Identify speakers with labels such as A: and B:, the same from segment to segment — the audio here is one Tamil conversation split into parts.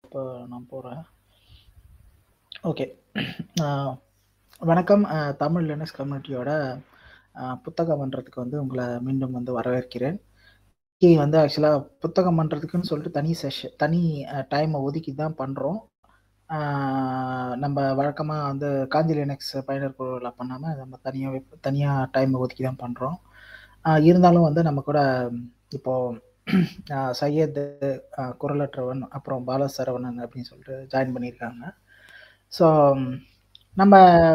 A: இப்போ நான் போகிறேன் ஓகே வணக்கம் அஹ், தமிழ் லினக்ஸ் கம்யூனிட்டியோட அஹ், புத்தகம் பண்ணுறதுக்கு வந்து உங்களை மீண்டும் வந்து வரவேற்கிறேன் இன்னைக்கு வந்து ஆக்சுவலாக புத்தகம் பண்ணுறதுக்குன்னு சொல்லிட்டு தனி செஷன் தனி டைமை ஒதுக்கி தான் பண்ணுறோம் நம்ம வழக்கமாக வந்து காஞ்சி லினக்ஸ் பயனர் குழுவில் பண்ணாமல் நம்ம தனியாக தனியாக டைமை ஒதுக்கி தான் பண்ணுறோம் இருந்தாலும் வந்து நம்ம கூட இப்போது சையத் அஹ், குரலற்றவன் அப்புறம் பாலசரவணன் அப்படின்னு சொல்லிட்டு ஜாயின் பண்ணியிருக்காங்க ஸோ நம்ம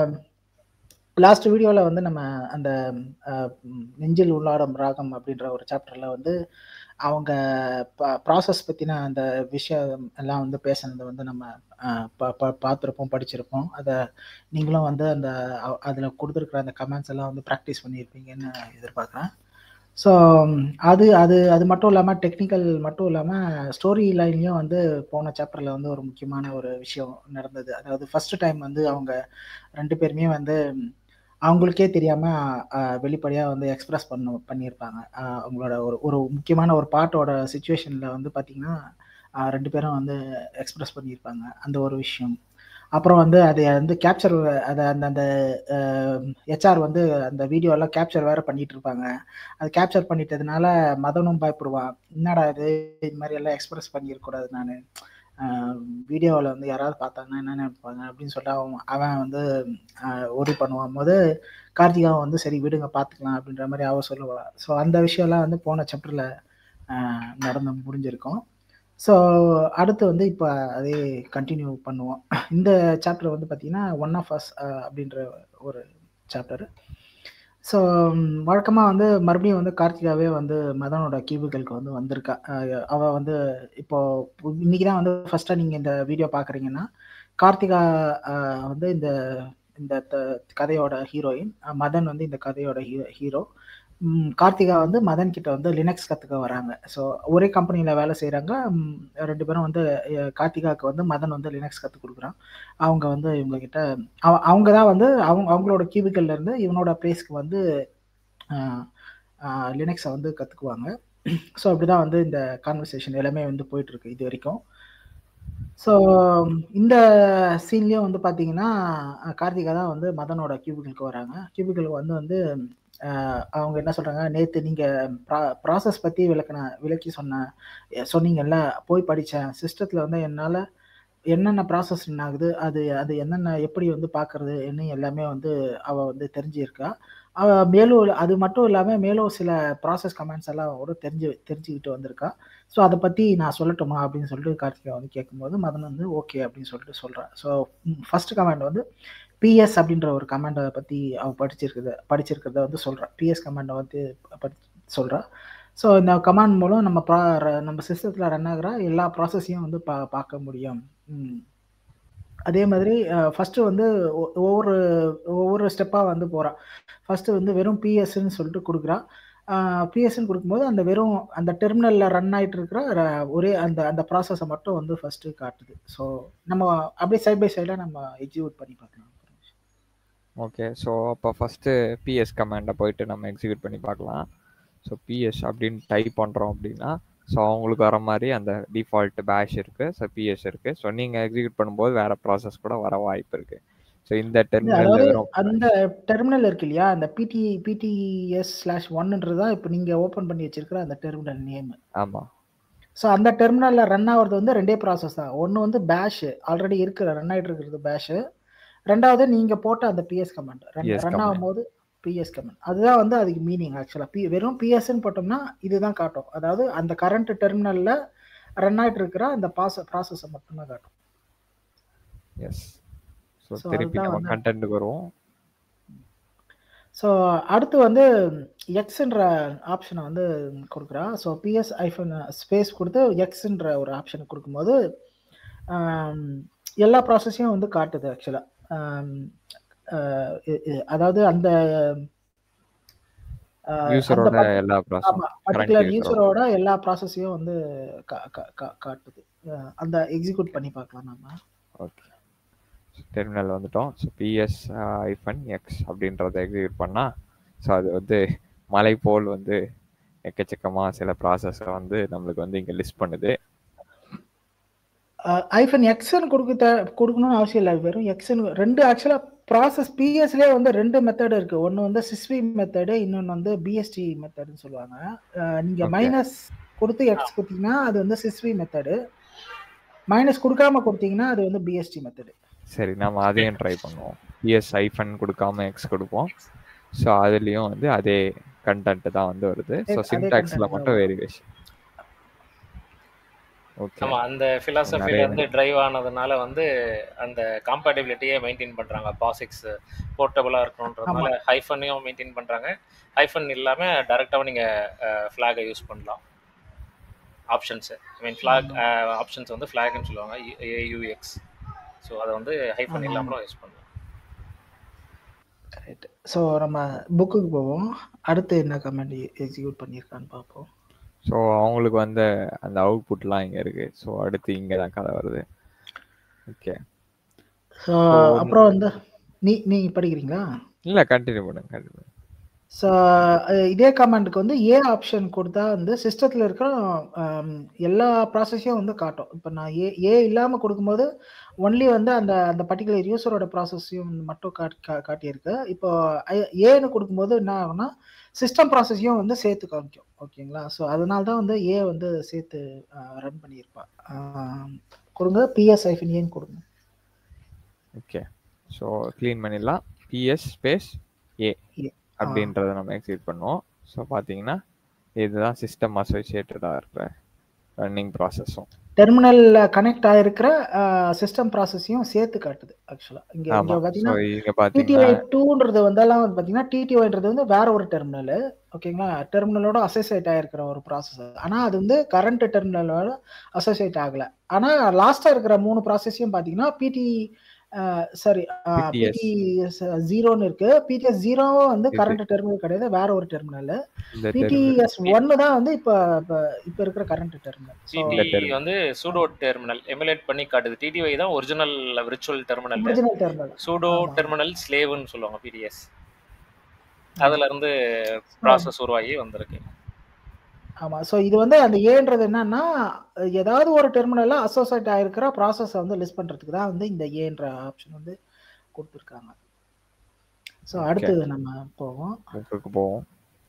A: லாஸ்ட் வீடியோவில் வந்து நம்ம அந்த அஹ், ம், நெஞ்சில் உள்ளாடும் ராகம் அப்படின்ற ஒரு சாப்டரில் வந்து அவங்க ப்ராசஸ் பற்றின அந்த விஷயம் எல்லாம் வந்து பேசுனதை வந்து நம்ம அஹ், பா- பா- பார்த்துருப்போம் படிச்சிருப்போம் அதை நீங்களும் வந்து அந்த அதில் கொடுத்துருக்குற அந்த கமெண்ட்ஸ் எல்லாம் வந்து ப்ராக்டிஸ் பண்ணியிருப்பீங்கன்னு எதிர்பார்க்குறேன் ஸோ அது அது அது மட்டும் இல்லாமல் டெக்னிக்கல் மட்டும் இல்லாமல் ஸ்டோரி லைன்லேயும் வந்து போன சாப்டரில் வந்து ஒரு முக்கியமான ஒரு விஷயம் நடந்தது அதாவது ஃபர்ஸ்ட் டைம் வந்து அவங்க ரெண்டு பேருமே வந்து அவங்களுக்கே தெரியாமல் வெளிப்படையாக வந்து எக்ஸ்பிரஸ் பண்ண பண்ணியிருப்பாங்க ஆஹ் அவங்களோட ஒரு ஒரு முக்கியமான ஒரு பாட்டோட சுச்சுவேஷனில் வந்து பார்த்திங்கன்னா ஆஹ் ரெண்டு பேரும் வந்து எக்ஸ்பிரஸ் பண்ணியிருப்பாங்க அந்த ஒரு விஷயம் அப்புறம் வந்து அதை வந்து கேப்சர் அதை அந்த அந்த ஹெச்ஆர் வந்து அந்த வீடியோலாம் கேப்சர் வேற பண்ணிட்டு இருப்பாங்க அது கேப்சர் பண்ணிட்டதுனால மதனும் பயப்படுவான் என்னடா இது இது மாதிரி எல்லாம் எக்ஸ்பிரஸ் பண்ணியிருக்கூடாது நான் வீடியோவில் வந்து யாராவது பார்த்தாங்கன்னா என்ன நினைப்பாங்க அப்படின்னு சொல்லிட்டு அவன் அவன் வந்து ஒரி பண்ணுவான் போது கார்த்திகாவும் வந்து சரி விடுங்க பார்த்துக்கலாம் அப்படின்ற மாதிரி அவ சொல்லுவா ஸோ அந்த விஷயம்லாம் வந்து போன சாப்டரில் நடந்து முடிஞ்சிருக்கும் ஸோ அடுத்து வந்து இப்போ அதே கண்டினியூ பண்ணுவோம் இந்த சாப்டர் வந்து பார்த்தீங்கன்னா ஒன் ஆஃப் அஸ் அப்படின்ற ஒரு சாப்டர் ஸோ வழக்கமாக வந்து மறுபடியும் வந்து கார்த்திகாவே வந்து மதனோட கியூபிகளுக்கு வந்து வந்திருக்கா அஹ் அவ வந்து இப்போ இன்னைக்கு தான் வந்து ஃபர்ஸ்ட்டாக நீங்கள் இந்த வீடியோ பார்க்குறீங்கன்னா கார்த்திகா அஹ், வந்து இந்த இந்த த- கதையோட ஹீரோயின் மதன் வந்து இந்த கதையோட ஹீரோ கார்த்திகா வந்து மதன் கிட்ட வந்து லினக்ஸ் கற்றுக்க வராங்க ஸோ ஒரே கம்பெனியில் வேலை செய்கிறாங்க ரெண்டு பேரும் வந்து அஹ், கார்த்திகாவுக்கு வந்து மதன் வந்து லினக்ஸ் கற்றுக் கொடுக்குறான் அவங்க வந்து இவங்க கிட்ட அவ- அவங்க தான் வந்து அவங்க அவங்களோட கியூபிக்கல்ல இருந்து இவனோட பிளேஸ்க்கு வந்து லினக்ஸை வந்து கற்றுக்குவாங்க ஸோ அப்படிதான் வந்து இந்த கான்வர்சேஷன் எல்லாமே வந்து போயிட்டு இருக்கு இது வரைக்கும் ஸோ இந்த சீன்லேயும் வந்து பார்த்தீங்கன்னா அஹ் கார்த்திகா தான் வந்து மதனோட கியூபிகளுக்கு வராங்க கியூபிகளுக்கு வந்து வந்து அஹ் அவங்க என்ன சொல்கிறாங்க நேற்று நீங்கள் ப்ரா ப்ராசஸ் பற்றி விளக்குன விளக்கி சொன்ன எ- சொன்னீங்கல்ல போய் படித்தேன் சிஸ்டத்தில் வந்து என்னால் என்னென்ன ப்ராசஸ் ஆகுது அது அது என்னென்ன எப்படி வந்து பார்க்கறது என்ன எல்லாமே வந்து அவள் வந்து தெரிஞ்சிருக்கா அவள் மேலும் அது மட்டும் இல்லாமல் மேலும் சில ப்ராசஸ் கமெண்ட்ஸ் எல்லாம் கூட தெரிஞ்சு தெரிஞ்சுக்கிட்டு வந்திருக்கா ஸோ அதை பற்றி நான் சொல்லட்டுமா அப்படின்னு சொல்லிட்டு கார்த்திகா வந்து கேட்கும்போது மதன் வந்து ஓகே அப்படின்னு சொல்லிட்டு சொல்கிறான் ஸோ ஃபர்ஸ்ட் கமெண்ட் வந்து பிஎஸ் அப்படின்ற ஒரு கமெண்டை பற்றி அவள் படிச்சிருக்குது படிச்சிருக்கிறத வந்து சொல்கிறான் பிஎஸ் கமெண்டை வந்து படி சொல்கிறா ஸோ இந்த கமாண்ட் மூலம் நம்ம ப்ரா ர- நம்ம சிஸ்டத்தில் ரன் ஆகிற எல்லா ப்ராசஸையும் வந்து பா பார்க்க முடியும் ம். அதே மாதிரி ஃபஸ்ட்டு வந்து ஒ- ஒவ்வொரு ஒவ்வொரு ஸ்டெப்பாக வந்து போகிறான் ஃபஸ்ட்டு வந்து வெறும் பிஎஸ்ன்னு சொல்லிட்டு கொடுக்குறான் பிஎஸ்ன்னு கொடுக்கும்போது அந்த வெறும் அந்த டெர்மினலில் ரன் ஆகிட்டு இருக்கிற ர- ஒரே அந்த அந்த ப்ராசஸை மட்டும் வந்து ஃபஸ்ட்டு காட்டுது ஸோ நம்ம அப்படியே சைட் பை சைடாக நம்ம எக்ஸிக்யூட் பண்ணி பார்க்கலாம்
B: ஓகே ஸோ அப்போ ஃபஸ்ட்டு பிஎஸ் கமாண்டை போயிட்டு நம்ம எக்ஸிக்யூட் பண்ணி பார்க்கலாம் ஸோ பிஎஸ் அப்படின்னு டைப் பண்ணுறோம் அப்படின்னா ஸோ அவங்களுக்கு வர மாதிரி அந்த டிஃபால்ட் பேஷ் இருக்குது ஸோ பிஎஸ் இருக்குது ஸோ நீங்கள் எக்ஸிக்யூட் பண்ணும்போது வேறு ப்ராசஸ் கூட வர வாய்ப்பு இருக்குது ஸோ இந்த
A: இல்ல,
B: டெர்மினலில்
A: அதாவது
B: வெறும்
A: அந்த டெர்மினல் இருக்கு இல்லையா அந்த பிடி பிடிஎஸ் ஸ்லாஷ் ஒன்னுன்றது தான் இப்போ நீங்கள் ஓப்பன் பண்ணி வச்சிருக்கிற அந்த டெர்மினல் நேம்
B: ஆமாம்
A: ஸோ அந்த டெர்மினலில் ரன் ஆகிறது வந்து ரெண்டே ப்ராசஸ் தான் ஒன்று வந்து பேஷ் ஆல்ரெடி இருக்கிற ரன் ஆகிட்டு இருக்கிறது பேஷ் ரெண்டாவது நீங்கள் போட்ட அந்த PS command run
B: PS
A: run
B: command
A: ஆகும்போது பிஎஸ் கமெண்ட் அதுதான் வந்து அதுக்கு மீனிங் ஆக்சுவலாக பி வெறும் பிஎஸ்ன்னு போட்டோம்னா இதுதான் காட்டும் அதாவது அந்த கரண்ட் டெர்மினலில் ரன் ஆகிட்டு இருக்கிற அந்த பாச ப்ராசஸை மட்டும்தான் காட்டும்
B: எஸ் ஸோ
A: ஸோ
B: திருப்பி
A: அதுதான்
B: நம்ம
A: வந்து
B: கண்டென்ட்டுக்கு வருவோம்
A: ஸோ அடுத்து வந்து எக்ஸ்ன்ற ஆப்ஷனை வந்து கொடுக்குறா ஸோ பிஎஸ் ஐஃபோன் ஸ்பேஸ் கொடுத்து எக்ஸ்ன்ற ஒரு ஆப்ஷனை கொடுக்கும்போது ஆம், எல்லா ப்ராசஸையும் வந்து காட்டுது ஆக்சுவலாக அதாவது அந்த ஆஹ், அந்த
B: யூசரோட
A: பர்டி
B: எல்லா ப்ராசஸும்
A: ஆமாம்
B: கரண்ட்
A: பர்டிகுலர்
B: யூசரோட
A: யூசரோட எல்லா ப்ராசஸையும் வந்து கா- கா- கா- காட்டுது ஆஹ், அந்த எக்ஸிக்யூட் பண்ணி பார்க்கலாம் நம்ம
B: ஓகே டெர்மினல் வந்துட்டோம் ஸோ பிஎஸ் ஐஃபன் எக்ஸ் அப்படின்றத எக்ஸிக்யூட் பண்ணால் ஸோ அது வந்து மலை போல் வந்து எக்கச்சக்கமாக சில ப்ராசஸை வந்து நம்மளுக்கு வந்து இங்கே லிஸ்ட் பண்ணுது
A: ஐஃபன் எக்ஸ்ன்னு கொடுக்க தே- கொடுக்கணும்னு அவசியம் இல்லை வெறும் எக்ஸ்ன்னு ரெண்டு ஆக்சுவலாக ப்ராசஸ் பிஎஸ்லேயே வந்து ரெண்டு மெத்தட் இருக்கு ஒன்று வந்து சிஸ்வி மெத்தடு இன்னொன்று வந்து பிஎஸ்டி மெத்தடுன்னு சொல்லுவாங்க அஹ், நீங்க
B: Okay.
A: மைனஸ் கொடுத்து எக்ஸ் கொடுத்தீங்கன்னா அது வந்து சிஸ்வி மெத்தடு மைனஸ் கொடுக்காம கொடுத்தீங்கன்னா அது வந்து பிஎஸ்டி மெத்தடு
B: சரி நம்ம அதையும் ட்ரை பண்ணுவோம் பிஎஸ் ஐஃபன் கொடுக்காம எக்ஸ் கொடுப்போம் ஸோ அதுலேயும் வந்து அதே கண்டென்ட் தான் வந்து வருது ஸோ
A: அதே
B: சின்டாக்ஸில்
A: content
B: மட்டும்
A: தான்
B: வேரியேஷன் ஓகே
C: ஆமா அந்த பிலாசபில
B: நிறைய
C: இருந்து டிரைவ் ஆனதுனால வந்து அந்த காம்பேட்டபிலிட்டியே மெயின்டைன் பண்றாங்க பாசிக்ஸ் போர்ட்டபுளா இருக்கணுன்றதுனால ஹைஃபனையும் மெயின்டைன் பண்றாங்க ஹைஃபன் இல்லாம டைரக்டாவும் நீங்க ஃபிளாகை யூஸ் பண்ணலாம் options I mean flag options வந்து ஃபிளாக்னு சொல்லுவாங்க ஏயூஎக்ஸ் ஸோ அதை வந்து ஹைஃபன்
A: ஆமா.
C: இல்லாமலும் யூஸ் பண்ணலாம்
A: ரைட் ஸோ நம்ம புக்குக்கு போவோம் அடுத்து என்ன கமெண்ட் எக்ஸிக்யூட் பண்ணியிருக்கான்னு பார்ப்போம்
B: ஸோ அவங்களுக்கு வந்து அந்த அவுட்புட்லாம் இங்கே இருக்கு ஸோ அடுத்து இங்கே தான் கதை வருது ஓகே
A: ஸோ அப்புறம் வந்து நீ நீ படிக்கிறீங்களா
B: இல்லை கண்டினியூ பண்ணுங்க கண்டினியூ பண்ணுங்க
A: ஸோ இதே கமாண்டுக்கு வந்து ஏ ஆப்ஷன் கொடுத்தா வந்து சிஸ்டத்தில் இருக்கிற ஆம், எல்லா ப்ராசஸையும் வந்து காட்டும் இப்போ நான் ஏ ஏ இல்லாமல் கொடுக்கும்போது ஒன்லி வந்து அந்த அந்த பர்டிகுலர் யூசரோட ப்ராசஸையும் மட்டும் காட் கா காட்டியிருக்கு இப்போ ஐ- ஏன்னு கொடுக்கும்போது என்ன ஆகும்னா சிஸ்டம் ப்ராசஸையும் வந்து சேர்த்து காமிக்கும் ஓகேங்களா ஸோ அதனால தான் வந்து ஏ வந்து சேர்த்து ரன் பண்ணியிருப்பா ஆம், கொடுங்க பிஎஸ் ஐஃபின் ஏன்னு கொடுங்க
B: ஓகே ஸோ க்ளீன் பண்ணிடலாம் பிஎஸ் ஸ்பேஸ் ஏ
A: ஏ
B: அப்படின்றத நம்ம எக்ஸிக்யூட் பண்ணுவோம் ஸோ பார்த்தீங்கன்னா இதுதான் சிஸ்டம் அசோசியேட்டடாக இருக்கிற ரன்னிங் ப்ராசஸும்
A: டெர்மினல்ல கனெக்ட் ஆயிருக்கிற சிஸ்டம் ப்ராசஸையும் சேர்த்து காட்டுது ஆக்சுவலா இங்க இங்க
B: ஆமாம் ஸோ
A: பாத்தீங்கன்னா
B: இங்கே பார்த்தீங்கன்னா
A: டிடிஒய் டூன்றது வந்தெல்லாம் வந்து பாத்தீங்கன்னா டிடிஒய்ன்றது வந்து வேற ஒரு டெர்மினல் ஓகேங்களா டெர்மினலோட அசோசியேட் ஆயிருக்கிற ஒரு ப்ராசஸ் ஆனா அது வந்து கரண்ட் டெர்மினலோட அசோசியேட் ஆகல ஆனா லாஸ்டா இருக்கிற மூணு ப்ராசஸையும் பாத்தீங்கன்னா பிடி சாரி
B: PTS.
A: பிடிஎஸ் ஜீரோன்னு இருக்கு பிடிஎஸ் ஜீரோவும் வந்து
B: இது.
A: கரண்ட் டெர்மினல் கிடையாது வேற ஒரு டெர்மினல்
B: இந்த
A: பிடிஎஸ் ஒன்னு தான் வந்து இப்ப இப்ப இப்ப இருக்கிற கரண்ட் டெர்மினல் ஸோ
B: இந்த
C: டிடி
B: terminal.
C: வந்து சூடோ டெர்மினல் எமுலேட் பண்ணி காட்டுது டிடிஒய் தான் original virtual terminal
A: original terminal
C: pseudo
A: ஆமா.
C: டெர்மினல் ஸ்லேவ்னு சொல்லுவாங்க பிடிஎஸ் அதுல இருந்து ப்ராசஸ் உருவாகி வந்திருக்கு
A: ஆமா ஸோ இது வந்து அந்த ஏன்றது என்னன்னா ஏதாவது ஒரு டெர்மினல்ல அசோசியேட் ஆயிருக்கிற ப்ராசஸை வந்து லிஸ்ட் பண்றதுக்கு தான் வந்து இந்த ஏன்ற ஆப்ஷன் வந்து கொடுத்துருக்காங்க ஸோ அடுத்தது நம்ம போவோம்
B: புக்குக்கு போவோம்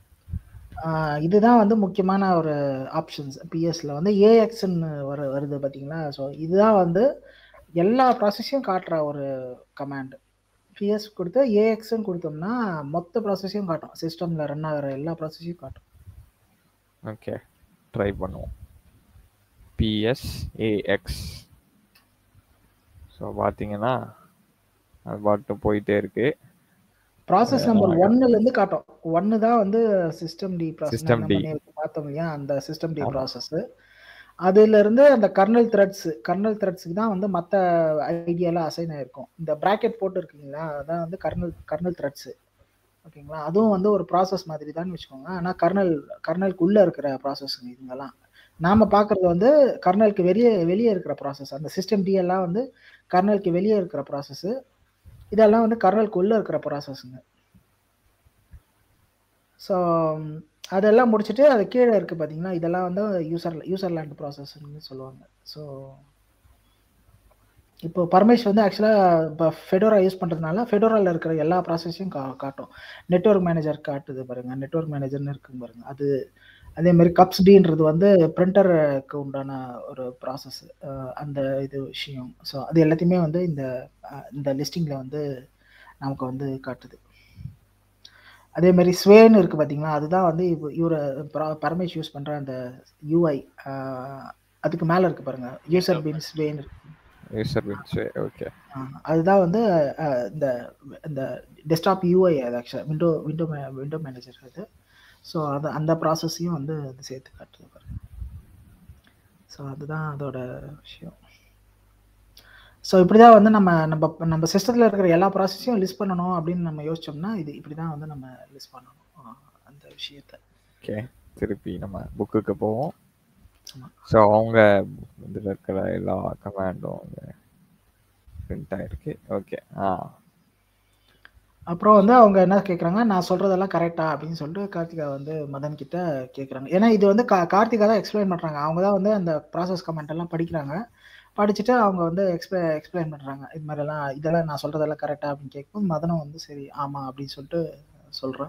A: ஆஹ் இதுதான் வந்து முக்கியமான ஒரு ஆப்ஷன்ஸ் பிஎஸ்ல வந்து ஏஎக்ஸ்ன்னு வர வருது பார்த்தீங்களா ஸோ இதுதான் வந்து எல்லா ப்ராசஸையும் காட்டுற ஒரு கமாண்ட் பிஎஸ் கொடுத்து ஏஎக்ஸ்ன்னு கொடுத்தோம்னா மொத்த ப்ராசஸையும் காட்டும் சிஸ்டம்ல ரன் ஆகிற எல்லா ப்ராசஸையும் காட்டும்
B: ஓகே ட்ரை பண்ணுவோம் பிஎஸ் ஏஎக்ஸ் ஸோ பார்த்தீங்கன்னா அது பாட்டு போயிட்டே இருக்கு
A: ப்ராசஸ் நம்பர் ஒன்னுல இருந்து காட்டும் ஒன்னு தான் வந்து system D
B: System D.
A: Process பார்த்தோம் இல்லையா அந்த சிஸ்டம் டி
B: ஆமா.
A: ப்ராசஸ் அதுல இருந்து அந்த கர்னல் த்ரெட்ஸ் கர்னல் த்ரெட்ஸ்க்கு தான் வந்து மற்ற ஐடியாலாம் அசைன் ஆயிருக்கும் இந்த பிராக்கெட் போட்டு இருக்கீங்களா அதான் வந்து கர்னல் கர்னல் த்ரெட்ஸ் ஓகேங்களா அதுவும் வந்து ஒரு ப்ராசஸ் மாதிரி தான் வச்சுக்கோங்க ஆனா கர்னல் கர்னலுக்குள்ள இருக்கிற ப்ராசஸ் இதுங்கெல்லாம் நாம பார்க்கறது வந்து கர்னலுக்கு வெளியே வெளியே இருக்கிற ப்ராசஸ் அந்த சிஸ்டம் டி எல்லாம் வந்து கர்னலுக்கு வெளியே இருக்கிற ப்ராசஸ் இதெல்லாம் வந்து கர்னலுக்கு உள்ள இருக்கிற ப்ராசஸ்ங்க ஸோ அதெல்லாம் முடிச்சுட்டு அது கீழே இருக்கு பார்த்தீங்கன்னா இதெல்லாம் வந்து யூசர் யூசர் லேண்ட் ப்ராசஸ்ன்னு சொல்லுவாங்க ஸோ இப்போ பரமேஷ் வந்து ஆக்சுவலாக இப்போ ஃபெடோரா யூஸ் பண்ணுறதுனால ஃபெடோராவில் இருக்கிற எல்லா ப்ராசஸையும் கா காட்டும் நெட்ஒர்க் மேனேஜர் காட்டுது பாருங்க நெட்ஒர்க் மேனேஜர்னு இருக்குங்க பாருங்க அது அதே மாதிரி கப்ஸ் டீன்றது வந்து பிரிண்டருக்கு உண்டான ஒரு ப்ராசஸ் அந்த இது விஷயம் ஸோ அது எல்லாத்தையுமே வந்து இந்த அஹ், இந்த லிஸ்டிங்கில் வந்து நமக்கு வந்து காட்டுது அதே மாதிரி ஸ்வேன்னு இருக்கு பார்த்தீங்களா அதுதான் வந்து இவ- இவரு பர- பரமேஷ் யூஸ் பண்ணுற அந்த யூஐ அதுக்கு மேலே இருக்கு பாருங்க யூசர் பின் ஸ்வேன் இருக்கு
B: யூசர் பின்ஸ் ஓகே
A: ஆஹ் அதுதான் வந்து அஹ், இந்த இந்த டெஸ்க்டாப் யூஐ அது ஆக்சுவலாக விண்டோ விண்டோ விண்டோ மேனேஜர் அது ஸோ அது அந்த ப்ராசஸையும் வந்து அது சேர்த்து காட்டுது பாருங்க ஸோ அதுதான் அதோட விஷயம் ஸோ இப்படி தான் வந்து நம்ம நம்ம நம்ம சிஸ்டத்தில் இருக்கிற எல்லா ப்ராசஸையும் லிஸ்ட் பண்ணணும் அப்படின்னு நம்ம யோசிச்சோம்னா இது இப்படி தான் வந்து நம்ம லிஸ்ட் பண்ணணும் ஆஹ் அந்த விஷயத்த
B: ஓகே திருப்பி நம்ம புக்குக்கு போவோம்
A: ஆமா.
B: ஸோ அவங்க இதில் இருக்கிற எல்லா கமாண்டும் அங்கே பிரிண்ட் ஆயிருக்கு ஓகே ஆ
A: அப்புறம் வந்து அவங்க என்ன கேட்குறாங்க நான் சொல்றதெல்லாம் கரெக்டா அப்படின்னு சொல்லிட்டு கார்த்திகா வந்து மதன் கிட்ட கேட்குறாங்க ஏன்னா இது வந்து கா கார்த்திகா தான் எக்ஸ்பிளைன் பண்றாங்க அவங்க தான் வந்து அந்த ப்ராசஸ் கமெண்ட் எல்லாம் படிக்கிறாங்க படிச்சுட்டு அவங்க வந்து எக்ஸ்பிளை எக்ஸ்பிளைன் பண்ணுறாங்க இது மாதிரிலாம் இதெல்லாம் நான் சொல்கிறதெல்லாம் கரெக்டாக அப்படின்னு கேட்கும்போது மதனும் வந்து சரி ஆமாம் அப்படின்னு சொல்லிட்டு சொல்கிறான்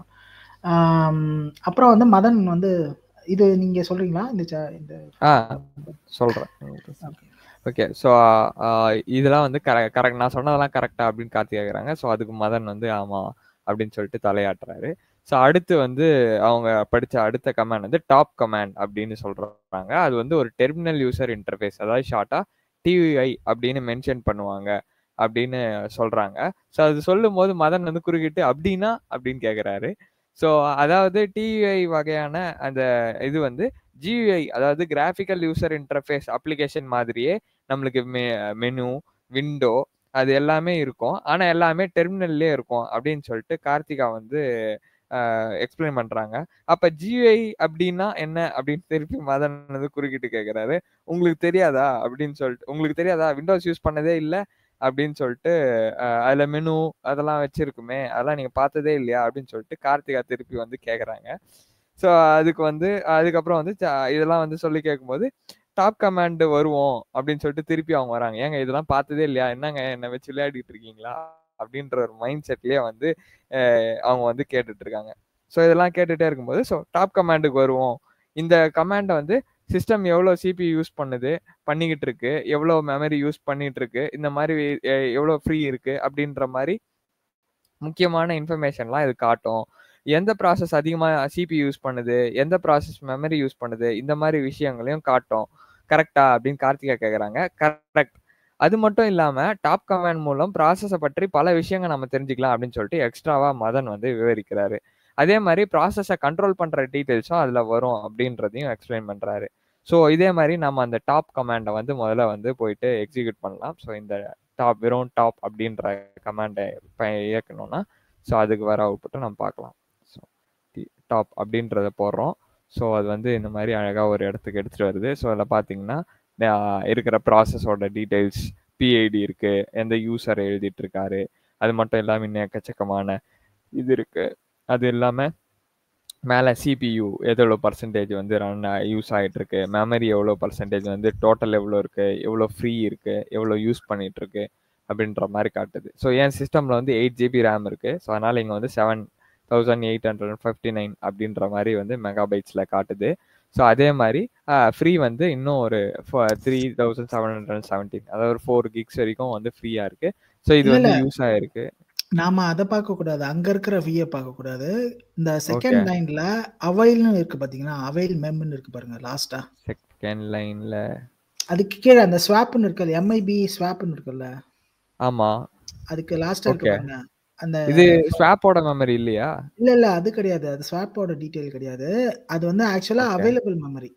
A: அப்புறம் வந்து மதன் வந்து இது நீங்கள் சொல்கிறீங்களா இந்த ச- இந்த
B: ஆ சொல்கிறேன்
A: ஓகே
B: ஓகே ஸோ இதெல்லாம் வந்து கரெ கரெக்ட் நான் சொன்னதெல்லாம் கரெக்டா அப்படின்னு கார்த்தி கேட்குறாங்க ஸோ அதுக்கு மதன் வந்து ஆமாம் அப்படின்னு சொல்லிட்டு தலையாட்டுறாரு ஸோ அடுத்து வந்து அவங்க படித்த அடுத்த கமாண்ட் வந்து டாப் கமாண்ட் அப்படின்னு சொல்கிறாங்க அது வந்து ஒரு டெர்மினல் யூசர் இன்டர்ஃபேஸ் அதாவது ஷார்ட்டாக டிவிஐ அப்படின்னு மென்ஷன் பண்ணுவாங்க அப்படின்னு சொல்கிறாங்க ஸோ அது சொல்லும் போது மதன் வந்து குறுக்கிட்டு அப்படின்னா அப்படின்னு கேட்குறாரு ஸோ அதாவது டிவிஐ வகையான அந்த இது வந்து ஜியூஐ அதாவது கிராஃபிக்கல் யூசர் இன்டர்ஃபேஸ் அப்ளிகேஷன் மாதிரியே நம்மளுக்கு மெ மெனு விண்டோ அது எல்லாமே இருக்கும் ஆனால் எல்லாமே டெர்மினல்லே இருக்கும் அப்படின்னு சொல்லிட்டு கார்த்திகா வந்து எக்ஸ்பிளைன் பண்ணுறாங்க அப்போ ஜிஐ அப்படின்னா என்ன அப்படின்னு திருப்பி மதன் வந்து குறுக்கிட்டு கேட்குறாரு உங்களுக்கு தெரியாதா அப்படின்னு சொல்லிட்டு உங்களுக்கு தெரியாதா விண்டோஸ் யூஸ் பண்ணதே இல்லை அப்படின்னு சொல்லிட்டு அஹ், அதுல மெனு அதெல்லாம் வச்சிருக்குமே அதெல்லாம் நீங்க பார்த்ததே இல்லையா அப்படின்னு சொல்லிட்டு கார்த்திகா திருப்பி வந்து கேக்குறாங்க ஸோ அதுக்கு வந்து அதுக்கப்புறம் வந்து ச- இதெல்லாம் வந்து சொல்லி கேட்கும்போது டாப் கமாண்ட் வருவோம் அப்படின்னு சொல்லிட்டு திருப்பி அவங்க வராங்க ஏங்க இதெல்லாம் பார்த்ததே இல்லையா என்னங்க என்னை வச்சு விளையாடிட்டு இருக்கீங்களா அப்படின்ற ஒரு மைண்ட் செட்லயே வந்து அஹ், அவங்க வந்து கேட்டுட்டு இருக்காங்க ஸோ இதெல்லாம் கேட்டுட்டே இருக்கும்போது ஸோ டாப் கமாண்டுக்கு வருவோம் இந்த கமாண்டை வந்து சிஸ்டம் எவ்வளோ சிபி யூஸ் பண்ணுது பண்ணிக்கிட்டு இருக்கு எவ்வளோ மெமரி யூஸ் பண்ணிட்டு இருக்கு இந்த மாதிரி எ- எவ்வளோ ஃப்ரீ இருக்கு அப்படின்ற மாதிரி முக்கியமான இன்ஃபர்மேஷன்லாம் இது காட்டும் எந்த ப்ராசஸ் அதிகமாக சிபி யூஸ் பண்ணுது எந்த ப்ராசஸ் மெமரி யூஸ் பண்ணுது இந்த மாதிரி விஷயங்களையும் காட்டும் கரெக்டா அப்படின்னு கார்த்திகா கேட்குறாங்க கரெக்ட் அது மட்டும் இல்லாமல் டாப் கமாண்ட் மூலம் ப்ராசஸை பற்றி பல விஷயங்கள் நம்ம தெரிஞ்சுக்கலாம் அப்படின்னு சொல்லிட்டு எக்ஸ்ட்ராவா மதன் வந்து விவரிக்கிறாரு அதே மாதிரி ப்ராசஸை கண்ட்ரோல் பண்ணுற டீட்டெயில்ஸும் அதில் வரும் அப்படின்றதையும் எக்ஸ்பிளைன் பண்ணுறாரு ஸோ இதே மாதிரி நம்ம அந்த டாப் கமாண்டை வந்து முதல்ல வந்து போயிட்டு எக்ஸிக்யூட் பண்ணலாம் ஸோ இந்த டாப் வெறும் டாப் அப்படின்ற கமாண்டை இயக்கணும்னா ஸோ அதுக்கு வர அவுட்புட்டை நம்ம பார்க்கலாம் ஸோ டாப் அப்படின்றத போடுறோம் ஸோ அது வந்து இந்த மாதிரி அழகாக ஒரு இடத்துக்கு எடுத்துகிட்டு வருது ஸோ அதில் பார்த்தீங்கன்னா ஆஹ் இருக்கிற ப்ராசஸோட டீட்டெயில்ஸ் பிஐடி இருக்கு எந்த யூசர் எழுதிட்டு இருக்காரு அது மட்டும் இல்லாமல் இன்னும் எக்கச்சக்கமான இது இருக்கு அது இல்லாமல் மேலே சிபியூ எவ்வளோ பர்சன்டேஜ் வந்து ரன் யூஸ் ஆகிட்டு இருக்கு மெமரி எவ்வளோ பர்சன்டேஜ் வந்து டோட்டல் எவ்வளோ இருக்கு எவ்வளோ ஃப்ரீ இருக்கு எவ்வளோ யூஸ் பண்ணிட்டு இருக்கு அப்படின்ற மாதிரி காட்டுது ஸோ என் சிஸ்டமில் வந்து எயிட் ஜிபி ரேம் இருக்கு ஸோ அதனால் இங்கே வந்து seven thousand eight hundred fifty nine அப்படின்ற மாதிரி வந்து மெகாபைட்ஸில் காட்டுது ஸோ அதே மாதிரி ஃப்ரீ வந்து இன்னும் ஒரு three thousand seven hundred seventeen அதாவது ஒரு ஃபோர் கிக்ஸ் வரைக்கும் வந்து ஃப்ரீயாக இருக்கு ஸோ இது
A: இல்ல,
B: வந்து
A: இல்ல.
B: யூஸ் ஆயிருக்கு
A: நாம அதை பார்க்க கூடாது அங்க இருக்கிற வியை பார்க்க கூடாது இந்த
B: ஓகே
A: செகண்ட் லைன்ல அவைல்னு இருக்கு பாத்தீங்கன்னா அவைல் மெம்னு இருக்கு பாருங்க லாஸ்டா
B: செகண்ட் லைனில்
A: அதுக்கு கீழே அந்த ஸ்வாப்னு இருக்குல்ல எம்ஐபி ஸ்வாப்னு இருக்குல்ல
B: ஆமாம்
A: அதுக்கு லாஸ்டா இருக்கு
B: ஓகே
A: பாருங்க அந்த
B: இது ஸ்வாப்போட மெமரி இல்லையா
A: இல்ல இல்ல அது கிடையாது அது ஸ்வாப்போட டீடைல் கிடையாது அது வந்து actually
B: okay
A: available memory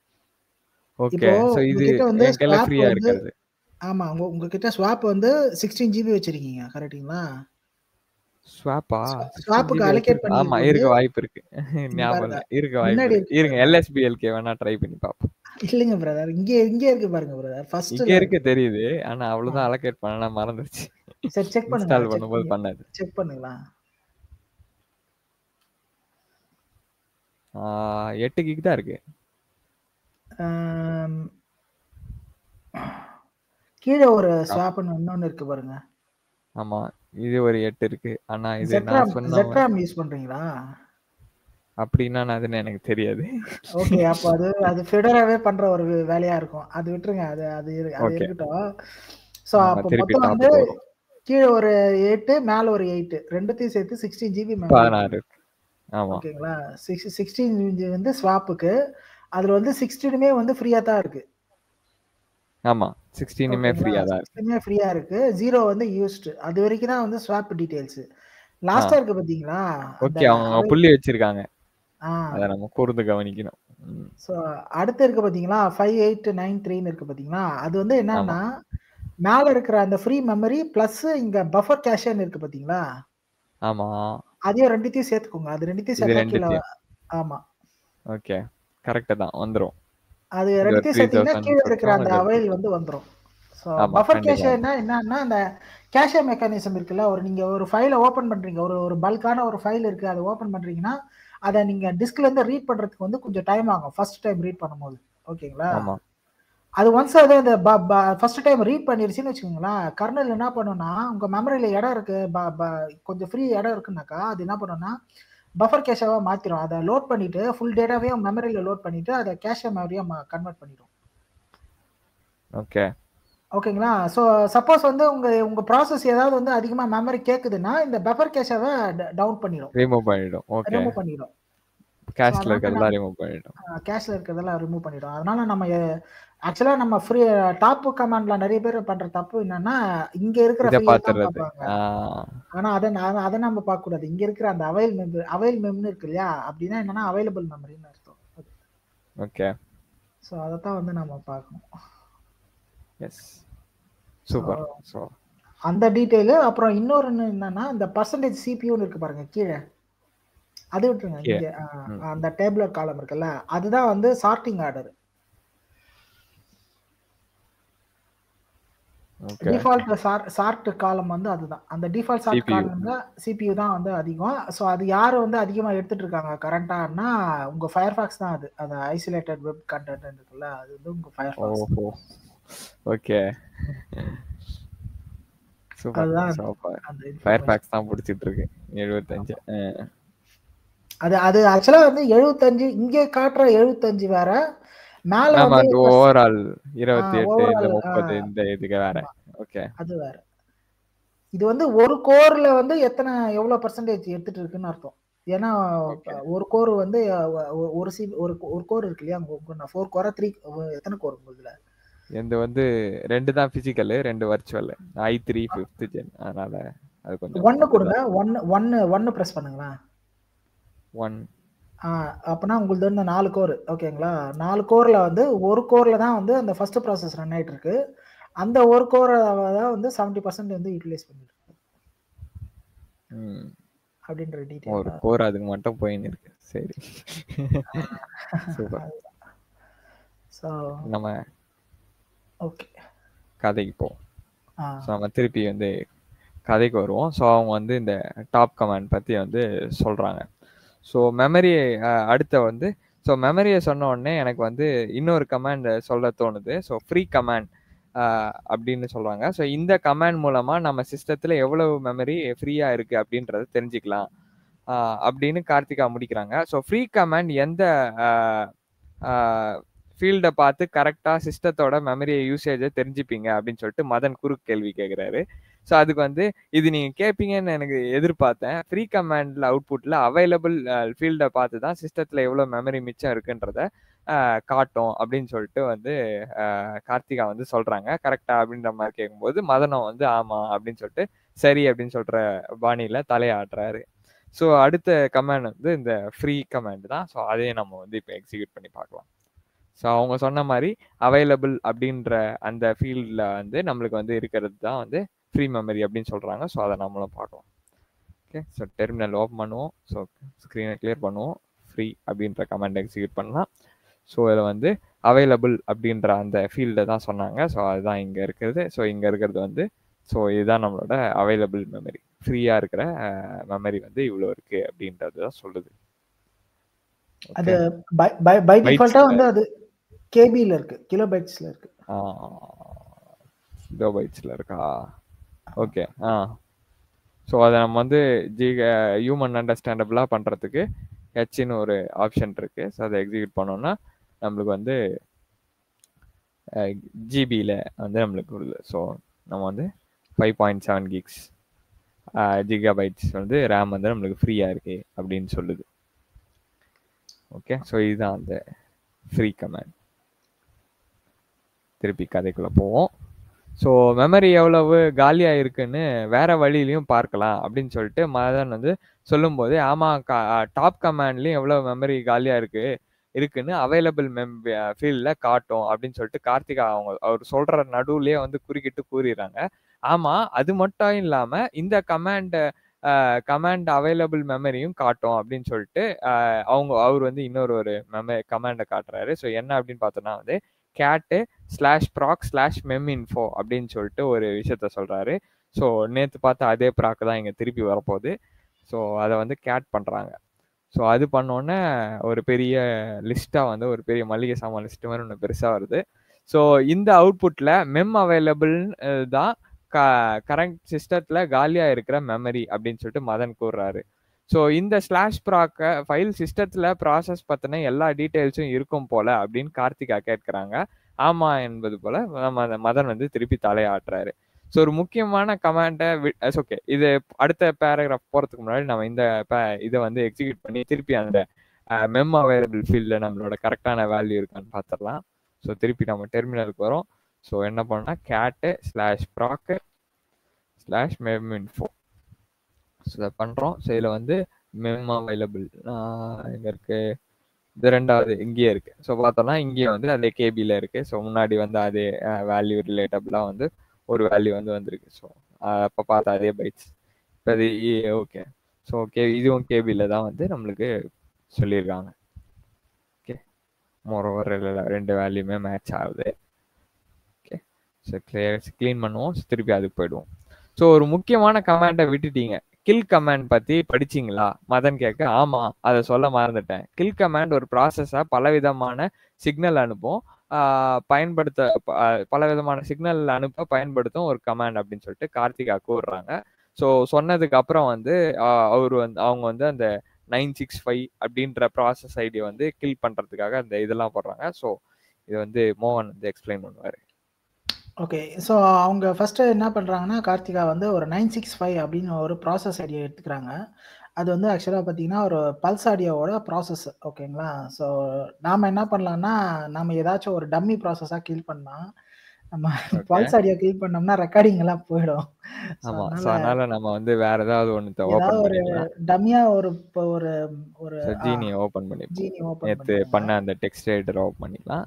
B: okay
A: இப்போ
B: ஸோ இது
A: உங்ககிட்ட வந்து
B: என் கையில்
A: ஸ்வாப்
B: ஃப்ரீயாக
A: வந்து
B: இருக்கிறது
A: ஆமா உங்க உங்ககிட்ட ஸ்வாப் வந்து சிக்ஸ்டீன் ஜிபி வச்சிருக்கீங்க கரெக்ட்டுங்களா
B: ஸ்வாப்பா சிக்ஸ்டீன்
A: ஸ்வாப்புக்கு
B: ஜிபி
A: அலோகேட்
B: வச்சிருக்கு ஆமா
A: பண்ணிருக்கிறது
B: இருக்க வாய்ப்பு இருக்கு
A: இங்க
B: ஞாபகம்
A: பாருங்க
B: இல்லை இருக்க வாய்ப்பு
A: முன்னாடி
B: இருக்கு
A: இருக்கு
B: இருங்க
A: பாருங்க
B: எல்எஸ்பிஎல்கே வேணா ட்ரை பண்ணி பார்ப்போம்
A: இல்லைங்க பிரதர் இங்கே இங்கே இருக்கு பாருங்க பிரதர்
B: இங்க
A: ஃபர்ஸ்ட்ல
B: இருக்கு
A: இருக்கு
B: தெரியுது ஆனா
A: ஆ.
B: அவ்வளவுதான் அலோகேட் பண்ண மறந்துருச்சு
A: சரி செக் பண்ணுங்க
B: இன்ஸ்டால்
A: செக்
B: பண்ணும்போது
A: பண்ணி
B: பண்ணாது
A: செக் பண்ணுங்களா
B: ஆஹ் எட்டு கிக் தான் இருக்கு
A: ஆம், கீழே ஒரு
B: ஆ,
A: ஸ்வாப்னு இன்னொன்னு இருக்கு பாருங்க
B: ஆமா இது ஒரு எட்டு இருக்கு ஆனா இது நான்
A: ஜெட்ராம்
B: சொன்ன
A: ஜெட்ராம் யூஸ் பண்றீங்களா
B: அப்படின்னா நான் அதுன்னு எனக்கு தெரியாது
A: ஓகே அப்போ அது அது ஃபெடராகவே பண்ற ஒரு வே- வேலையா இருக்கும் அது விட்டுருங்க அது அது இரு- அது
B: ஓகே
A: இருக்கட்டும் ஸோ
B: நம்ம
A: அப்போ
B: திருப்பி
A: மொத்தம் வந்து
B: டாபிக் வரும்
A: கீழே ஒரு எயிட்டு மேலே ஒரு எயிட்டு ரெண்டுத்தையும் சேர்த்து சிக்ஸ்டீன் ஜிபி மெமரி
B: பதினாறு
A: இருக்கு
B: இருக்கு ஆமா
A: ஓகேங்களா சிக்ஸ் சிக்ஸ்டீன் வந்து ஸ்வாப்புக்கு அதில் வந்து சிக்ஸ்டீனுமே வந்து ஃப்ரீயாக தான் இருக்கு
B: ஆமா சிக்ஸ்டீனுமே
A: ஓகேங்களா
B: ஃப்ரீயா தான் இருக்கு
A: சிக்ஸ்டீனுமே ஃப்ரீயாக இருக்கு ஜீரோ வந்து யூஸ்டு அது வரைக்கும் தான் வந்து ஸ்வாப் டீட்டெயில்ஸ்
B: ஆ
A: லாஸ்ட்டாக இருக்கு பார்த்தீங்களா அந்த
B: ஓகே அவங்க
A: அவை
B: புள்ளி வச்சிருக்காங்க
A: ஆ
B: அதை நம்ம கூர்ந்து கவனிக்கணும் ம்,
A: ஸோ அடுத்து இருக்கு பார்த்தீங்களா ஃபைவ் எயிட் நைன் த்ரீன்னு இருக்கு பார்த்தீங்களா அது வந்து
B: ஆமா
A: என்னன்னா மேலே இருக்கிற அந்த ஃப்ரீ மெமரி ப்ளஸ் இங்க பஃபர் கேஷன் இருக்கு பார்த்தீங்களா
B: ஆமா
A: அதையும் ரெண்டுத்தையும் சேர்த்துக்கோங்க அது ரெண்டுத்தையும்
B: இது
A: சேர்த்தா கீழே
B: ரெண்டுத்தையும்
A: ஆமா
B: ஓகே கரெக்ட் தான் வந்துரும்
A: அது
B: இது ஒரு
A: ரெண்டுத்தையும்
B: த்ரீ
A: சேர்த்தீங்கன்னா
B: தௌசண்ட்
A: கீழே இருக்கிற
B: சொச்சம்
A: அந்த
B: இது
A: அவைல்
B: இருக்கு
A: வந்து வந்துடும் ஸோ
B: ஆமா
A: பஃபர்
B: கண்டிப்பா
A: கேஷன்னா என்னன்னா அந்த கேஷே மெக்கானிசம் இருக்குல்ல ஒரு நீங்க ஒரு ஃபைலை ஓப்பன் பண்றீங்க ஒரு ஒரு பல்கான ஒரு ஃபைல் இருக்கு அதை ஓப்பன் பண்றீங்கன்னா அதை நீங்க டிஸ்க்ல இருந்து ரீட் பண்றதுக்கு வந்து கொஞ்சம் டைம் ஆகும் ஃபர்ஸ்ட் டைம் ரீட் பண்ணும்போது ஓகேங்களா
B: ஆமா
A: அது ஒன்ஸ் அது அந்த ஃபர்ஸ்ட் டைம் ரீட் பண்ணிருச்சுன்னு வச்சுக்கோங்களேன் கர்னல் என்ன பண்ணுன்னா உங்க மெமரியில இடம் இருக்கு ப- ப- கொஞ்சம் ஃப்ரீ இடம் இருக்குனாக்கா அது என்ன பண்ணுன்னா பஃபர் கேஷாவா மாத்திரும் அதை லோட் பண்ணிட்டு ஃபுல் டேட்டாவே மெமரியில லோட் பண்ணிட்டு அதை கேஷ் மெமரியா கன்வெர்ட் பண்ணிடும்
B: ஓகே
A: ஓகேங்களா ஸோ சப்போஸ் வந்து உங்க உங்க ப்ராசஸ் ஏதாவது வந்து அதிகமா மெமரி கேக்குதுன்னா இந்த பஃபர் கேஷாவை டவுன் பண்ணிடும்
B: ரிமூவ் பண்ணிடும் ஓகே
A: ரிமூவ் பண்ணிடும்
B: கேஷ்ல
A: அதனால
B: இருக்கிறதெல்லாம் ரிமூவ் பண்ணிடும்
A: கேஷ்ல இருக்கிறதெல்லாம் ரிமூவ் பண்ணிடும் அதனால நம்ம ஆக்சுவலா நம்ம ஃப்ரீ டாப் கமாண்ட்ல நிறைய பேர் பண்ற தப்பு என்னன்னா இங்க இருக்கிற
B: இதை
A: free தான்
B: பாத்துறது
A: பார்ப்பாங்க
B: ஆ
A: ஆனா அதை நான் அதை நம்ம பார்க்க கூடாது இங்க இருக்கிற அந்த அவைல் மெமரி அவைல் மெம்னு இருக்கு இல்லையா அப்படின்னா என்னன்னா அவைலபிள் மெமரின்னு அர்த்தம்
B: ஓகே
A: ஸோ அதை தான் வந்து நம்ம பார்க்கணும்
B: எஸ் சூப்பர் ஸோ
A: அந்த டீட்டெயிலு அப்புறம் இன்னொரு என்னன்னா இந்த பர்சன்டேஜ் சிபியூன்னு இருக்கு பாருங்க கீழே அது விட்டுருங்க
B: கீழே.
A: இங்க ஆ,
B: ம்.
A: அந்த டேபிளர் காலம் இருக்குல்ல அதுதான் வந்து sorting order
B: okay
A: default sort column வந்து அதுதான் அந்த டிஃபால்ட் சார்ட்
B: CPU.
A: காலம்ல சிபியூ தான் வந்து அதிகம் ஸோ அது யார் வந்து அதிகமாக எடுத்துட்டு இருக்காங்க கரண்டானா உங்க ஃபயர்ஃபாக்ஸ் தான் அது அந்த ஐசோலேட்டட் வெப் கண்டென்ட் இருக்குல்ல அது வந்து உங்க ஃபயர்ஃபாக்ஸ்
B: ஓஹோ ஓகே சூப்பர்
A: அதுதான்
B: சூப்பர்
A: அந்த information.
B: ஃபயர் பேக்ஸ் தான் பிடிச்சிட்டு இருக்கு எழுபத்தஞ்சு
A: அது அது ஆக்சுவலா வந்து எழுபத்தஞ்சு இங்க காட்டுற எழுபத்தஞ்சு வேற மேல
B: ஆமா
A: வந்து
B: அது ஓவரால் இருபத்தி
A: ஆ,
B: எட்டு இந்த
A: overall,
B: முப்பது
A: ஆ.
B: இந்த இதுக்கு வேற ஓகே
A: அது வேற இது வந்து ஒரு கோர்ல வந்து எத்தனை எவ்வளவு பர்சன்டேஜ் எடுத்துட்டு இருக்குன்னு அர்த்தம் ஏன்னா
B: Okay.
A: ஒரு கோர் வந்து அஹ், ஒ- ஒரு சி ஒரு ஒரு கோர் இருக்கு இல்லையா உங்க ஃபோர் கோரா த்ரீ எத்தனை கோர் உங்களுதுல
B: எந்த வந்து ரெண்டு தான் பிசிக்கல் ரெண்டு virtual I three fifth gen அதனால அது கொஞ்சம்
A: ஒன்னு கொடுங்க ஒன்னு ஒன்னு ஒன்னு ப்ரெஸ் பண்ணுங்களேன்
B: ஒன்
A: ஆ, அப்பனா உங்களுது வந்து நாலு கோர் ஓகேங்களா நாலு கோர்ல வந்து ஒரு கோர்ல தான் வந்து அந்த ஃபர்ஸ்ட் ப்ராசஸ் ரன் ஆயிட்டு இருக்கு அந்த ஒரு கோரை தான் வந்து செவன்டி பர்சன்ட் வந்து யூட்டிலைஸ் பண்ணிட்டு இருக்கு அப்படின்ற
B: ஒரு
A: டீட்டெயில்
B: கோர் அதுக்கு மட்டும் போயின்னு இருக்கு சரி சூப்பர்
A: ஸோ
B: நம்ம
A: ஓகே
B: கதைக்கு போவோம்
A: ஆ
B: ஸோ நம்ம திருப்பி வந்து கதைக்கு வருவோம் ஸோ அவங்க வந்து இந்த டாப் கமாண்ட் பற்றி வந்து சொல்கிறாங்க ஸோ மெமரி அடுத்த வந்து ஸோ மெமரியை சொன்ன உடனே எனக்கு வந்து இன்னொரு கமாண்ட் சொல்ல தோணுது ஸோ ஃப்ரீ கமாண்ட் அப்படின்னு சொல்கிறாங்க ஸோ இந்த கமாண்ட் மூலமாக நம்ம சிஸ்டத்தில் எவ்வளவு மெமரி ஃப்ரீயாக இருக்குது அப்படின்றத தெரிஞ்சுக்கலாம் ஆஹ் அப்படின்னு கார்த்திகா முடிக்கிறாங்க ஸோ ஃப்ரீ கமாண்ட் எந்த ஃபீல்டை பார்த்து கரெக்டாக சிஸ்டத்தோட மெமரி யூசேஜை தெரிஞ்சுப்பீங்க அப்படின்னு சொல்லிட்டு மதன் குறு கேள்வி கேட்குறாரு ஸோ அதுக்கு வந்து இது நீங்கள் கேட்பீங்கன்னு எனக்கு எதிர்பார்த்தேன் ஃப்ரீ கமாண்டில் அவுட்புட்டில் அவைலபிள் ஃபீல்டை பார்த்து தான் சிஸ்டத்தில் எவ்வளோ மெமரி மிச்சம் இருக்குன்றத ஆஹ் காட்டும் அப்படின்னு சொல்லிட்டு வந்து ஆஹ் கார்த்திகா வந்து சொல்கிறாங்க கரெக்டா அப்படின்ற மாதிரி கேட்கும்போது மதனம் வந்து ஆமாம் அப்படின்னு சொல்லிட்டு சரி அப்படின்னு சொல்கிற பாணியில் தலையாட்டுறாரு ஸோ அடுத்த கமாண்ட் வந்து இந்த ஃப்ரீ கமாண்ட் தான் ஸோ அதையும் நம்ம வந்து இப்போ எக்ஸிக்யூட் பண்ணி பார்க்கலாம் ஸோ அவங்க சொன்ன மாதிரி அவைலபிள் அப்படின்ற அந்த ஃபீல்டில் வந்து நம்மளுக்கு வந்து இருக்கிறது தான் வந்து ஃப்ரீ மெமரி அப்படின்னு சொல்கிறாங்க ஸோ அதை நம்மளும் பார்க்கலாம் ஓகே ஸோ டெர்மினல் ஓப்பன் பண்ணுவோம் ஸோ ஸ்க்ரீனை கிளியர் பண்ணுவோம் ஃப்ரீ அப்படின்ற கமாண்ட் எக்ஸிக்யூட் பண்ணலாம் ஸோ இதில் வந்து அவைலபிள் அப்படின்ற அந்த ஃபீல்டை தான் சொன்னாங்க ஸோ அதுதான் இங்கே இருக்கிறது ஸோ இங்கே இருக்கிறது வந்து ஸோ இதுதான் நம்மளோட அவைலபிள் மெமரி ஃப்ரீயாக இருக்கிற மெமரி வந்து இவ்வளோ இருக்குது அப்படின்றது தான் சொல்லுது
A: அது பை பை பை
B: Bytes
A: டிஃபால்ட்டா
B: ல-
A: வந்து அது கேபில இருக்கு கிலோ பைட்ஸ்ல இருக்கு
B: கிலோபைட்ஸில் இருக்கா ஓகே ஆ ஸோ அதை நம்ம வந்து ஜி ஹியூமன் அண்டர்ஸ்டாண்டபிளாக பண்ணுறதுக்கு ஹெச்னு ஒரு ஆப்ஷன் இருக்குது ஸோ அதை எக்ஸிக்யூட் பண்ணோம்னா நம்மளுக்கு வந்து ஜிபியில் வந்து நம்மளுக்கு வருது ஸோ நம்ம வந்து five point seven six gigabytes வந்து ரேம் வந்து நம்மளுக்கு ஃப்ரீயாக இருக்கு அப்படின்னு சொல்லுது ஓகே ஸோ இதுதான் அந்த ஃப்ரீ கமாண்ட் திருப்பி கதைக்குள்ளே போவோம் ஸோ மெமரி எவ்வளவு காலியாக இருக்குன்னு வேற வழியிலையும் பார்க்கலாம் அப்படின்னு சொல்லிட்டு மதன் வந்து சொல்லும்போது ஆமாம் டாப் கமாண்ட்லேயும் எவ்வளோ மெமரி காலியாக இருக்கு இருக்குன்னு அவைலபிள் மெம் ஃபீல்டில் காட்டும் அப்படின்னு சொல்லிட்டு கார்த்திகா அவங்க அவர் சொல்கிற நடுவுலயே வந்து குறுக்கிட்டு கூறிடுறாங்க ஆமாம் அது மட்டும் இல்லாமல் இந்த கமாண்ட் கமாண்ட் அவைலபிள் மெமரியும் காட்டும் அப்படின்னு சொல்லிட்டு அஹ், அவங்க அவர் வந்து இன்னொரு ஒரு மெம கமாண்டை காட்டுறாரு ஸோ என்ன அப்படின்னு பார்த்தோன்னா வந்து cat slash proc slash meminfo அப்படின்னு சொல்லிட்டு ஒரு விஷயத்த சொல்கிறாரு ஸோ நேற்று பார்த்த அதே ப்ராக் தான் இங்கே திருப்பி வரப்போகுது ஸோ அதை வந்து கேட் பண்ணுறாங்க ஸோ அது பண்ணோன்னே ஒரு பெரிய லிஸ்ட்டாக வந்து ஒரு பெரிய மளிகை சாமான் லிஸ்ட் மாதிரி ஒன்று பெருசாக வருது ஸோ இந்த அவுட்புட்டில் மெம் அவைலபிள் தான் க கரண்ட் சிஸ்டத்தில் காலியாக இருக்கிற மெமரி அப்படின்னு சொல்லிட்டு மதன் கூறுறாரு ஸோ இந்த ஸ்லாஷ் ப்ராக்க ஃபைல் சிஸ்டத்தில் ப்ராசஸ் பற்றின எல்லா டீட்டெயில்ஸும் இருக்கும் போல அப்படின்னு கார்த்திகா கேட்குறாங்க ஆமாம் என்பது போல நம்ம அந்த மதன் வந்து திருப்பி தலையாட்டுறாரு ஸோ ஒரு முக்கியமான கமாண்டை ஓகே இது அடுத்த பேராகிராஃப் போகிறதுக்கு முன்னாடி நம்ம இந்த இதை வந்து எக்ஸிக்யூட் பண்ணி திருப்பி அந்த மெம் அவைலபிள் ஃபீல்டில் நம்மளோட கரெக்டான வேல்யூ இருக்கான்னு பார்த்துடலாம் ஸோ திருப்பி நம்ம டெர்மினலுக்கு வரோம் ஸோ என்ன பண்ணால் cat slash proc slash meminfo so இதை பண்ணுறோம் ஸோ இதில் வந்து மெம் அவைலபிள் எங்கே இருக்குது இது ரெண்டாவது இங்கேயே இருக்குது ஸோ பார்த்தோம்னா இங்கேயே வந்து அதே கேபியில் இருக்குது ஸோ முன்னாடி வந்து அதே வேல்யூ ரிலேட்டபிளாக வந்து ஒரு வேல்யூ வந்து வந்திருக்கு ஸோ அப்போ பார்த்தா அதே பைட்ஸ் இப்போ அது ஓகே ஸோ கே இதுவும் கேபியில் தான் வந்து நம்மளுக்கு சொல்லியிருக்காங்க ஓகே மோரோவர் ரெண்டு வேல்யூமே மேட்ச் ஆகுது ஓகே ஸோ கிளியர் க்ளீன் பண்ணுவோம் திருப்பி அதுக்கு போயிடுவோம் ஸோ ஒரு முக்கியமான கமாண்டை விட்டுட்டீங்க கில் கமாண்ட் பற்றி படிச்சிங்களா மதன் கேட்க ஆமாம் அதை சொல்ல மறந்துட்டேன் கில் கமாண்ட் ஒரு ப்ராசஸாக பலவிதமான சிக்னல் அனுப்பும் பயன்படுத்த பல விதமான சிக்னல் அனுப்ப பயன்படுத்தும் ஒரு கமாண்ட் அப்படின்னு சொல்லிட்டு கார்த்திகா கூறுறாங்க ஸோ சொன்னதுக்கு அப்புறம் வந்து அவர் வந்து அவங்க வந்து அந்த நைன் சிக்ஸ் ஃபைவ் அப்படின்ற ப்ராசஸ் ஐடியை வந்து கில் பண்ணுறதுக்காக அந்த இதெல்லாம் போடுறாங்க ஸோ இது வந்து மோகன் வந்து எக்ஸ்பிளைன் பண்ணுவார்
A: ஓகே ஸோ அவங்க ஃபஸ்ட்டு என்ன பண்ணுறாங்கன்னா கார்த்திகா வந்து ஒரு நைன் சிக்ஸ் ஃபைவ் அப்படின்னு ஒரு ப்ராசஸ் ஐடியா எடுத்துக்கிறாங்க அது வந்து ஆக்சுவலாக பார்த்தீங்கன்னா ஒரு பல்ஸ் ஆடியோவோட ப்ராசஸ் ஓகேங்களா ஸோ நாம் என்ன பண்ணலாம்னா நம்ம ஏதாச்சும் ஒரு டம்மி ப்ராசஸாக கில் பண்ணால் நம்ம பல்ஸ் ஆடியோ கில் பண்ணோம்னா ரெக்கார்டிங் எல்லாம் போயிடும்
B: ஆமா சோ அதனால நம்ம வந்து வேற ஏதாவது ஒன்னு
A: ஏதாவது ஒரு டம்மியா ஒரு ஒரு ஒரு
B: ஜீனி ஓபன் பண்ணி
A: ஜீனி ஓபன்
B: நேத்து பண்ண அந்த டெக்ஸ்ட் எடிட்டர் ஓபன் பண்ணிக்கலாம்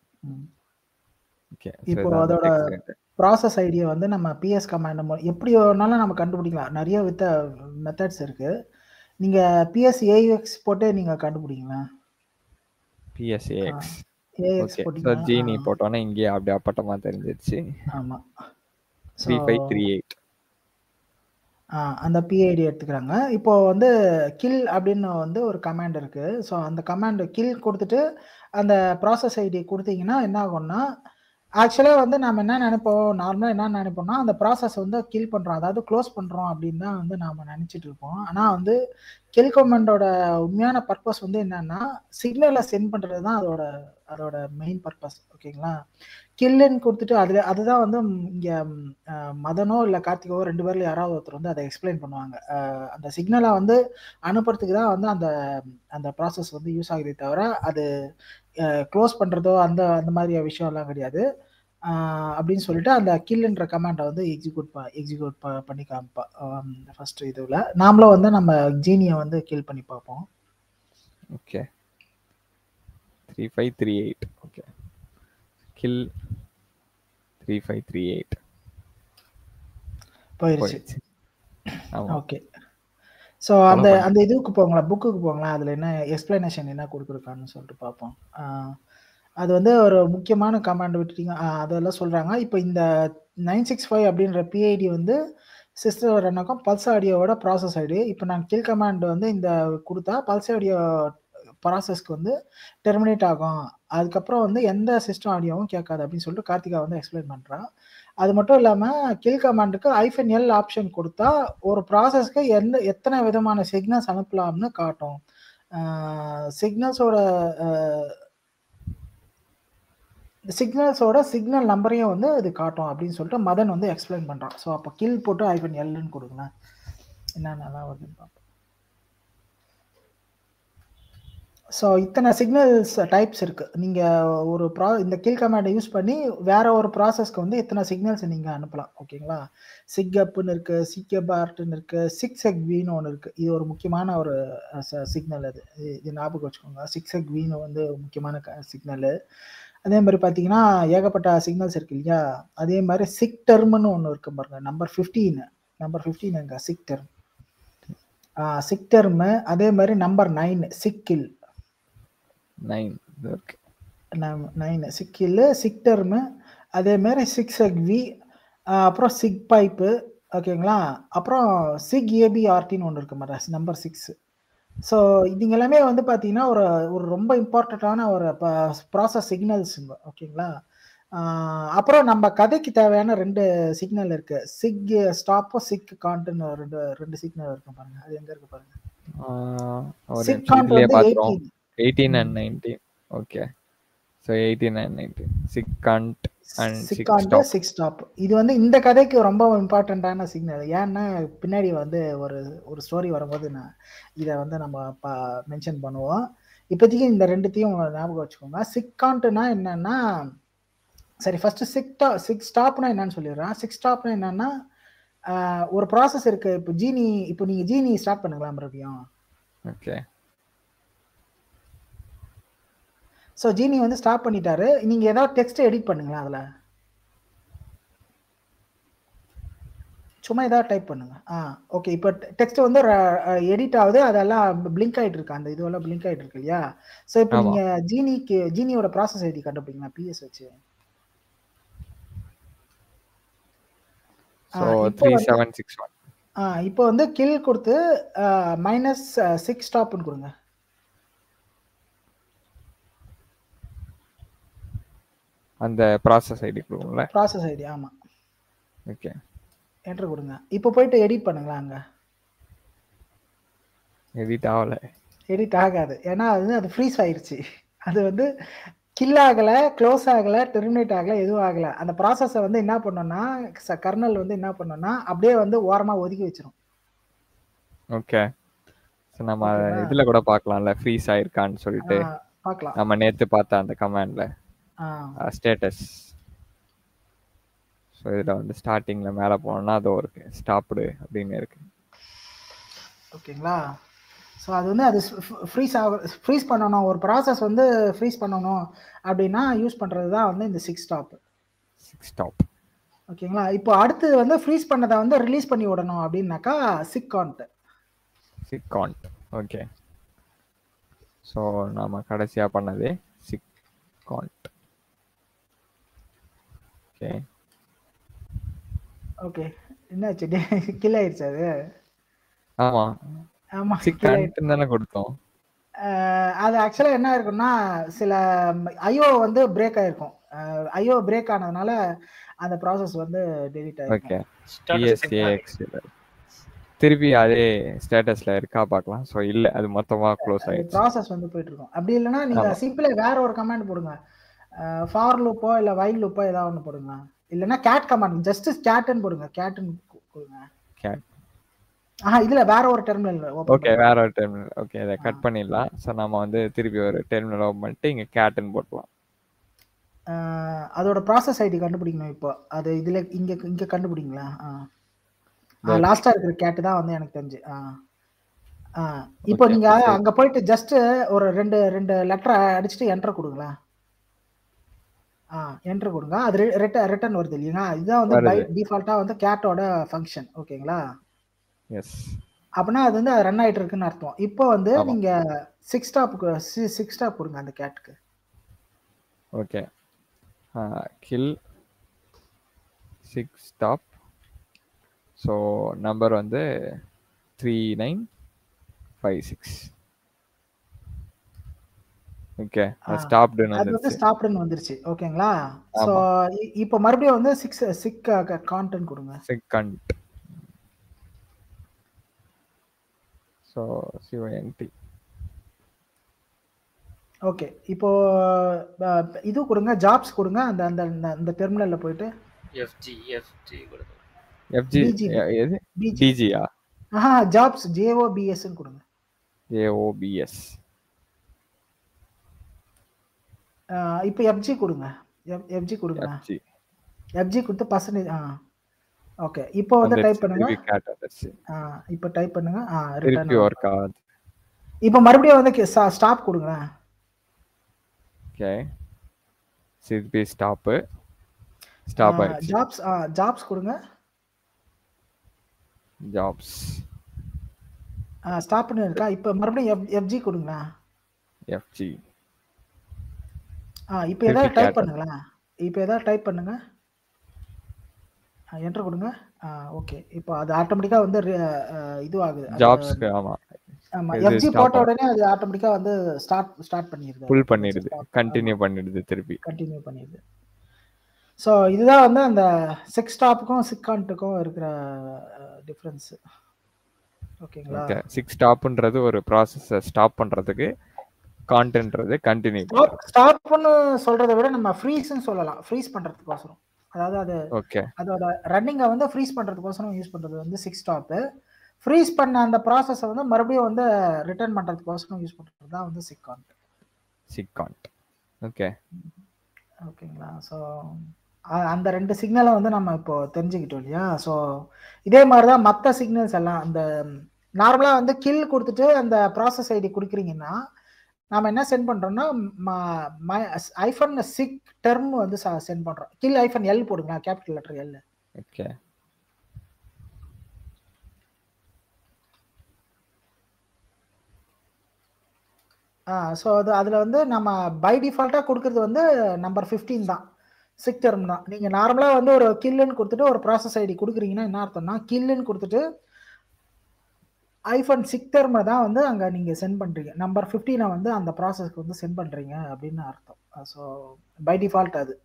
B: ஓகே
A: இப்போ அதோட ப்ராசஸ் ஐடியா வந்து நம்ம பிஎஸ் கமாண்ட் எப்படி வேணாலும் நம்ம கண்டுபிடிக்கலாம் நிறைய வித்த மெத்தட்ஸ் இருக்கு நீங்க பிஎஸ் ஏயுஎக்ஸ் போட்டு நீங்க கண்டுபிடிங்களா
B: PS AX
A: AX
B: okay so
A: போட்டீங்கன்னா
B: ஜீனி போட்டோன்னே இங்கேயே அப்படியே அப்பட்டமா தெரிஞ்சிருச்சு
A: ஆமா
B: three five three eight
A: ah, அந்த பிஐடி எடுத்துக்கிறாங்க இப்போ வந்து கில் அப்படின்னு வந்து ஒரு கமாண்ட் இருக்கு ஸோ அந்த கமாண்ட் கில் கொடுத்துட்டு அந்த ப்ராசஸ் ஐடி கொடுத்தீங்கன்னா என்ன ஆகும்னா ஆக்சுவலாக வந்து நம்ம என்ன நினைப்போம் நார்மலாக என்ன நினைப்போம்னா அந்த ப்ராசஸ் வந்து கில் பண்ணுறோம் அதாவது க்ளோஸ் பண்ணுறோம் அப்படின்னு தான் வந்து நாம் நினச்சிட்டு இருப்போம் ஆனால் வந்து கில் கமாண்டோட உண்மையான பர்பஸ் வந்து என்னன்னா சிக்னலை சென்ட் பண்ணுறது தான் அதோட அதோட மெயின் பர்பஸ் ஓகேங்களா கில்லுன்னு கொடுத்துட்டு அதில் அதுதான் வந்து இங்கே மதனோ இல்லை கார்த்திகோ ரெண்டு பேர்ல யாராவது ஒருத்தர் வந்து அதை எக்ஸ்பிளைன் பண்ணுவாங்க அஹ் அந்த சிக்னலை வந்து அனுப்புறதுக்கு தான் வந்து அந்த அந்த ப்ராசஸ் வந்து யூஸ் ஆகுதே தவிர அது க்ளோஸ் பண்ணுறதோ அந்த அந்த மாதிரி விஷயம்லாம் கிடையாது அஹ் அப்படின்னு சொல்லிட்டு அந்த கில்லுன்ற கமாண்டை வந்து எக்ஸிக்யூட் ப எக்ஸிக்யூட் ப பண்ணி காமிப்பா ஃபர்ஸ்ட் இதுவில் நாமளும் வந்து நம்ம ஜீனியை வந்து கில் பண்ணி பார்ப்போம்
B: okay three five three eight okay kill three five three eight
A: போயிருச்சு
B: போயிடுச்சு ஆமா
A: ஓகே ஸோ அந்த
B: பண்ணு.
A: அந்த இதுக்கு போங்களேன் புக்குக்கு போங்களேன் அதில் என்ன எக்ஸ்பிளனேஷன் என்ன கொடுக்குருக்கான்னு சொல்லிட்டு பார்ப்போம் ஆஹ் அது வந்து ஒரு முக்கியமான கமாண்ட் விட்டுட்டீங்க ஆஹ் அதெல்லாம் சொல்கிறாங்க இப்போ இந்த நைன் சிக்ஸ் ஃபைவ் அப்படின்ற பிஐடி வந்து சிஸ்டர் ரன் ஆகும் பல்ஸ் ஆடியோவோட ப்ராசஸ் ஐடி இப்போ நான் கில் கமாண்ட் வந்து இந்த கொடுத்தா பல்ஸ் ஆடியோ ப்ராசஸ்க்கு வந்து டெர்மினேட் ஆகும் அதுக்கப்புறம் வந்து எந்த சிஸ்டம் ஆடியோவும் கேட்காது அப்படின்னு சொல்லிட்டு கார்த்திகா வந்து எக்ஸ்பிளைன் பண்ணுறான் அது மட்டும் இல்லாமல் கில் கமாண்டுக்கு ஐஃபன் எல் ஆப்ஷன் கொடுத்தா ஒரு ப்ராசஸ்க்கு எந்த எத்தனை விதமான சிக்னல்ஸ் அனுப்பலாம்னு காட்டும் சிக்னல்ஸோட சிக்னல்ஸோட சிக்னல் நம்பரையும் வந்து இது காட்டும் அப்படின்னு சொல்லிட்டு மதன் வந்து எக்ஸ்பிளைன் பண்ணுறான் ஸோ அப்போ கில் போட்டு ஐஃபன் எல்னு கொடுங்களேன் என்னென்னலாம் வருதுன்னு பார்ப்போம் ஸோ இத்தனை சிக்னல்ஸ் டைப்ஸ் இருக்குது நீங்கள் ஒரு ப்ரா இந்த கில் கமாண்டை யூஸ் பண்ணி வேற ஒரு ப்ராசஸ்க்கு வந்து இத்தனை சிக்னல்ஸ் நீங்கள் அனுப்பலாம் ஓகேங்களா சிக்அப்னு இருக்குது சிக்கபார்ட்னு இருக்குது சிக்ஸ் எக் வீன்னு ஒன்று இருக்குது இது ஒரு முக்கியமான ஒரு சிக்னல் அது இது இது ஞாபகம் வச்சுக்கோங்க சிக்ஸ் எக் வீன்னு வந்து முக்கியமான சிக்னலு அதே மாதிரி பார்த்தீங்கன்னா ஏகப்பட்ட சிக்னல்ஸ் இருக்கு இல்லையா அதே மாதிரி சிக் டெர்ம்னு ஒன்று இருக்கு பாருங்க நம்பர் ஃபிஃப்டீன் நம்பர் ஃபிஃப்டீன் எங்க சிக் டெர்ம் சிக் டெர்மு அதே மாதிரி நம்பர் நைன் சிக்கில்
B: நைன் ஓகே
A: நைன் சிக்கில் சிக் டெர்மு அதே மாதிரி சிக்ஸ் எக் வி அப்புறம் சிக் பைப்பு ஓகேங்களா அப்புறம் சிக் ஏபிஆர்டின்னு ஒன்று இருக்கு மாதிரி நம்பர் சிக்ஸ் ஸோ இதுங்க எல்லாமே வந்து பார்த்தீங்கன்னா ஒரு ஒரு ரொம்ப இம்பார்ட்டண்ட்டான ஒரு ப்ராசஸ் சிக்னல்ஸுங்க ஓகேங்களா ஆஹ் அப்புறம் நம்ம கதைக்கு தேவையான ரெண்டு சிக்னல் இருக்கு சிக் ஸ்டாப்பும் சிக் கான்ட்னு ரெண்டு ரெண்டு சிக்னல் இருக்கு பாருங்க அது எங்க இருக்கு பாருங்க
B: ஆஹ் ஒரு
A: சிக்
B: நிமிஷம்
A: கான்ட்
B: இதுலயே
A: வந்து
B: பார்த்துருவோம்
A: eighteen
B: eighteen and nineteen okay so eighteen and nineteen SIGCONT and
A: SIG
B: 
A: SIGCONT
B: stop
A: SIGSTOP இது வந்து இந்த கதைக்கு ரொம்ப இம்பார்ட்டண்ட்டான சிக்னல் ஏன்னா பின்னாடி வந்து ஒரு ஒரு ஸ்டோரி வரும்போது நான் இதை வந்து நம்ம பா மென்ஷன் பண்ணுவோம் இப்போதைக்கு இந்த ரெண்டுத்தையும் ஞாபகம் வச்சுக்கோங்க சிக் கான்ட்னா என்னன்னா சரி ஃபர்ஸ்ட் சிக் சிக் ஸ்டாப்னா என்னன்னு சொல்லிடுறேன் சிக் ஸ்டாப்னா என்னன்னா ஆஹ் ஒரு ப்ராசஸ் இருக்கு இப்போ ஜீனி இப்போ நீங்க ஜீனி ஸ்டார்ட் பண்ணுங்களா மறுபடியும்
B: ஓகே
A: ஸோ ஜீனி வந்து ஸ்டாப் பண்ணிட்டாரு நீங்க ஏதாவது டெக்ஸ்ட் எடிட் பண்ணுங்களா அதுல சும்மா ஏதாவது டைப் பண்ணுங்க ஆ ஓகே இப்போ டெக்ஸ்ட் வந்து எடிட் ஆகுது அதெல்லாம் பிளிங்க் ஆயிட்டு இருக்கு அந்த இதுவெல்லாம் பிளிங்க் ஆயிட்டு இருக்கு இல்லையா ஸோ இப்போ
B: ஆமா.
A: நீங்க ஜீனிக்கு ஜீனியோட ப்ராசஸ் ஐடி கண்டுபிடிங்களா பிஎஸ் வச்சு ஆ,
B: ஸோ
A: இப்போ
B: த்ரீ
A: வந்து-
B: செவன் சிக்ஸ் ஒன்
A: ஆ இப்போ வந்து கில் கொடுத்து மைனஸ் சிக்ஸ் ஸ்டாப்னு கொடுங்க
B: அந்த ப்ராசஸ் ஐடி கொடுக்கும்ல
A: ப்ராசஸ் ஐடி ஆமா
B: ஓகே
A: என்ட்ரு கொடுங்க இப்போ போயிட்டு எடிட் பண்ணுங்களா அங்க
B: எடிட் ஆகல
A: எடிட் ஆகாது ஏன்னா அது வந்து அது ஃப்ரீஸ் ஆயிருச்சு அது வந்து கில் ஆகல க்ளோஸ் ஆகல டெர்மினேட் ஆகல எதுவும் ஆகல அந்த ப்ராசஸை வந்து என்ன பண்ணோம்னா கர்னல் வந்து என்ன பண்ணோம்னா அப்படியே வந்து ஓரமா ஒதுக்கி வச்சிரும்
B: ஓகே ஸோ நம்ம
A: ஓகேவா?
B: இதுல கூட பார்க்கலாம்ல ஃப்ரீஸ் ஆயிருக்கான்னு சொல்லிட்டு
A: ஆ, பார்க்கலாம்
B: நம்ம நேத்து பார்த்த அந்த கமாண்ட்ல
A: ஆ
B: ஸ்டேட்டஸ் ஸோ இதில் வந்து ஸ்டார்டிங்கில் மேலே போனோம்னா அது இருக்கு ஸ்டாப்டு அப்படின்னு இருக்கு
A: ஓகேங்களா ஸோ அது வந்து அது ஃப்ரீஸ் ஆக ஃப்ரீஸ் பண்ணணும் ஒரு ப்ராசஸ் வந்து ஃப்ரீஸ் பண்ணணும் அப்படின்னா யூஸ் பண்ணுறது தான் வந்து இந்த சிக்ஸ் ஸ்டாப்
B: சிக்ஸ் ஸ்டாப்
A: ஓகேங்களா இப்போ அடுத்து வந்து ஃப்ரீஸ் பண்ணதை வந்து ரிலீஸ் பண்ணி விடணும் அப்படின்னாக்கா SIGCONT
B: SIGCONT okay so நாம கடைசியாக பண்ணது சிக் காண்ட் ஓகே
A: ஓகே என்னாச்சு கில் ஆயிடுச்சு அது
B: ஆமாம்
A: ஆமாம்
B: சிக் காண்ட் தானே கொடுத்தோம்
A: அது ஆக்சுவலாக என்ன இருக்கும்னா சில ஐஓ வந்து பிரேக் ஆயிருக்கும் ஐஓ பிரேக் ஆனதுனால அந்த ப்ராசஸ் வந்து டெலிட் ஆயிருக்கும்
B: ஓகே பிஎஸ்ஏஎக்ஸ் திருப்பி அதே ஸ்டேட்டஸ்ல இருக்கா பார்க்கலாம் ஸோ இல்லை அது மொத்தமாக க்ளோஸ் ஆயிடுச்சு
A: ப்ராசஸ் வந்து போயிட்டு இருக்கும் அப்படி இல்லைன்னா நீங்க
B: ஆமா.
A: சிம்பிளா வேற ஒரு கமாண்ட் போடுங்க ஃபார் லூப்போ இல்ல வைல் லூப்போ ஏதாவது ஒன்று போடுங்க இல்லைன்னா கேட் கமாண்ட் ஜஸ்ட் கேட்னு போடுங்க கேட்னு கொடுங்க
B: Cat.
A: ஆஹா இதுல வேற ஒரு டெர்மினல்
B: ஓகே வேற ஒரு டெர்மினல் ஓகே இதை கட் பண்ணிடலாம் ஸோ நம்ம வந்து திருப்பி ஒரு டெர்மினல் ஓப்பன் பண்ணிட்டு இங்கே கேட்டுன்னு போட்டுலாம்
A: அதோட ப்ராசஸ் ஐடி கண்டுபிடிக்கணும் இப்போ அது இதுல இங்க இங்க கண்டுபிடிங்களா
B: இதோ
A: லாஸ்டா இருக்கிற கேட் தான் வந்து எனக்கு தெரிஞ்சு ஆ. ஆ, இப்போ
B: Okay,
A: நீங்க
B: சரி.
A: அங்க போயிட்டு ஜஸ்ட் ஒரு ரெண்டு ரெண்டு லெட்டர் அடிச்சுட்டு என்டர் கொடுங்களேன் ஆ என்டர் கொடுங்க அது ரிட்டர்ன் வருது இல்லைங்களா இதுதான் வந்து பை
B: வருது.
A: டிஃபால்ட்டா வந்து கேட்டோட ஃபங்க்ஷன் ஓகேங்களா
B: எஸ்
A: அப்படின்னா அது வந்து ரன் ஆயிட்டு இருக்குன்னு அர்த்தம் இப்போ வந்து
B: ஆமா.
A: நீங்க சிக்ஸ் ஸ்டாப்புக்கு சிக்ஸ் ஸ்டாப் கொடுங்க அந்த கேட்டுக்கு
B: okay kill SIGSTOP so number வந்து three nine five six okay
A: ah,
B: ஸ்டாப்டுன்னு
A: அது வந்து
B: வந்துருச்சு
A: ஸ்டாப்டுன்னு வந்துருச்சு ஓகேங்களா ஸோ
B: ஆமா.
A: இப்போ மறுபடியும் வந்து சிக்ஸ் சிக் கான்டென்ட் கொடுங்க
B: செகண்ட் ஸோ சிவஎன்டி
A: ஓகே இப்போ அஹ், இது கொடுங்க ஜாப்ஸ் கொடுங்க அந்த அந்த அந்த- அந்த டெர்மினல்ல போயிட்டு
C: எஃப்ஜி எஃப்ஜி கொடுங்க
B: எஃப்ஜி
A: DG.
B: எது
A: பிஜி
B: டிஜியா
A: ஆஹா ஜாப்ஸ் ஜேஓபிஎஸ்ன்னு கொடுங்க
B: ஏஓபிஎஸ்
A: அஹ், இப்போ எஃப்ஜி கொடுங்க எஃப்ஜி கொடுங்க
B: எஃப்ஜி
A: எஃப்ஜி கொடுத்து பர்சன்டேஜ் ஆ ஓகே இப்போ வந்து டைப் பண்ணுங்க
B: திருப்பி கேட் வந்துருச்சு
A: ஆ, இப்போ டைப் பண்ணுங்க ஆ
B: திருப்பி
A: ரிட்டர்ன்
B: ஒர்க் ஆகுது
A: இப்போ மறுபடியும் வந்து ஸ்டாப் கொடுங்களேன்
B: ஓகே திருப்பி ஸ்டாப்பு ஸ்டாப் ஆயிடுச்சு
A: ஜாப்ஸ் ஜாப்ஸ் கொடுங்க
B: ஜாப்ஸ்
A: ஸ்டாப்னு இருக்கா இப்போ மறுபடியும் எஃப் எஃப்ஜி கொடுங்களேன்
B: எஃப்ஜி
A: ஆ இப்போ ஏதாவது
B: திருப்பி
A: டைப்
B: கேட்
A: பண்ணுங்களேன் இப்போ ஏதாவது டைப் பண்ணுங்க என்டர் கொடுங்க ஆ ஓகே இப்போ அது ஆட்டோமேட்டிக்காக வந்து re- அஹ், இது ஆகுது அது-
B: ஜாப்ஸ்க்கு ஆமா
A: ஆமா
B: இது
A: எஃப்ஜி
B: stop
A: போட்ட
B: ஆகுது.
A: உடனே அது ஆட்டோமேட்டிக்காக வந்து ஸ்டார்ட் ஸ்டார்ட் பண்ணிடுது
B: புல் பண்ணிடுது கண்டினியூ பண்ணிடுது திருப்பி
A: கண்டினியூ பண்ணிடுது ஸோ இதுதான் வந்து அந்த சிக்ஸ் ஸ்டாப்புக்கும் சிக்கான்ட்டுக்கும் இருக்கிற டிஃப்ரென்ஸு ஓகேங்களா
B: ஓகே சிக்ஸ் ஸ்டாப்ன்றது ஒரு ப்ராசஸை ஸ்டாப் பண்றதுக்கு கான்டென்ட்றது கண்டினியூ
A: ஸ்டாப் ஸ்டாப்னு சொல்றதை விட நம்ம ஃப்ரீஸ்ன்னு சொல்லலாம் ஃப்ரீஸ் பண்றதுக்கோசரம் அதாவது அது
B: ஓகே
A: அதோட ரன்னிங்கை வந்து ஃப்ரீஸ் பண்றதுக்கோசரம் யூஸ் பண்றது வந்து சிக்ஸ் ஸ்டாப்பு ஃப்ரீஸ் பண்ண அந்த ப்ராசஸை வந்து மறுபடியும் வந்து ரிட்டர்ன் பண்றதுக்கோசரம் யூஸ் பண்றது தான் வந்து சிக்கான்ட்
B: சிக்கான்ட் ஓகே
A: ஓகேங்களா ஸோ அந்த ரெண்டு சிக்னலை வந்து நம்ம இப்போ தெரிஞ்சுக்கிட்டோம் இல்லையா ஸோ இதே மாதிரி தான் மற்ற சிக்னல்ஸ் எல்லாம் அந்த நார்மலாக வந்து கில் கொடுத்துட்டு அந்த ப்ராசஸ் ஐடி கொடுக்குறீங்கன்னா நாம என்ன சென்ட் பண்ணுறோம்னா ஐஃபோன் சிக் டெர்ம் வந்து சென்ட் பண்ணுறோம் கில் ஐஃபோன் எல் போடுங்க capital letter L
B: okay
A: so அது அதில் வந்து நம்ம பை டிஃபால்ட்டாக கொடுக்குறது வந்து நம்பர் ஃபிஃப்டீன் தான் சிக் டெர்ம் தான் நீங்கள் நார்மலாக வந்து ஒரு கில்லுன்னு கொடுத்துட்டு ஒரு ப்ராசஸ் ஐடி கொடுக்குறீங்கன்னா என்ன அர்த்தம்னா கில்லுன்னு கொடுத்துட்டு ஐஃபோன் சிக் டெர்மை தான் வந்து அங்கே நீங்கள் சென்ட் பண்ணுறீங்க நம்பர் ஃபிஃப்டீனை வந்து அந்த ப்ராசஸ்க்கு வந்து சென்ட் பண்ணுறீங்க அப்படின்னு அர்த்தம் ஸோ பை டிஃபால்ட் அது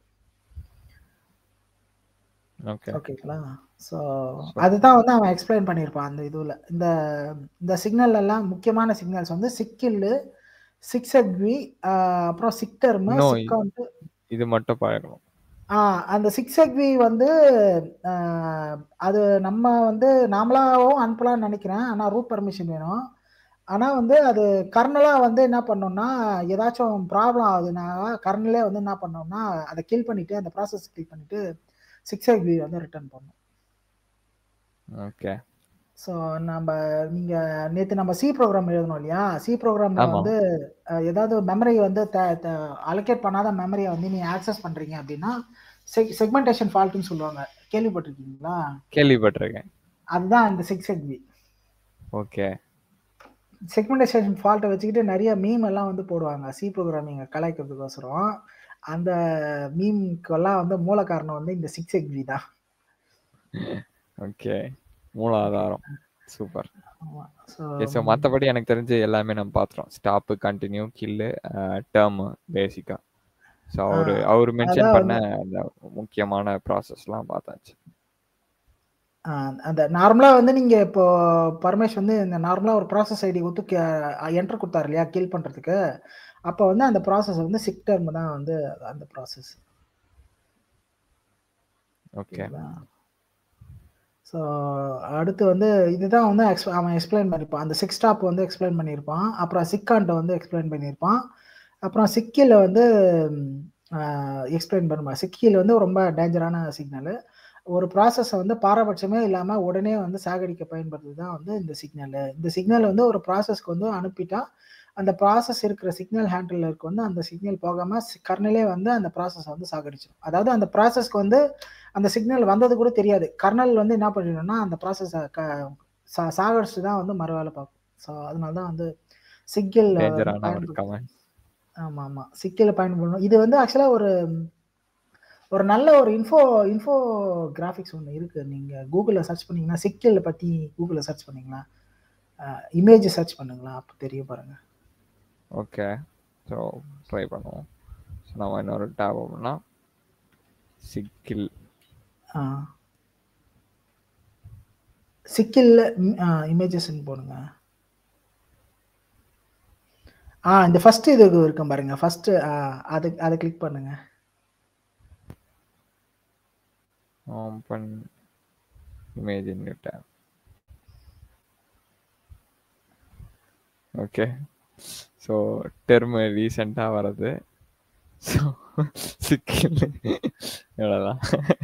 B: ஓகே
A: ஓகேங்களா ஸோ அதுதான் வந்து அவன் எக்ஸ்பிளைன் பண்ணியிருப்பான் அந்த இதுவில் இந்த இந்த சிக்னல் எல்லாம் முக்கியமான சிக்னல்ஸ் வந்து சிக்கில்லு சிக்ஸ் எக்வி அப்புறம் SIGTERM
B: No,
A: SIGCONT
B: இது மட்டும் பழகணும்
A: ஆ அந்த சிக்ஸ் எக்வி வந்து ஆஹ், அது நம்ம வந்து நாமளாவும் அனுப்பலாம்னு நினைக்கிறேன் ஆனால் ரூட் பர்மிஷன் வேணும் ஆனால் வந்து அது கர்னலாக வந்து என்ன பண்ணோம்னா ஏதாச்சும் ப்ராப்ளம் ஆகுதுன்னா கர்னலே வந்து என்ன பண்ணோம்னா அதை கில் பண்ணிட்டு அந்த ப்ராசஸ் கில் பண்ணிட்டு சிக்ஸ் எக்வி வந்து ரிட்டர்ன் பண்ணோம்
B: ஓகே
A: ஸோ நம்ம நீங்க நேத்து நம்ம சி ப்ரோக்ராம் எழுதணும் இல்லையா சி ப்ரோக்ராம்ல
B: ஆமா.
A: வந்து அஹ், ஏதாவது மெமரி வந்து அலோகேட் பண்ணாத மெமரியை வந்து நீங்க ஆக்சஸ் பண்றீங்க அப்படின்னா செக்மெண்டேஷன் ஃபால்ட்னு சொல்லுவாங்க கேள்விப்பட்டிருக்கீங்களா
B: கேள்விப்பட்டிருக்கேன்
A: அதுதான் இந்த சிக்ஸ் எக்பி
B: ஓகே
A: செக்மெண்டேஷன் ஃபால்ட்டை வச்சுக்கிட்டு நிறைய மீம் எல்லாம் வந்து போடுவாங்க சி ப்ரோக்ராமிங்கை கலாய்க்கிறதுக்கோசரம் அந்த மீம்க்கெல்லாம் வந்து மூல காரணம் வந்து இந்த சிக்ஸ் எக்பி தான்
B: ஓகே மூலாதாரம் சூப்பர்
A: ஆமா ஸோ
B: ஓகே ஸோ மற்றபடி எனக்கு தெரிஞ்சு எல்லாமே நம்ம பார்த்துட்டோம் ஸ்டாப்பு கண்டினியூ கில்லு டேர்ம் பேசிக்கா ஸோ அவரு அவர் மென்ஷன்
A: அதான்
B: பண்ண அந்த முக்கியமான ப்ராசஸ்லாம் பார்த்தாச்சு
A: ஆஹ் அந்த நார்மலாக வந்து நீங்கள் இப்போ பரமேஷ் வந்து இந்த நார்மலாக ஒரு ப்ராசஸ் ஐடி கொடுத்து என்டர் கொடுத்தாரு இல்லையா கில் பண்ணுறதுக்கு அப்போ வந்து அந்த ப்ராசஸ் வந்து சிக் டர்ம் தான் வந்து அந்த ப்ராசஸ்
B: ஓகே
A: ஸோ அடுத்து வந்து இதுதான் வந்து எக்ஸ் அவன் எக்ஸ்பிளைன் பண்ணியிருப்பான் அந்த சிக் ஸ்டாப் வந்து எக்ஸ்பிளைன் பண்ணியிருப்பான் அப்புறம் சிக்கான்ட்ட வந்து எக்ஸ்பிளைன் பண்ணியிருப்பான் அப்புறம் சிக்கியில் வந்து எக்ஸ்பிளைன் பண்ணுவான் சிக்கியில் வந்து ரொம்ப டேஞ்சரான சிக்னல் ஒரு ப்ராசஸை வந்து பாரபட்சமே இல்லாமல் உடனே வந்து சாகடிக்க பயன்படுறது தான் வந்து இந்த சிக்னல் இந்த சிக்னல் வந்து ஒரு ப்ராசஸ்க்கு வந்து அனுப்பிட்டா அந்த ப்ராசஸ் இருக்கிற சிக்னல் ஹேண்டிலருக்கு வந்து அந்த சிக்னல் போகாமல் கர்னலே வந்து அந்த ப்ராசஸை வந்து சாகடிச்சிடும் அதாவது அந்த ப்ராசஸ்க்கு வந்து அந்த சிக்னல் வந்தது கூட தெரியாது கர்னல் வந்து என்ன பண்ணிடும்னா அந்த ப்ராசஸை க சா சாகடிச்சு தான் வந்து மறு வேலை பார்க்கும் ஸோ அதனால தான் வந்து சிக்கில்
B: டேஞ்சரான ஒரு கமெண்ட்
A: ஆமாம் ஆமாம் சிக்கில் பயன்படணும் இது வந்து ஆக்சுவலாக ஒரு ஒரு நல்ல ஒரு இன்ஃபோ இன்ஃபோ கிராஃபிக்ஸ் ஒன்று இருக்குது நீங்கள் கூகுளில் சர்ச் பண்ணீங்கன்னா சிக்கில் பற்றி கூகுளில் சர்ச் பண்ணீங்களா இமேஜ் சர்ச் பண்ணுங்களா அப்போ தெரிய பாருங்க
B: ஓகே ஸோ ட்ரை பண்ணுவோம் ஸோ நம்ம இன்னொரு டேப் பண்ணால் சிக்கில்
A: சிக்கில் இமேஜஸ் போடுங்க ஆ இந்த ஃபர்ஸ்ட் இது இருக்கும் பாருங்க ஃபர்ஸ்ட் அது அதை கிளிக் பண்ணுங்க
B: open image in new tab okay so term ரீசெண்டாக வர்றது ஸோ சிக்கல் இவ்வளோதான்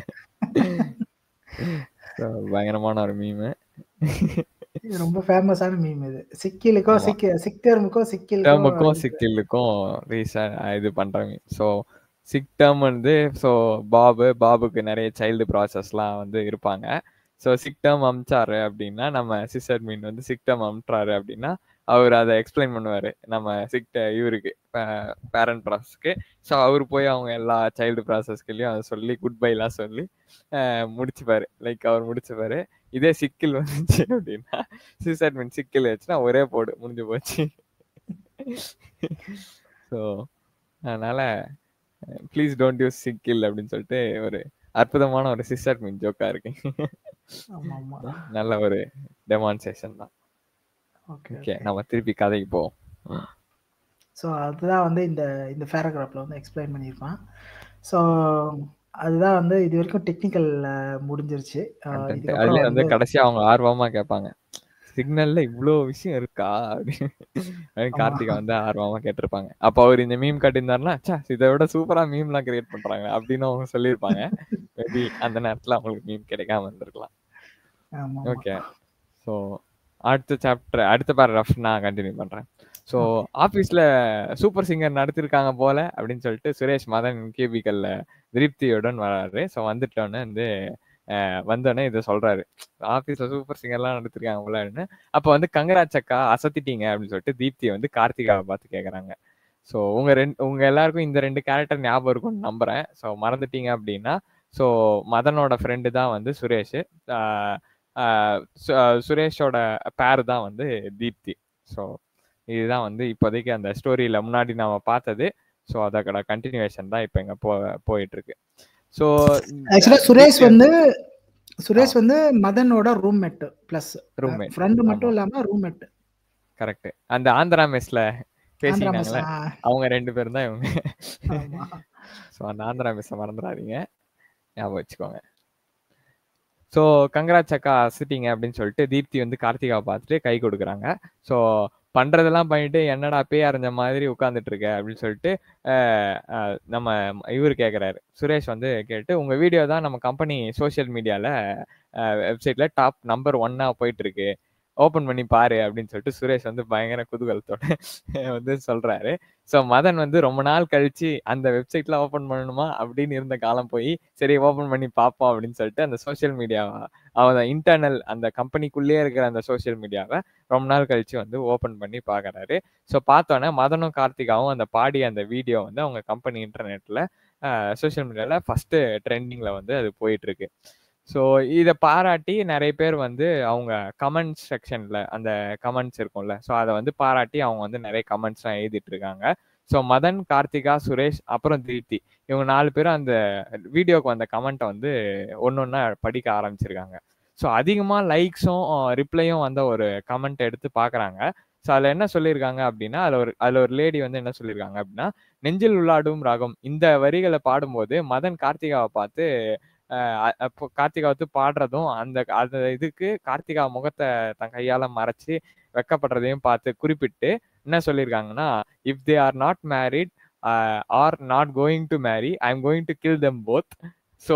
B: ஸோ பயங்கரமான ஒரு மீமு
A: இது ரொம்ப ஃபேமஸான மீம் இது சிக்கிலுக்கோ
B: ஆமா.
A: சிக்க சிக் டெர்முக்கோ சிக்கிலுக்கோ
B: டேர்முக்கும் சிக்கிலுக்கும் ரீசன் இது பண்ணுறாங்க ஸோ சிக் டேர்ம் வந்து ஸோ பாபு பாபுக்கு நிறைய சைல்டு ப்ராசஸ்லாம் வந்து இருப்பாங்க ஸோ சிக் டேர்ம் அமிச்சாரு அப்படின்னா நம்ம சிஸ்டர் மீன் வந்து சிக் டேர்ம் அமிட்றாரு அப்படின்னா அவர் அதை எக்ஸ்பிளைன் பண்ணுவார் நம்ம சிக் இவருக்கு பேரண்ட் ப்ராசஸ்க்கு ஸோ அவர் போய் அவங்க எல்லா சைல்டு ப்ராசஸ்க்குள்ளேயும் அதை சொல்லி குட் பைலாம் சொல்லி அஹ், முடிச்சுப்பாரு லைக் அவர் முடிச்சுப்பாரு இதே சிக்கில் வந்துச்சு அப்படின்னா சிஸ்டர் மீன் சிக்கில் வச்சுன்னா ஒரே போடு முடிஞ்சு போச்சு ஸோ அதனால ப்ளீஸ் டோன்ட் யூஸ் சிக்கில் அப்படின்னு சொல்லிட்டு ஒரு அற்புதமான ஒரு சிஸ்டர் மீன் ஜோக்கா இருக்கு
A: ஆமா ஆமா
B: நல்ல ஒரு டெமான்ஸ்ட்ரேஷன் தான்
A: ஓகே
B: ஓகே நம்ம திருப்பி கதைக்கு போவோம்
A: ஸோ அதுதான் வந்து இந்த இந்த பேராகிராஃபில் வந்து எக்ஸ்பிளைன் பண்ணியிருப்பான் ஸோ அதுதான் வந்து இது வரைக்கும் டெக்னிக்கல் முடிஞ்சிருச்சு அஹ்
B: content.
A: இதுக்கப்புறம்
B: அதுலயே வந்து
A: வந்து
B: கடைசியா அவங்க ஆர்வமா கேட்பாங்க சிக்னல்ல இவ்ளோ விஷயம் இருக்கா அப்படின்னு அப்படின்னு
A: ஆமா.
B: கார்த்திகா வந்து ஆர்வமா கேட்டிருப்பாங்க அப்ப அவர் இந்த மீம் காட்டியிருந்தாருன்னா ச்சே இதை விட சூப்பரா மீம் எல்லாம் கிரியேட் பண்றாங்க அப்படின்னு அவங்க சொல்லியிருப்பாங்க மேபி அந்த நேரத்துல அவங்களுக்கு மீம் கிடைக்காம இருந்திருக்கலாம்
A: ஆமா ஆமா.
B: ஓகே ஸோ அடுத்த சாப்டர் அடுத்த பேராகிராஃப் நான் கண்டினியூ பண்றேன் ஸோ ஆஃபீஸில் சூப்பர் சிங்கர் நடத்திருக்காங்க போல அப்படின்னு சொல்லிட்டு சுரேஷ் மதன் கேபிக்கல்ல திருப்தியுடன் வராரு ஸோ வந்துட்டோன்னு வந்து அஹ், வந்தோடனே இதை சொல்றாரு ஆஃபீஸில் சூப்பர் சிங்கர்லாம் நடத்திருக்காங்க போலன்னு அப்போ வந்து கங்கராஜ் அக்கா அசத்திட்டீங்க அப்படின்னு சொல்லிட்டு தீப்தியை வந்து கார்த்திகாவை பார்த்து கேட்குறாங்க ஸோ உங்க ரெண்டு உங்க எல்லாருக்கும் இந்த ரெண்டு கேரக்டர் ஞாபகம் இருக்கும்னு நம்புறேன் ஸோ மறந்துட்டீங்க அப்படின்னா ஸோ மதனோட ஃப்ரெண்டு தான் வந்து சுரேஷ் ஆஹ் ஆஹ் சு- ஆஹ் சுரேஷோட பேர் தான் வந்து தீப்தி ஸோ இதுதான் வந்து இப்போதைக்கு அந்த ஸ்டோரியில முன்னாடி நாம பார்த்தது ஸோ அதோட கண்டினியூவேஷன் தான் இப்போ இங்க போ போயிட்டு இருக்கு ஸோ
A: ஆக்சுவலா சுரேஷ் வந்து சுரேஷ் வந்து மதனோட ரூம்மேட் பிளஸ்
B: Roommate.
A: ஃப்ரெண்டு மட்டும்
B: ஆமா.
A: இல்லாம ரூம்மேட்
B: கரெக்ட் அந்த ஆந்திரா மெஸ்ல
A: ஆந்திரா மிஸ்
B: பேசினாங்களே அவங்க ரெண்டு பேரும் தான் இவங்க
A: ஆமா
B: ஸோ அந்த ஆந்திரா மிஸ்ஸை மறந்துடாதீங்க ஞாபகம் வச்சுக்கோங்க ஸோ கங்கராஜ் அக்கா அசிட்டிங்க அப்படின்னு சொல்லிட்டு தீப்தி வந்து கார்த்திகாவை பார்த்துட்டு கை கொடுக்குறாங்க ஸோ பண்றதெல்லாம் பண்ணிட்டு என்னடா பேய் அரைஞ்ச மாதிரி உட்காந்துட்டு இருக்க அப்படின்னு சொல்லிட்டு அஹ், அஹ், நம்ம இவர் கேட்குறாரு சுரேஷ் வந்து கேட்டு உங்க வீடியோ தான் நம்ம கம்பெனி சோஷியல் மீடியால வெப்சைட்ல டாப் நம்பர் ஒன்னா போயிட்டு இருக்கு ஓப்பன் பண்ணி பாரு அப்படின்னு சொல்லிட்டு சுரேஷ் வந்து பயங்கர குதூகலத்தோட வந்து சொல்றாரு ஸோ மதன் வந்து ரொம்ப நாள் கழிச்சு அந்த வெப்சைட்ல ஓப்பன் பண்ணணுமா அப்படின்னு இருந்த காலம் போய் சரி ஓப்பன் பண்ணி பார்ப்போம் அப்படின்னு சொல்லிட்டு அந்த சோஷியல் மீடியா அவன் இன்டர்னல் அந்த கம்பெனிக்குள்ளேயே இருக்கிற அந்த சோஷியல் மீடியாவை ரொம்ப நாள் கழிச்சு வந்து ஓப்பன் பண்ணி பார்க்கறாரு ஸோ பார்த்தோன்னே மதனும் கார்த்திகாவும் அந்த பாடிய அந்த வீடியோ வந்து அவங்க கம்பெனி இன்டர்நெட்ல சோஷியல் மீடியால ஃபர்ஸ்ட் ட்ரெண்டிங்ல வந்து அது போயிட்டு இருக்கு ஸோ இதை பாராட்டி நிறைய பேர் வந்து அவங்க கமெண்ட்ஸ் செக்ஷன்ல அந்த கமெண்ட்ஸ் இருக்கும்ல ஸோ அதை வந்து பாராட்டி அவங்க வந்து நிறைய கமெண்ட்ஸ்லாம் எழுதிட்டு இருக்காங்க ஸோ மதன் கார்த்திகா சுரேஷ் அப்புறம் தீப்தி இவங்க நாலு பேரும் அந்த வீடியோக்கு வந்த கமெண்ட்டை வந்து ஒன்று ஒன்றா படிக்க ஆரம்பிச்சிருக்காங்க ஸோ அதிகமாக லைக்ஸும் ரிப்ளையும் வந்த ஒரு கமெண்ட் எடுத்து பார்க்குறாங்க ஸோ அதில் என்ன சொல்லியிருக்காங்க அப்படின்னா அதில் ஒரு அதில் ஒரு லேடி வந்து என்ன சொல்லியிருக்காங்க அப்படின்னா நெஞ்சில் உள்ளாடும் ராகம் இந்த வரிகளை பாடும்போது மதன் கார்த்திகாவை பார்த்து அஹ் அ- அப்போ கார்த்திகா வந்து பாடுறதும் அந்த அந்த இதுக்கு கார்த்திகா முகத்தை தன் கையால மறைச்சு வெக்கப்படுறதையும் பார்த்து குறிப்பிட்டு என்ன சொல்லியிருக்காங்கன்னா if they are not married or not going to marry I am going to kill them both so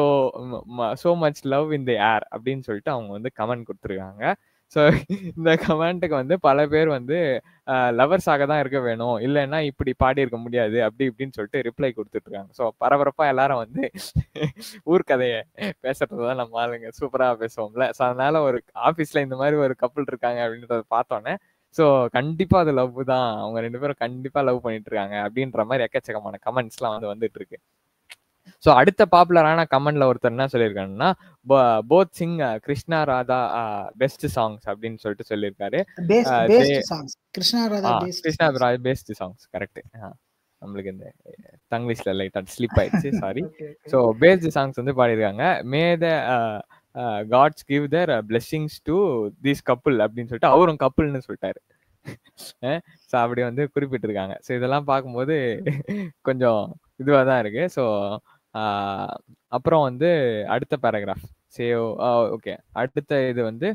B: so much love in the air அப்படின்னு சொல்லிட்டு அவங்க வந்து கமெண்ட் கொடுத்துருக்காங்க ஸோ இந்த கமெண்ட்டுக்கு வந்து பல பேர் வந்து லவர்ஸாக தான் இருக்க வேணும் இல்லைன்னா இப்படி பாடி இருக்க முடியாது அப்படி இப்படின்னு சொல்லிட்டு ரிப்ளை கொடுத்துட்டு இருக்காங்க ஸோ பரபரப்பா எல்லாரும் வந்து ஊர்க்கதையை பேசுறது தான் நம்ம ஆளுங்க சூப்பரா பேசுவோம்ல ஸோ அதனால ஒரு ஆஃபீஸ்ல இந்த மாதிரி ஒரு கப்பல் இருக்காங்க அப்படின்றத பார்த்தோன்னே ஸோ கண்டிப்பா அது லவ் தான் அவங்க ரெண்டு பேரும் கண்டிப்பா லவ் பண்ணிட்டு இருக்காங்க அப்படின்ற மாதிரி எக்கச்சக்கமான கமெண்ட்ஸ்லாம் வந்து வந்துட்டு இருக்கு ஸோ அடுத்த பாப்புலரான கமெண்ட்ல ஒருத்தர் என்ன சொல்லியிருக்காருன்னா both sing Krishna Radha best songs அப்படின்னு சொல்லிட்டு சொல்லியிருக்காரு
A: best
B: Uh,
A: best
B: they-
A: songs Krishna Radha
B: ஆ,
A: best
B: Krishna Raj best songs correct நம்மளுக்கு இந்த தங்கிலீஷ்ல லைட்டா ஸ்லிப் ஆயிடுச்சு சாரி ஸோ பேஸ்ட் சாங்ஸ் வந்து பாடியிருக்காங்க may the gods give their blessings to this couple அப்படின்னு சொல்லிட்டு அவரும் கப்புள்னு சொல்லிட்டாரு ஸோ அப்படி வந்து குறிப்பிட்டிருக்காங்க ஸோ இதெல்லாம் பார்க்கும்போது கொஞ்சம் இதுவாக தான் இருக்கு ஸோ அப்புறம் வந்து அடுத்த பேராகிராஃப் சேவ் ஓகே அடுத்த இது வந்து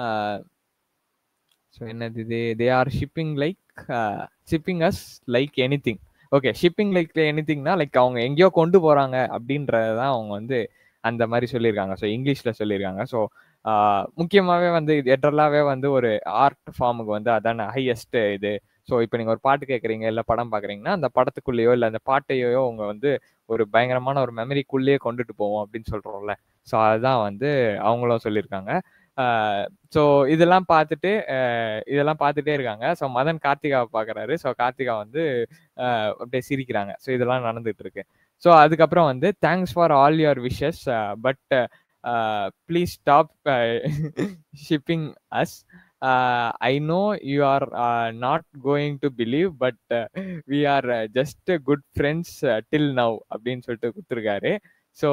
B: ஸோ என்னது இது they are shipping like shipping us like anything okay shipping like any திங்னா லைக் அவங்க எங்கேயோ கொண்டு போறாங்க அப்படின்றதான் அவங்க வந்து அந்த மாதிரி சொல்லியிருக்காங்க ஸோ இங்கிலீஷ்ல சொல்லியிருக்காங்க ஸோ முக்கியமாகவே வந்து ஜென்ரலாகவே வந்து ஒரு ஆர்ட் ஃபார்முக்கு வந்து அதான ஹையஸ்ட் இது ஸோ இப்போ நீங்கள் ஒரு பாட்டு கேட்குறீங்க இல்லை படம் பார்க்குறீங்கன்னா அந்த படத்துக்குள்ளேயோ இல்லை அந்த பாட்டையோ அவங்க வந்து ஒரு பயங்கரமான ஒரு மெமரிக்குள்ளேயே கொண்டுட்டு போவோம் அப்படின்னு சொல்கிறோம்ல ஸோ அதுதான் வந்து அவங்களும் சொல்லியிருக்காங்க ஸோ இதெல்லாம் பார்த்துட்டு அஹ் இதெல்லாம் பார்த்துட்டே இருக்காங்க ஸோ மதன் கார்த்திகாவை பார்க்குறாரு ஸோ கார்த்திகா வந்து அஹ் அப்படியே சிரிக்கிறாங்க ஸோ இதெல்லாம் நடந்துட்டு இருக்கு ஸோ அதுக்கப்புறம் வந்து thanks for all your wishes but please stop shipping us I know you are not going to believe but we are just good friends till now அப்படின்னு சொல்லிட்டு கொடுத்துருக்காரு so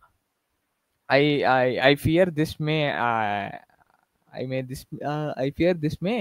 B: I I I fear this may I may this I fear this may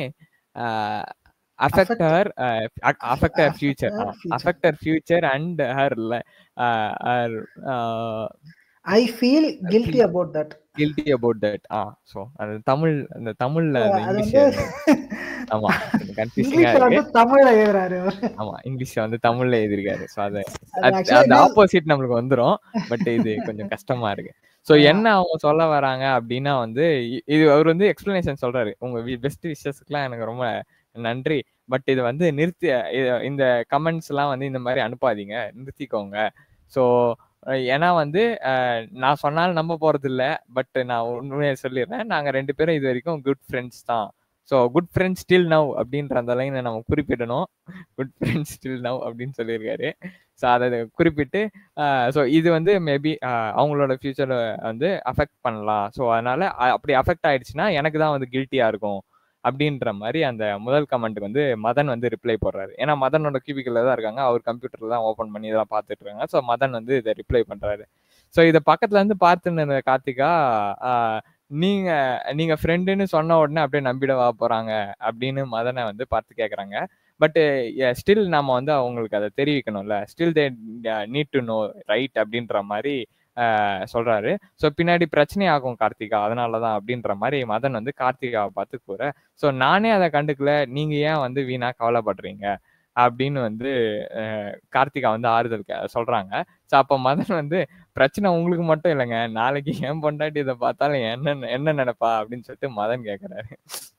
B: affect
A: Affect-
B: her uh, ac- affect her
A: affect
B: future
A: her
B: uh,
A: future.
B: affect her future and her li- uh, her uh,
A: I feel guilty about that
B: guilty about that ah so அந்த தமிழ் அந்த தமிழ்ல அந்த
A: அது
B: இங்கிலீஷ்
A: வந்து
B: ஆமா கன்ஃபியூசிங்கா
A: இங்கிலீஷ்ல
B: இருக்கு
A: வந்து தமிழ்ல எழுதுறாரு அவரு.
B: ஆமா இங்கிலீஷ்ல வந்து தமிழ்ல எழுதிருக்காரு ஸோ அது
A: அது
B: அது-
A: actually
B: அந்த
A: என்ன-
B: ஆப்போசிட் நம்மளுக்கு வந்துரும் பட் இது கொஞ்சம் கஷ்டமா இருக்கு ஸோ
A: ஆ.
B: என்ன அவங்க சொல்ல வராங்க அப்படின்னா வந்து இ- இது அவர் வந்து எக்ஸ்பிளனேஷன் சொல்றாரு உங்க பெஸ்ட் விஷஸ்க்குலாம் எனக்கு ரொம்ப நன்றி பட் இது வந்து நிறுத்தி இ- இந்த கமெண்ட்ஸ் எல்லாம் வந்து இந்த மாதிரி அனுப்பாதீங்க நிறுத்திக்கோங்க ஸோ ஏன்னா வந்து அஹ், நான் சொன்னாலும் நம்ப போறது இல்ல பட் நான் உண்மையை சொல்லிடுறேன் நாங்க ரெண்டு பேரும் இது வரைக்கும் குட் ஃப்ரெண்ட்ஸ் தான் so good friends still now அப்படின்ற அந்த லைனை நம்ம குறிப்பிடணும் குட் ஃப்ரெண்ட்ஸ் ஸ்டில் நவ் அப்படின்னு சொல்லியிருக்காரு ஸோ அதை குறிப்பிட்டு ஸோ இது வந்து மேபி அவங்களோட ஃபியூச்சரை வந்து அஃபெக்ட் பண்ணலாம் ஸோ அதனால அ- அப்படி அஃபெக்ட் ஆயிடுச்சுன்னா எனக்கு தான் வந்து கில்ட்டியாக இருக்கும் அப்படின்ற மாதிரி அந்த முதல் கமெண்ட்டுக்கு வந்து மதன் வந்து ரிப்ளை போடுறாரு ஏன்னா மதனோட கியூபிக்கல்ல தான் இருக்காங்க அவர் கம்ப்யூட்டர் தான் ஓப்பன் பண்ணி இதெல்லாம் பார்த்துட்டு இருக்காங்க ஸோ மதன் வந்து இதை ரிப்ளை பண்றாரு ஸோ இதை பக்கத்துல இருந்து பார்த்துன்னு இருந்த கார்த்திகா ஆஹ், நீங்க நீங்க ஃப்ரெண்டுன்னு சொன்ன உடனே அப்படியே நம்பிடவா போறாங்க அப்படின்னு மதனை வந்து பார்த்து கேட்குறாங்க பட் ஸ்டில் நம்ம வந்து அவங்களுக்கு அதை தெரிவிக்கணும்ல still they need to know right அப்படின்ற மாதிரி ஆஹ், சொல்றாரு ஸோ பின்னாடி பிரச்சனை ஆகும் கார்த்திகா அதனால தான் அப்படின்ற மாதிரி மதன் வந்து கார்த்திகாவை பார்த்து கூற ஸோ நானே அதை கண்டுக்கல நீங்க ஏன் வந்து வீணா கவலைப்படுறீங்க அப்படின்னு வந்து அஹ், கார்த்திகா வந்து ஆறுதல் கே- சொல்றாங்க ஸோ அப்போ மதன் வந்து பிரச்சனை உங்களுக்கு மட்டும் இல்லைங்க நாளைக்கு என் பொண்டாட்டி இதை பார்த்தாலும் என்ன என்ன நினைப்பா அப்படின்னு சொல்லிட்டு மதன் கேட்குறாரு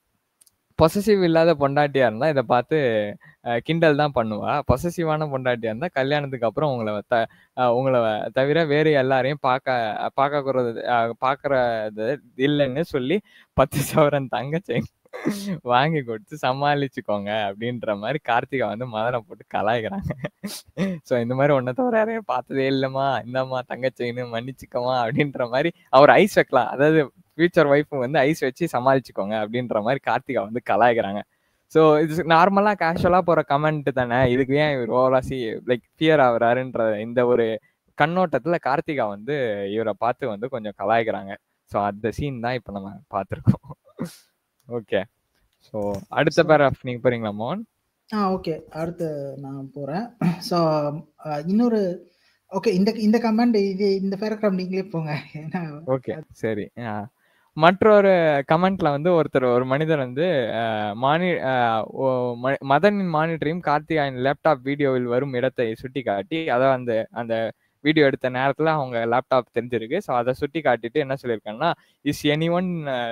B: பொசசிவ் இல்லாத பொண்டாட்டியா இருந்தா இதை பார்த்து அஹ், கிண்டல் தான் பண்ணுவா பொசசிவான பொண்டாட்டியா இருந்தா கல்யாணத்துக்கு அப்புறம் உங்களை த அஹ், உங்களை தவிர வேறு எல்லாரையும் பார்க்க பார்க்கறது பார்க்கறது இல்லைன்னு சொல்லி பத்து சவரன் தங்க செயின் வாங்கி கொடுத்து சமாளிச்சுக்கோங்க அப்படின்ற மாதிரி கார்த்திகா வந்து மதனை போட்டு கலாய்க்கிறாங்க ஸோ இந்த மாதிரி ஒன்றை தவிர யாரையும் பார்த்ததே இல்லைம்மா இந்தம்மா தங்க செயின் மன்னிச்சுக்கமா அப்படின்ற மாதிரி அவர் ஐஸ் வைக்கலாம் அதாவது ஃபியூச்சர் ஒய்ஃப் வந்து ஐஸ் வச்சு சமாளிச்சுக்கோங்க அப்படின்ற மாதிரி கார்த்திகா வந்து கலாய்க்கிறாங்க ஸோ இது நார்மலாக கேஷுவலாக போகிற கமெண்ட் தானே இதுக்கு ஏன் இவர் ஓவராசி லைக் ஃபியர் ஆகுறாருன்ற இந்த ஒரு கண்ணோட்டத்தில் கார்த்திகா வந்து இவரை பார்த்து வந்து கொஞ்சம் கலாய்க்கிறாங்க ஸோ அந்த சீன் தான் இப்போ நம்ம பார்த்துருக்கோம் ஓகே ஸோ அடுத்த
A: So-
B: பேராஃப் நீங்கள் போறீங்களா மோகன்
A: ஆ ஓகே அடுத்து நான் போகிறேன் ஸோ இன்னொரு ஓகே இந்த இந்த கமெண்ட் இது இந்த பேராகிராஃப் நீங்களே போங்க ஏன்னா
B: ஓகே சரி ஆ. மற்றொரு கமெண்ட்ல வந்து ஒருத்தர் ஒரு மனிதர் வந்து அஹ், மானி அஹ், ஓ- ம- மதனின் மானிட்டரையும் கார்த்திகாயின் லேப்டாப் வீடியோவில் வரும் இடத்தை சுட்டி காட்டி அதான் அந்த அந்த வீடியோ எடுத்த நேரத்தில் அவங்க லேப்டாப் தெரிஞ்சிருக்கு ஸோ அதை சுட்டி காட்டிட்டு என்ன சொல்லியிருக்காங்கன்னா is anyone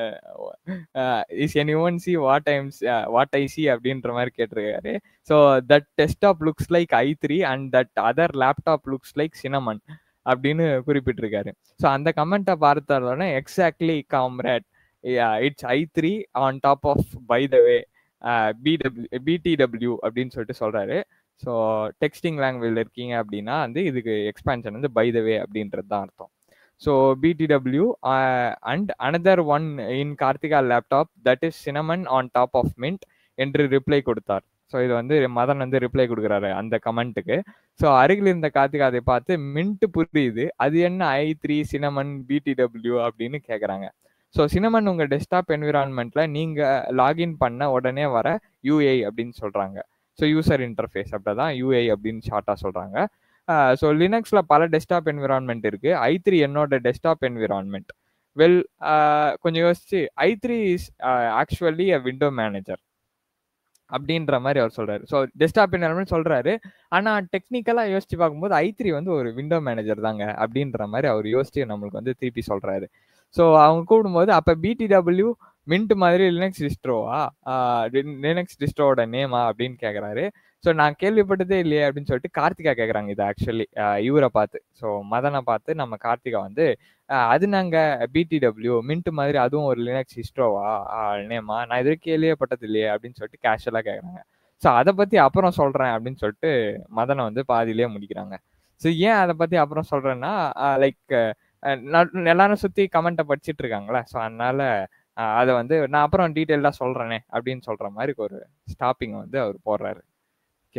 B: is anyone see what I'm what I see அப்படின்ற மாதிரி கேட்டிருக்காரு so that desktop looks like i three and that other laptop looks like cinnamon அப்படின்னு குறிப்பிட்டிருக்காரு ஸோ அந்த கமெண்ட்டை பார்த்தோடனே exactly comrade it's i three on top of by the way BTW BTW அப்படின்னு சொல்லிட்டு சொல்றாரு ஸோ டெக்ஸ்டிங் லாங்குவேஜில் இருக்கீங்க அப்படின்னா வந்து இதுக்கு எக்ஸ்பான்ஷன் வந்து பை த வே அப்படின்றது தான் அர்த்தம் so BTW and another one in Karthika laptop that is cinnamon on top of mint என்று ரிப்ளை கொடுத்தார் ஸோ இது வந்து மதன் வந்து ரிப்ளை கொடுக்குறாரு அந்த கமெண்ட்டுக்கு ஸோ அருகில் இருந்த கார்த்திகா அதை பார்த்து மின்ட் புரியுது அது என்ன ஐ த்ரீ சினமன் பிடிடபிள்யூ அப்படின்னு கேட்குறாங்க ஸோ சினமன் உங்கள் டெஸ்க்டாப் என்விரான்மெண்ட்ல நீங்கள் லாகின் பண்ண உடனே வர யூஐ அப்படின்னு சொல்கிறாங்க ஸோ யூசர் இன்டர்ஃபேஸ் அப்படி தான் யூஐ அப்படின்னு ஷார்ட்டாக சொல்கிறாங்க ஸோ லினக்ஸில் பல டெஸ்க்டாப் என்விரான்மெண்ட் இருக்குது ஐ த்ரீ என்னோட டெஸ்க்டாப் என்விரான்மெண்ட் வெல் கொஞ்சம் யோசிச்சு i three is actually a window manager அப்படின்ற மாதிரி அவர் சொல்றாரு ஸோ டெஸ்க்டாப் என்விரான்மெண்ட் சொல்றாரு ஆனா டெக்னிக்கலா யோசிச்சு பார்க்கும்போது ஐ த்ரீ வந்து ஒரு விண்டோ மேனேஜர் தாங்க அப்படின்ற மாதிரி அவர் யோசிச்சு நம்மளுக்கு வந்து திருப்பி சொல்றாரு ஸோ அவங்க கூப்பிடும்போது அப்ப பிடிடபிள்யூ மின்ட் மாதிரி லினக்ஸ் டிஸ்ட்ரோவா லினக்ஸ் டிஸ்ட்ரோவோட நேமா அப்படின்னு கேட்குறாரு ஸோ நான் கேள்விப்பட்டதே இல்லையே அப்படின்னு சொல்லிட்டு கார்த்திகா கேட்குறாங்க இது ஆக்சுவலி இவரை பார்த்து ஸோ மதனை பார்த்து நம்ம கார்த்திகா வந்து அஹ், அது நாங்கள் பிடிடபிள்யூ மின்ட் மாதிரி அதுவும் ஒரு லினக்ஸ் ஹிஸ்ட்ரோவா நேமா நான் இது வரைக்கும் கேள்விப்பட்டது இல்லையே அப்படின்னு சொல்லிட்டு கேஷுவலாக கேட்குறாங்க ஸோ அதை பற்றி அப்புறம் சொல்கிறேன் அப்படின்னு சொல்லிட்டு மதனை வந்து பாதியிலே முடிக்கிறாங்க ஸோ ஏன் அதை பற்றி அப்புறம் சொல்கிறேன்னா லைக் எல்லாரும் சுற்றி கமெண்ட்டை படிச்சிட்டு இருக்காங்களா ஸோ அதனால அதை வந்து நான் அப்புறம் டீட்டெயிலாக சொல்கிறேனே அப்படின்னு சொல்கிற மாதிரி ஒரு ஸ்டாப்பிங் வந்து அவர் போடுறாரு ஓகே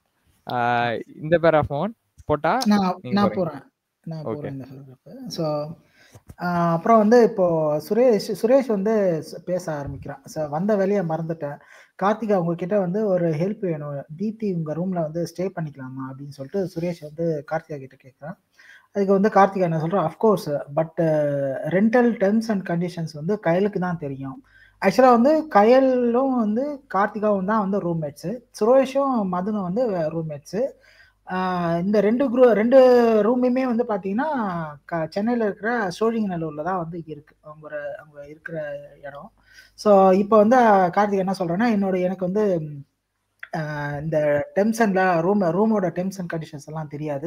B: இந்த பேராஃபோன் போட்டா
A: நான்
B: நீங்க
A: நான்
B: போறீங்க.
A: போறேன் நான்
B: Okay.
A: போறேன் இந்த ஃபோட்டோகிராஃப் ஸோ அப்புறம் வந்து இப்போ சுரேஷ் சுரேஷ் வந்து ஸ்- பேச ஆரம்பிக்கிறான் ஸோ வந்த வேலையை மறந்துட்டேன் கார்த்திகா உங்ககிட்ட வந்து ஒரு ஹெல்ப் வேணும் தீப்தி உங்க ரூம்ல வந்து ஸ்டே பண்ணிக்கலாமா அப்படின்னு சொல்லிட்டு சுரேஷ் வந்து கார்த்திகா கிட்ட கேட்குறான் அதுக்கு வந்து கார்த்திகா என்ன சொல்றான் of course but rental terms and conditions வந்து கயலுக்கு தான் தெரியும் ஆக்சுவலாக வந்து கயலும் வந்து கார்த்திகாவும் தான் வந்து ரூம்மேட்ஸு சுரேஷும் மதனும் வந்து ரூம்மேட்ஸு இந்த ரெண்டு குரூ ரெண்டு ரூமுமே வந்து பார்த்தீங்கன்னா க சென்னையில் இருக்கிற சோழிங்கநல்லூரில் தான் வந்து இருக்கு அவங்க ஒரு- அவங்க இருக்கிற இடம் ஸோ இப்போ வந்து கார்த்திக் என்ன சொல்கிறேன்னா என்னோட எனக்கு வந்து ம், ஆஹ் இந்த டெம்ஸ் அண்ட்ல ரூம் ரூமோட டெம்ஸ் அண்ட் கண்டிஷன்ஸ் எல்லாம் தெரியாது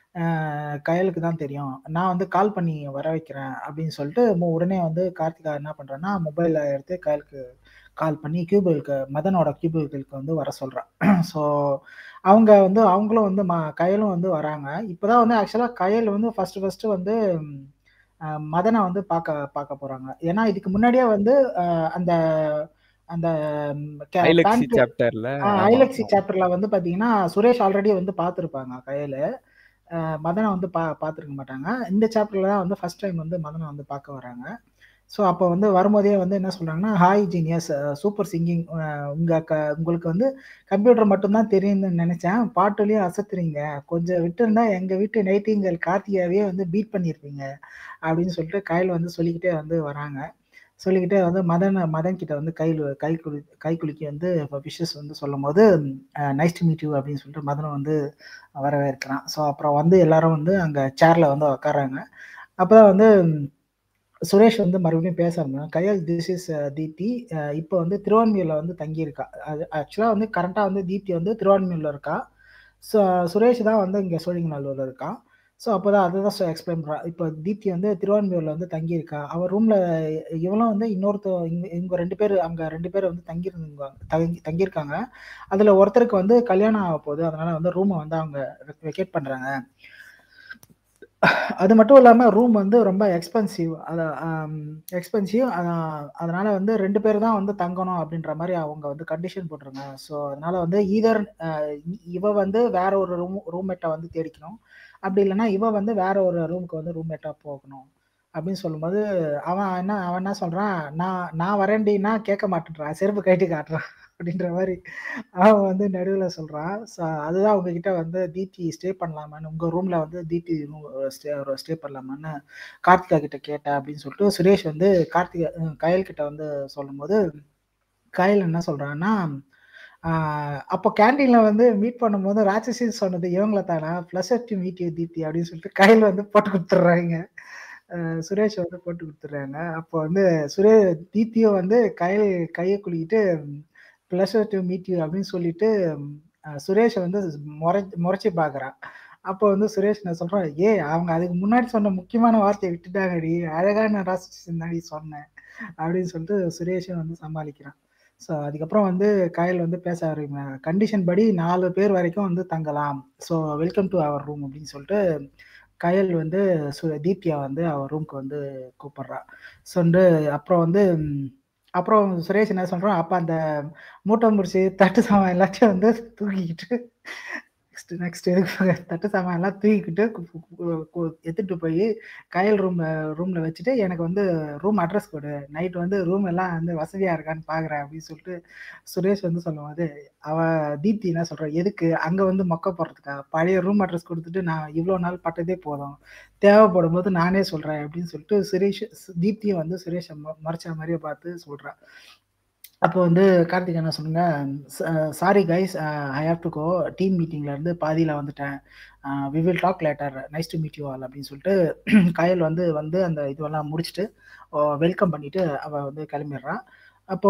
A: ஆஹ் கயலுக்கு தான் தெரியும் நான் வந்து கால் பண்ணி வர வைக்கிறேன் அப்படின்னு சொல்லிட்டு மு- உடனே வந்து கார்த்திகா என்ன பண்ணுறேன்னா மொபைலில் எடுத்து கயலுக்கு கால் பண்ணி கியூபிளுக்கு மதனோட கியூபிளுக்கு வந்து வர சொல்கிறான் ஸோ அவங்க வந்து அவங்களும் வந்து ம கயலும் வந்து வராங்க இப்போதான் வந்து ஆக்சுவலாக கயல் வந்து ஃபர்ஸ்ட் ஃபர்ஸ்ட் வந்து ம், அஹ், மதனை வந்து பார்க்க பார்க்க போறாங்க ஏன்னா இதுக்கு முன்னாடியே வந்து அஹ், அந்த அந்த
B: ஐலக்ஸி சாப்டர்ல
A: ஐலக்ஸி சாப்டர்ல வந்து பாத்தீங்கன்னா சுரேஷ் ஆல்ரெடி வந்து பார்த்துருப்பாங்க கையில மதனை வந்து பா பார்த்துருக்க மாட்டாங்க இந்த சாப்டர்ல தான் வந்து ஃபர்ஸ்ட் டைம் வந்து மதனை வந்து பார்க்க வராங்க ஸோ அப்போ வந்து வரும்போதே வந்து என்ன சொல்றாங்கன்னா ஹாய் ஜீனியஸ் சூப்பர் சிங்கிங் உங்க க உங்களுக்கு வந்து கம்ப்யூட்டர் மட்டும்தான் தெரியும்னு நினைச்சேன் பாட்டுலயும் அசத்துறீங்க கொஞ்சம் விட்டுருந்தா எங்க வீட்டு நைட்டிங்கல் கார்த்திகாவே வந்து பீட் பண்ணியிருப்பீங்க அப்படின்னு சொல்லிட்டு கையில் வந்து சொல்லிக்கிட்டே வந்து வராங்க சொல்லிக்கிட்டே வந்து மதன் மதன் கிட்ட வந்து கை கை குளி கை குலுக்கி வந்து விஷஸ் வந்து சொல்லும் போது நைஸ் டு மீட் யூ அப்படின்னு சொல்லிட்டு மதனை வந்து வரவேற்கிறான் ஸோ அப்புறம் வந்து எல்லாரும் வந்து அங்கே சேரில் வந்து உட்காராங்க அப்போதான் வந்து சுரேஷ் வந்து மறுபடியும் பேச ஆரம்பிச்சான் கையல் திஸ் இஸ் தீப்தி இப்போ வந்து திருவான்மியூரில் வந்து தங்கியிருக்கா அது ஆக்சுவலாக வந்து கரண்ட்டாக வந்து தீப்தி வந்து திருவான்மியூரில் இருக்கா ஸோ சுரேஷ் தான் வந்து இங்கே சோழிங்கநல்லூரில் இருக்கான் ஸோ அப்போ தான் அதுதான் எக்ஸ்பிளைன் பண்ணுறான் இப்போ தீப்தி வந்து திருவான்மியூரில் வந்து தங்கியிருக்கா அவள் ரூமில் இவளும் வந்து இன்னொருத்த இங்க இவங்க ரெண்டு பேர் அங்கே ரெண்டு பேர் வந்து தங்கியிருந்தாங்க தங்கி தங்கியிருக்காங்க அதில் ஒருத்தருக்கு வந்து கல்யாணம் ஆக போகுது அதனால வந்து ரூமை வந்து அவங்க வெக்கேட் பண்ணுறாங்க அது மட்டும் இல்லாமல் ரூம் வந்து ரொம்ப எக்ஸ்பென்சிவ் அதை எக்ஸ்பென்சிவ் அதனால வந்து ரெண்டு பேர் தான் வந்து தங்கணும் அப்படின்ற மாதிரி அவங்க வந்து கண்டிஷன் போட்டிருங்க ஸோ அதனால வந்து ஈதர் இவ வந்து வேற ஒரு ரூம் ரூம்மேட்டை வந்து தேடிக்கணும் அப்படி இல்லைன்னா இவ வந்து வேற ஒரு ரூமுக்கு வந்து ரூம்மேட்டாக போகணும் அப்படின்னு சொல்லும்போது அவன் என்ன அவன் என்ன சொல்றான் நான் நான் வரேன்டின்னா கேட்க மாட்டேன்றான் செருப்பு கைட்டு காட்டுறான் அப்படின்ற மாதிரி அவன் வந்து நடுவில் சொல்றான் ஸோ அதுதான் உங்ககிட்ட வந்து தீப்தி ஸ்டே பண்ணலாமான்னு உங்க ரூம்ல வந்து தீப்தி ஸ்டே ஸ்டே பண்ணலாமான்னு கார்த்திகா கிட்ட கேட்டேன் அப்படின்னு சொல்லிட்டு சுரேஷ் வந்து கார்த்திகா கயல் கிட்ட வந்து சொல்லும்போது கயல் என்ன சொல்றான்னா அப்போ கேன்டீன்ல வந்து மீட் பண்ணும்போது ராட்சசி சொன்னது இவங்கள தானா pleased to meet you Deepthi அப்படின்னு சொல்லிட்டு கையில் வந்து போட்டு கொடுத்துட்றாங்க சுரேஷ் வந்து போட்டு கொடுத்துட்றாங்க அப்போ வந்து சுரே தீப்தியும் வந்து கையில் கையை குளிக்கிட்டு பிளஸர் டு மீட் யூ அப்படின்னு சொல்லிட்டு சுரேஷை வந்து முறை முறைச்சி பார்க்குறான் அப்போ வந்து சுரேஷ் நான் சொல்கிறேன் ஏ அவங்க அதுக்கு முன்னாடி சொன்ன முக்கியமான வார்த்தையை விட்டுட்டாங்கடி அழகான ராசிச்சு தாடி சொன்னேன் அப்படின்னு சொல்லிட்டு சுரேஷும் வந்து சமாளிக்கிறான் ஸோ அதுக்கப்புறம் வந்து கயல் வந்து பேச ஆரம்பிங்க கண்டிஷன் படி நாலு பேர் வரைக்கும் வந்து தங்கலாம் so welcome to our room அப்படின்னு சொல்லிட்டு கயல் வந்து தீப்தியா வந்து அவர் ரூம்க்கு வந்து கூப்பிடுறா சொண்டு அப்புறம் வந்து அப்புறம் சுரேஷ் என்ன சொல்றான் அப்ப அந்த மூட்டை முடிச்சு தட்டு சாமான் எல்லாத்தையும் வந்து தூக்கிக்கிட்டு நெக்ஸ்ட் நெக்ஸ்ட் தட்டு சாமான் எல்லாம் தூக்கிக்கிட்டு எடுத்துட்டு போய் கயல் ரூம் ரூம்ல வச்சுட்டு எனக்கு வந்து ரூம் அட்ரஸ் கொடு நைட் வந்து ரூம் எல்லாம் வந்து வசதியா இருக்கான்னு பாக்குறேன் அப்படின்னு சொல்லிட்டு சுரேஷ் வந்து சொல்லும்போது அவ தீப்தி என்ன சொல்ற எதுக்கு அங்க வந்து மொக்க போடுறதுக்கா பழைய ரூம் அட்ரஸ் கொடுத்துட்டு நான் இவ்வளவு நாள் பட்டதே போதும் தேவைப்படும் போது நானே சொல்றேன் அப்படின்னு சொல்லிட்டு சுரேஷ் தீப்தியும் வந்து சுரேஷை மறைச்ச மாதிரியே பார்த்து சொல்றான் அப்போ வந்து கார்த்திக் என்ன சொன்னாங்க sorry guys I have to go team மீட்டிங்ல இருந்து பாதியில வந்துட்டேன் we will talk later nice to meet you all அப்படின்னு சொல்லிட்டு கயல் வந்து வந்து அந்த இதுவெல்லாம் முடிச்சுட்டு வெல்கம் பண்ணிட்டு அவ வந்து கிளம்பிடுறான் அப்போ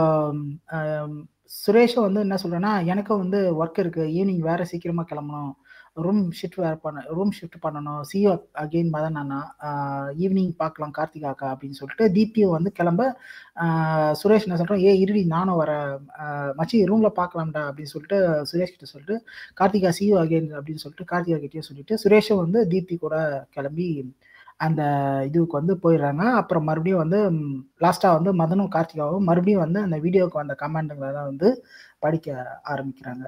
A: சுரேஷும் வந்து என்ன சொல்றேன்னா எனக்கும் வந்து ஒர்க் இருக்கு ஈவினிங் வேற சீக்கிரமா கிளம்பணும் ரூம் ஷிஃப்ட் வேற பண்ண ரூம் ஷிஃப்ட் பண்ணணும் சி அகெயின் மதன் அண்ணா ஈவினிங் பார்க்கலாம் கார்த்திகாக்கா அப்படின்னு சொல்லிட்டு தீப்தியும் வந்து கிளம்ப சுரேஷ் என்ன சொல்கிறேன் ஏ இருடி நானும் வர மச்சி ரூமில் பார்க்கலாம்டா அப்படின்னு சொல்லிட்டு சுரேஷ் கிட்ட சொல்லிட்டு கார்த்திகா சியூ அகெயின் அப்படின்னு சொல்லிட்டு கார்த்திகா கிட்டேயும் சொல்லிட்டு சுரேஷும் வந்து தீப்தி கூட கிளம்பி அந்த இதுவுக்கு வந்து போயிடுறாங்க அப்புறம் மறுபடியும் வந்து லாஸ்ட்டாக வந்து மதனும் கார்த்திகாவும் மறுபடியும் வந்து அந்த வீடியோவுக்கு வந்த கமெண்ட்டுங்களை தான் வந்து படிக்க ஆரம்பிக்கிறாங்க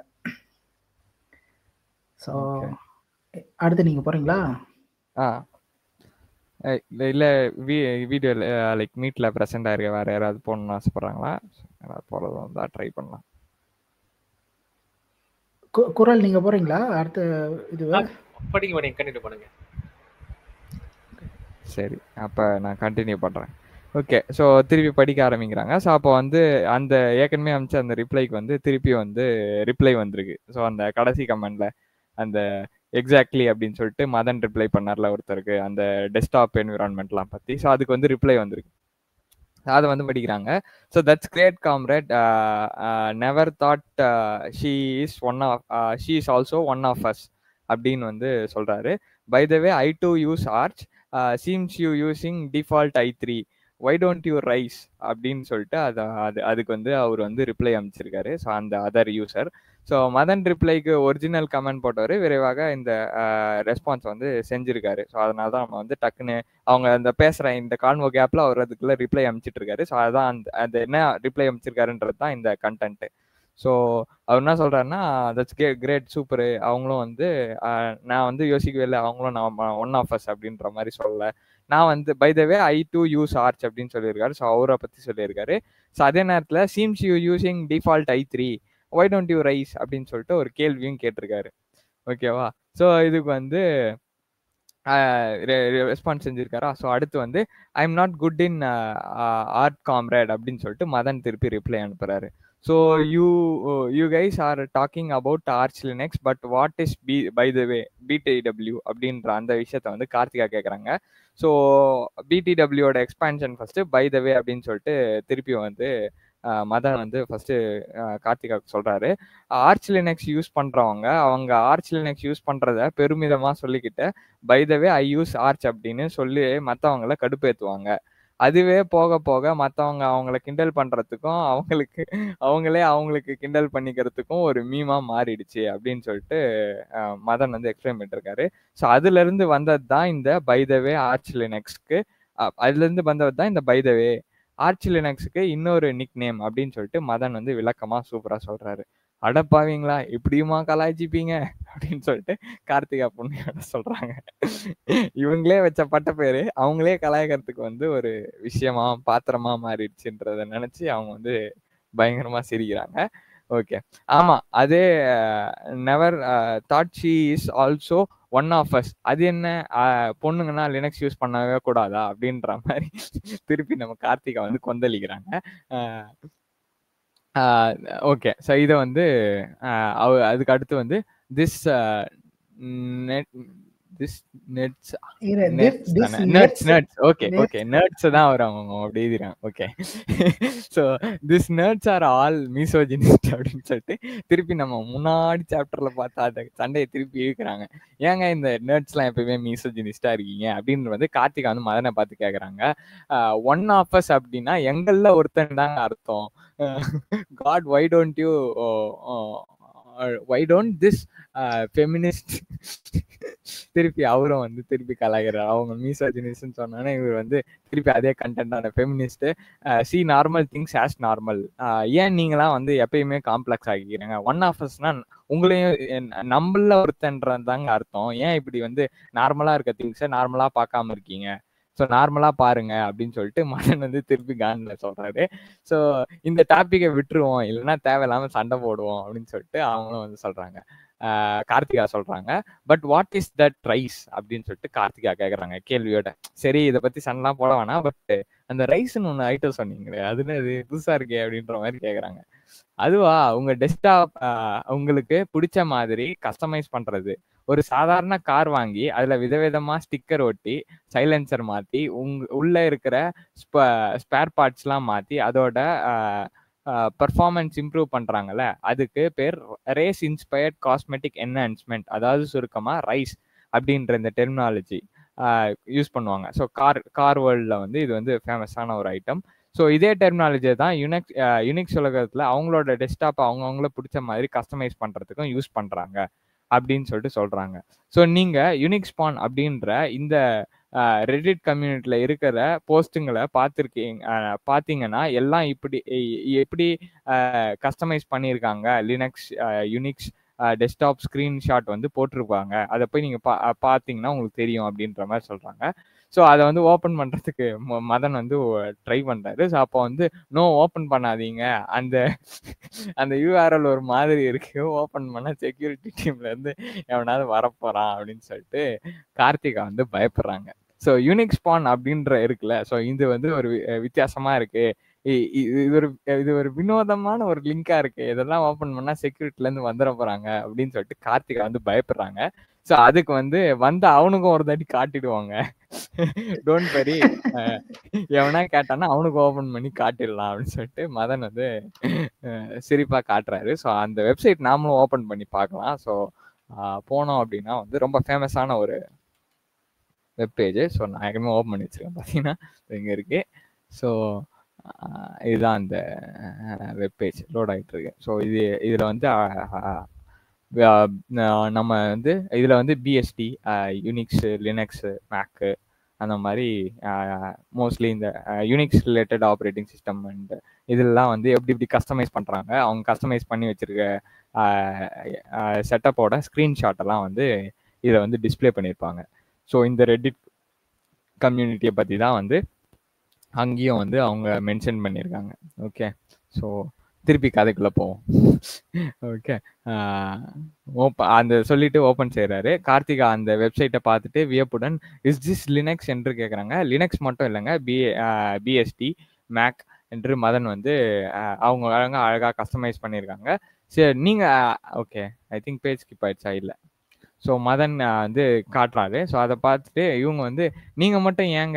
A: ஸோ
B: ஓகே
A: அடுத்து நீங்கள் போகிறீங்களா
B: ஆ அஹ் இல்ல இல்ல வீடியோ லைக் மீட்ல ப்ரெசென்ட் ஆயிருக்க வேற யாராவது போகணும்னு ஆசைப்படுறாங்களா யாராவது போறது வந்தா ட்ரை பண்ணலாம்
A: கு- குரல் நீங்கள் போகிறீங்களா அடுத்த இதுவே
C: படிங்க படிங்க கண்டினியூ பண்ணுங்க
B: சரி அப்ப நான் கண்டினியூ பண்றேன் ஓகே ஸோ திருப்பி படிக்க ஆரம்பிக்கிறாங்க ஸோ அப்போ வந்து அந்த ஏற்கனவே அமைச்ச அந்த ரிப்ளைக்கு வந்து திருப்பி வந்து ரிப்ளை வந்திருக்கு ஸோ அந்த கடைசி கமெண்ட்ல அந்த எக்ஸாக்ட்லி அப்படின்னு சொல்லிட்டு மதன் ரிப்ளை பண்ணார்ல ஒருத்தருக்கு அந்த டெஸ்க்டாப் என்விரான்மெண்ட்லாம் பற்றி ஸோ அதுக்கு வந்து ரிப்ளை வந்திருக்கு அதை வந்து படிக்கிறாங்க so that's great comrade never thought she is one of she is also one of us அப்படின்னு வந்து சொல்றாரு by the way I do use Arch seems you using default i three why don't you rice அப்படின்னு சொல்லிட்டு அது அது அதுக்கு வந்து அவர் வந்து ரிப்ளை அமைச்சிருக்காரு ஸோ அந்த அதர் யூசர் ஸோ மதன் ரிப்ளைக்கு ஒரிஜினல் கமெண்ட் போட்டவர் விரைவாக இந்த ரெஸ்பான்ஸ் வந்து செஞ்சிருக்காரு ஸோ அதனால தான் நம்ம வந்து டக்குன்னு அவங்க அந்த பேசுகிற இந்த கான்வோ கேப்பில் அவர் அதுக்குள்ள ரிப்ளை அமைச்சிட்டு இருக்காரு ஸோ அதுதான் அந்த அந்த என்ன ரிப்ளை அமைச்சிருக்காருன்றது தான் இந்த கண்டென்ட் ஸோ அவர் என்ன சொல்றாருன்னா தட்ஸ் கே கிரேட் சூப்பரு அவங்களும் வந்து ஆஹ், நான் வந்து யோசிக்கவே இல்லை அவங்களும் நான் ஒன் ஆஃப் அஸ் அப்படின்ற மாதிரி சொல்லல நான் வந்து by the way I do use Arch அப்படின்னு சொல்லியிருக்காரு ஸோ அவரை பற்றி சொல்லியிருக்காரு ஸோ அதே நேரத்தில் seems you using default i three why don't you rice அப்படின்னு சொல்லிட்டு ஒரு கேள்வியும் கேட்டிருக்காரு ஓகேவா ஸோ இதுக்கு வந்து ரெஸ்பான்ஸ் செஞ்சிருக்காரா ஸோ அடுத்து வந்து I am not good in art comrade அப்படின்னு சொல்லிட்டு மதன் திருப்பி ரிப்ளை அனுப்புறாரு so you you guys are talking about Arch Linux but what is B by the way BTW அப்படின்ற அந்த விஷயத்த வந்து கார்த்திகா கேட்குறாங்க ஸோ பிடிடபிள்யூட expansion first by the way அப்படின்னு சொல்லிட்டு திருப்பி வந்து அஹ், மதன் வந்து ஃபர்ஸ்ட் கார்த்திகாவுக்கு சொல்றாரு ஆர்ச் லினக்ஸ் யூஸ் பண்றவங்க அவங்க ஆர்ச் லினக்ஸ் யூஸ் பண்றத பெருமிதமா சொல்லிக்கிட்டு by the way I use Arch அப்படின்னு சொல்லி மற்றவங்கள கடுப்பேற்றுவாங்க அதுவே போக போக மற்றவங்க அவங்கள கிண்டல் பண்றதுக்கும் அவங்களுக்கு அவங்களே அவங்களுக்கு கிண்டல் பண்ணிக்கிறதுக்கும் ஒரு மீமா மாறிடுச்சு அப்படின்னு சொல்லிட்டு அஹ், மதன் வந்து எக்ஸ்பிளைன் பண்ணிருக்காரு ஸோ அதுல இருந்து வந்தது தான் இந்த பை த வே ஆர்ச் லினக்ஸ்க்கு அதுல இருந்து வந்தது தான் இந்த பை த வே ஆர்ச் லினக்ஸுக்கு இன்னொரு நிக் நேம் அப்படின்னு சொல்லிட்டு மதன் வந்து விளக்கமா சூப்பரா சொல்றாரு அடப்பாவீங்களா இப்படியுமா கலாய்ச்சிப்பீங்க அப்படின்னு சொல்லிட்டு கார்த்திகா புண்ணியோட சொல்றாங்க இவங்களே வச்ச பட்ட பேரு அவங்களே கலாய்க்கிறதுக்கு வந்து ஒரு விஷயமா பாத்திரமா மாறிடுச்சுன்றத நினைச்சு அவங்க வந்து பயங்கரமா சிரிக்கிறாங்க ஓகே ஆமா அதே never thought she is also one of us அது என்ன அஹ், பொண்ணுங்கன்னா லினக்ஸ் யூஸ் பண்ணவே கூடாதா அப்படின்ற மாதிரி திருப்பி நம்ம கார்த்திகா வந்து கொந்தளிக்கிறாங்க ஓகே ஸோ இதை வந்து அஹ், அவ அதுக்கு அடுத்து வந்து திஸ் நெட் திஸ் நெட்ஸ்
A: இரு, this-
B: நெட்ஸ்
A: this
B: தானே nets
A: nets-
B: nets okay
A: nets-
B: okay nets தான் வரும் அவங்க அப்படி எழுதிறாங்க okay so this nets are all misogynist அப்படின்னு சொல்லிட்டு திருப்பி நம்ம முன்னாடி சாப்டர்ல பார்த்தா அந்த சண்டையை திருப்பி இழுக்கிறாங்க ஏங்க இந்த நெட்ஸ்லாம் எப்பயுமே மீசோஜினிஸ்டா இருக்கீங்க அப்படின்னு வந்து கார்த்திகா வந்து மதனை பார்த்து கேட்குறாங்க ஒன் ஆஃப் அஸ் அப்படின்னா எங்கள்ல ஒருத்தன் தாங்க அர்த்தம் god why don't you why don't this feminist திருப்பி அவரும் வந்து திருப்பி கலாய்கிறார் அவங்க மீசோஜினிஸ்ட்னு சொன்னோன்னே இவர் வந்து திருப்பி அதே கண்டென்ட்டான feminist see normal things as normal ஏன் நீங்களாம் வந்து எப்பயுமே காம்ப்ளெக்ஸ் ஆகிக்கிறீங்க ஒன் ஆஃப் அஸ்னா உங்களையும் என்- நம்மள ஒருத்தன்றது தாங்க அர்த்தம் ஏன் இப்படி வந்து நார்மலா இருக்க திங்ஸை நார்மலா பார்க்காம இருக்கீங்க ஸோ நார்மலா பாருங்க அப்படின்னு சொல்லிட்டு மதன் வந்து திருப்பி கான்ல சொல்றாரு ஸோ இந்த டாப்பிக்கை விட்டுருவோம் இல்லைன்னா தேவையில்லாம சண்டை போடுவோம் அப்படின்னு சொல்லிட்டு அவங்களும் வந்து சொல்றாங்க ஆஹ் கார்த்திகா சொல்றாங்க but what is that rice அப்படின்னு சொல்லிட்டு கார்த்திகா கேக்குறாங்க கேள்வியோட சரி இதை பத்தி சண்டைலாம் போட வேணாம் பட் அந்த ரைஸ்னு ஒன்று ஐட்டம் சொன்னீங்களே அதுன்னு அது புதுசா இருக்கே அப்படின்ற மாதிரி கேக்குறாங்க அதுவா உங்க டெஸ்க்டாப் உங்களுக்கு பிடிச்ச மாதிரி கஸ்டமைஸ் பண்றது ஒரு சாதாரண கார் வாங்கி அதுல விதவிதமா ஸ்டிக்கர் ஒட்டி சைலன்சர் மாத்தி உங்க உள்ள இருக்கிற ஸ்பேர் பார்ட்ஸ்லாம் மாத்தி அதோட பர்ஃபார்மன்ஸ் இம்ப்ரூவ் பண்றாங்கல்ல அதுக்கு பேர் ரேஸ் இன்ஸ்பயர்ட் காஸ்மெட்டிக் என்ஹான்ஸ்மெண்ட் அதாவது சுருக்கமா ரைஸ் அப்படின்ற இந்த டெர்மினாலஜி யூஸ் பண்ணுவாங்க ஸோ கார் கார் வேர்ல்டில் வந்து இது வந்து ஃபேமஸான ஒரு ஐட்டம் ஸோ இதே டெர்மினாலஜியை தான் யுனிக்ஸ் யுனிக்ஸ் உலகத்தில் அவங்களோட டெஸ்க்டாப் அவங்கவுங்கள பிடிச்ச மாதிரி கஸ்டமைஸ் பண்ணுறதுக்கும் யூஸ் பண்ணுறாங்க அப்படின்னு சொல்லிட்டு சொல்றாங்க ஸோ நீங்க யூனிக்ஸ்பான் அப்படின்ற இந்த ரெடிட் கம்யூனிட்டியில் இருக்கிற போஸ்ட்டுங்களை பார்த்துருக்கீங்க பார்த்தீங்கன்னா எல்லாம் இப்படி எ- எப்படி கஸ்டமைஸ் பண்ணியிருக்காங்க லினக்ஸ் யூனிக்ஸ் டெஸ்க்டாப் ஸ்க்ரீன்ஷாட் வந்து போட்டிருப்பாங்க அதை போய் நீங்கள் பா பார்த்தீங்கன்னா உங்களுக்கு தெரியும் அப்படின்ற மாதிரி சொல்கிறாங்க ஸோ அதை வந்து ஓப்பன் பண்ணுறதுக்கு மதன் வந்து ட்ரை பண்ணுறாரு ஸோ அப்போ வந்து நோ ஓப்பன் பண்ணாதீங்க அந்த அந்த யூஆர்எல் ஒரு மாதிரி இருக்கு ஓப்பன் பண்ணால் செக்யூரிட்டி டீம்லேருந்து எவனாவது வரப்போகிறான் அப்படின்னு சொல்லிட்டு கார்த்திகா வந்து பயப்படுறாங்க ஸோ யூனிக்ஸ்பான் அப்படின்ற இருக்குல்ல ஸோ இது வந்து ஒரு வி- வித்தியாசமா இருக்கு இ- இ- இது ஒரு இது ஒரு வினோதமான ஒரு லிங்கா இருக்கு இதெல்லாம் ஓப்பன் பண்ணா செக்யூரிட்டில இருந்து வந்துட போறாங்க அப்படின்னு சொல்லிட்டு கார்த்திகா வந்து பயப்படுறாங்க ஸோ அதுக்கு வந்து வந்து அவனுக்கும் ஒரு தாட்டி காட்டிடுவாங்க டோன்ட் வரி எவனா கேட்டானா அவனுக்கு ஓபன் பண்ணி காட்டிடலாம் அப்படின்னு சொல்லிட்டு மதன் வந்து அஹ், சிரிப்பா காட்டுறாரு ஸோ அந்த வெப்சைட் நாமளும் ஓபன் பண்ணி பார்க்கலாம் ஸோ போனோம் அப்படின்னா வந்து ரொம்ப ஃபேமஸான ஒரு வெப் பேஜ் ஸோ நான் ஏற்கனவே ஓப்பன் பண்ணி வச்சிருக்கேன் பார்த்தீங்கன்னா இங்கே இருக்கு ஸோ இதுதான் அந்த வெப் பேஜ் லோட் ஆகிட்டு இருக்கு ஸோ இது இதில் வந்து அஹ், அஹ், அஹ், நம்ம வந்து இதில் வந்து பிஎஸ்டி யூனிக்ஸ் லினக்ஸ் மேக்கு அந்த மாதிரி மோஸ்ட்லி இந்த Unix related operating system and இதெல்லாம் வந்து எப்படி எப்படி கஸ்டமைஸ் பண்ணுறாங்க அவங்க கஸ்டமைஸ் பண்ணி வச்சிருக்க செட்டப்போட ஸ்க்ரீன்ஷாட் எல்லாம் வந்து இதில் வந்து டிஸ்ப்ளே பண்ணியிருப்பாங்க ஸோ இந்த ரெடிட் கம்யூனிட்டியை பற்றி தான் வந்து அங்கேயும் வந்து அவங்க மென்ஷன் பண்ணியிருக்காங்க ஓகே ஸோ திருப்பி கதைக்குள்ளே போவோம் ஓகே ஓப்ப அந்த சொல்லிட்டு ஓப்பன் செய்கிறாரு கார்த்திகா அந்த வெப்சைட்டை பார்த்துட்டு வியப்புடன் இஸ் திஸ் லினக்ஸ் என்று கேட்குறாங்க லினக்ஸ் மட்டும் இல்லைங்க பி பிஎஸ்டி மேக் என்று மதன் வந்து அஹ், அவங்க அழகாக அழகாக கஸ்டமைஸ் பண்ணியிருக்காங்க சரி நீங்கள் okay I think page skip ஆயிடுச்சா இல்லை ஸோ மதன் அஹ், வந்து காட்டுறாரு ஸோ அதை பார்த்துட்டு இவங்க வந்து நீங்கள் மட்டும் ஏங்க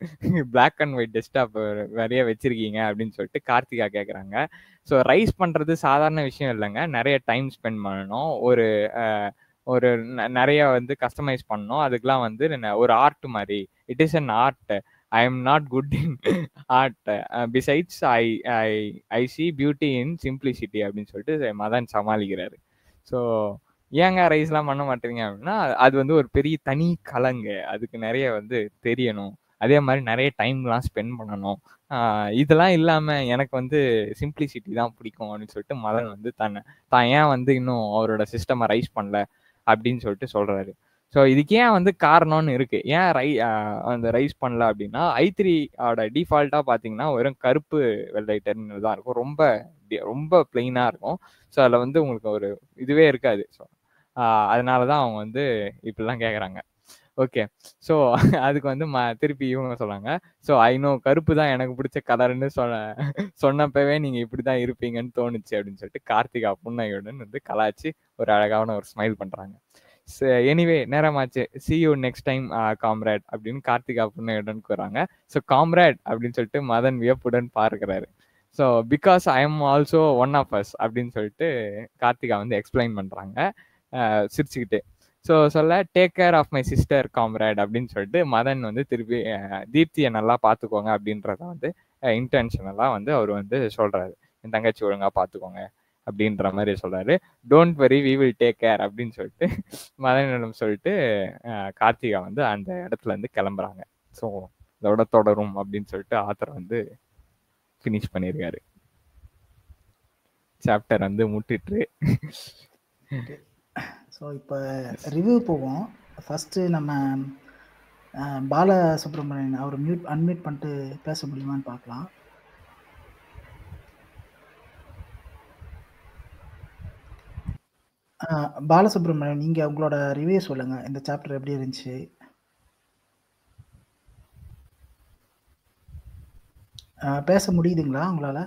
B: பிளாக் அண்ட் ஒயிட் டெஸ்க்டாப் நிறைய வச்சிருக்கீங்க அப்படின்னு சொல்லிட்டு கார்த்திகா கேட்குறாங்க ஸோ ரைஸ் பண்ணுறது சாதாரண விஷயம் இல்லைங்க நிறைய டைம் ஸ்பெண்ட் பண்ணணும் ஒரு அஹ், ஒரு ந- நிறைய வந்து கஸ்டமைஸ் பண்ணணும் அதுக்கெலாம் வந்து ந- ஒரு ஆர்ட் மாதிரி it is an art I am not good in art besides I I I see beauty in simplicity அப்படின்னு சொல்லிட்டு மதன் சமாளிக்கிறாரு ஸோ ஏங்க ரைஸ்லாம் பண்ண மாட்டீங்க அப்படின்னா அது வந்து ஒரு பெரிய தனி கலங்க அதுக்கு நிறைய வந்து தெரியணும் அதே மாதிரி நிறைய டைம்லாம் ஸ்பெண்ட் பண்ணணும் ஆஹ் இதெல்லாம் இல்லாமல் எனக்கு வந்து சிம்பிளிசிட்டி தான் பிடிக்கும் அப்படின்னு சொல்லிட்டு மதன் வந்து தன்னை தான் ஏன் வந்து இன்னும் அவரோட சிஸ்டமை ரைஸ் பண்ணல அப்படின்னு சொல்லிட்டு சொல்றாரு ஸோ இதுக்கு ஏன் வந்து காரணம்னு இருக்கு ஏன் ரை ஆஹ் அந்த ரைஸ் பண்ணல அப்படின்னா ஐ த்ரீ ஓட டிஃபால்ட்டாக பார்த்தீங்கன்னா வெறும் கருப்பு வெள்ளை டெர்மினல் தான் இருக்கும் ரொம்ப டி- ரொம்ப பிளெயினாக இருக்கும் ஸோ அதில் வந்து உங்களுக்கு ஒரு இதுவே இருக்காது ஸோ அதனால தான் அவங்க வந்து இப்படிலாம் கேட்குறாங்க ஓகே ஸோ அதுக்கு வந்து ம திருப்பி இவங்க சொல்றாங்க ஸோ ஐநோ கருப்பு தான் எனக்கு பிடிச்ச கலர்னு சொன்ன சொன்னப்பவே நீங்கள் இப்படி தான் இருப்பீங்கன்னு தோணுச்சு அப்படின்னு சொல்லிட்டு கார்த்திகா புன்னையுடன் வந்து கலாய்ச்சி ஒரு அழகான ஒரு ஸ்மைல் பண்ணுறாங்க எனிவே நேரமாச்சு see you next time comrade அப்படின்னு கார்த்திகா புன்னையுடன் கூறாங்க ஸோ காம்ரேட் அப்படின்னு சொல்லிட்டு மதன் வியப்புடன் பார்க்கிறாரு so because I am also one of us அப்படின்னு சொல்லிட்டு கார்த்திகா வந்து எக்ஸ்பிளைன் பண்ணுறாங்க சிரிச்சுக்கிட்டு ஸோ சொல்ல take care of my sister comrade அப்படின்னு சொல்லிட்டு மதன் வந்து திருப்பி அஹ், தீப்தியை நல்லா பார்த்துக்கோங்க அப்படின்றத வந்து இன்டென்ஷனலாக வந்து அவர் வந்து சொல்கிறாரு என் தங்கச்சி ஒழுங்காக பார்த்துக்கோங்க அப்படின்ற மாதிரி சொல்கிறாரு don't worry we will take care அப்படின்னு சொல்லிட்டு மதனிடம் சொல்லிட்டு அஹ், கார்த்திகா வந்து அந்த இடத்துல இருந்து கிளம்புறாங்க ஸோ இதோட தொடரும் அப்படின்னு சொல்லிட்டு ஆத்தர் வந்து ஃபினிஷ் பண்ணியிருக்காரு சாப்டர் வந்து முட்டிட்டு
A: ஸோ இப்போ ரிவ்யூ போவோம் ஃபஸ்ட்டு நம்ம அஹ், பாலசுப்ரமணியன் அவர் மியூட் அன்மியூட் பண்ணிட்டு பேச முடியுமான்னு பார்க்கலாம் அஹ், பாலசுப்ரமணியன் நீங்கள் உங்களோட ரிவ்யூ சொல்லுங்கள் இந்த சாப்டர் எப்படி இருந்துச்சு அஹ், பேச முடியுதுங்களா உங்களால்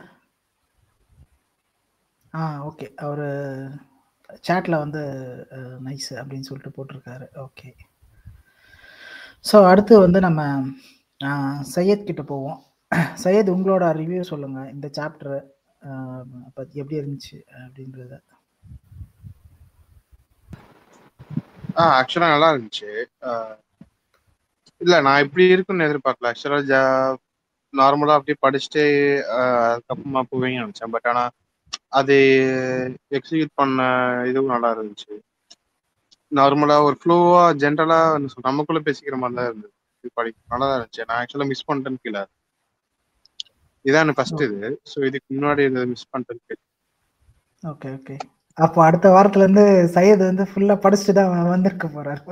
A: ஆ ஓகே அவர் சேட்டில் வந்து நைஸ் அப்படின்னு சொல்லிட்டு போட்டிருக்காரு ஓகே ஸோ அடுத்து வந்து நம்ம அஹ், சையத் கிட்ட போவோம் சையத் உங்களோட ரிவ்யூ சொல்லுங்கள் இந்த சாப்டர் பற்றி எப்படி இருந்துச்சு அப்படின்றத
D: ஆ ஆக்சுவலா நல்லா இருந்துச்சு ஆஹ் இல்ல நான் இப்படி இருக்குன்னு எதிர்பார்க்கல ஆக்சுவலா ஜா நார்மலா அப்படியே படிச்சுட்டு ஆஹ் அதுக்கப்புறமா போவீங்கன்னு நினைச்சேன் பட் ஆனா அது எக்ஸிக்யூட் பண்ண இதுவும் நல்லா இருந்துச்சு நார்மலா ஒரு ஃப்ளோவா ஜென்ரலா நமக்குள்ள பேசிக்கிற மாதிரி தான் இருந்தது இது படி நல்லா தான் இருந்துச்சு நான் ஆக்சுவலா மிஸ் பண்ணிட்டேன்னு ஃபீல் ஆகுது இதான் ஃபர்ஸ்ட் இது ஸோ இதுக்கு முன்னாடி இதை மிஸ் பண்ணிட்டேன்னு feel.
A: ஓகே ஓகே அப்போ அடுத்த வாரத்துல இருந்து சையத் வந்து ஃபுல்லா படிச்சுட்டு தான் வந்திருக்க போறாரு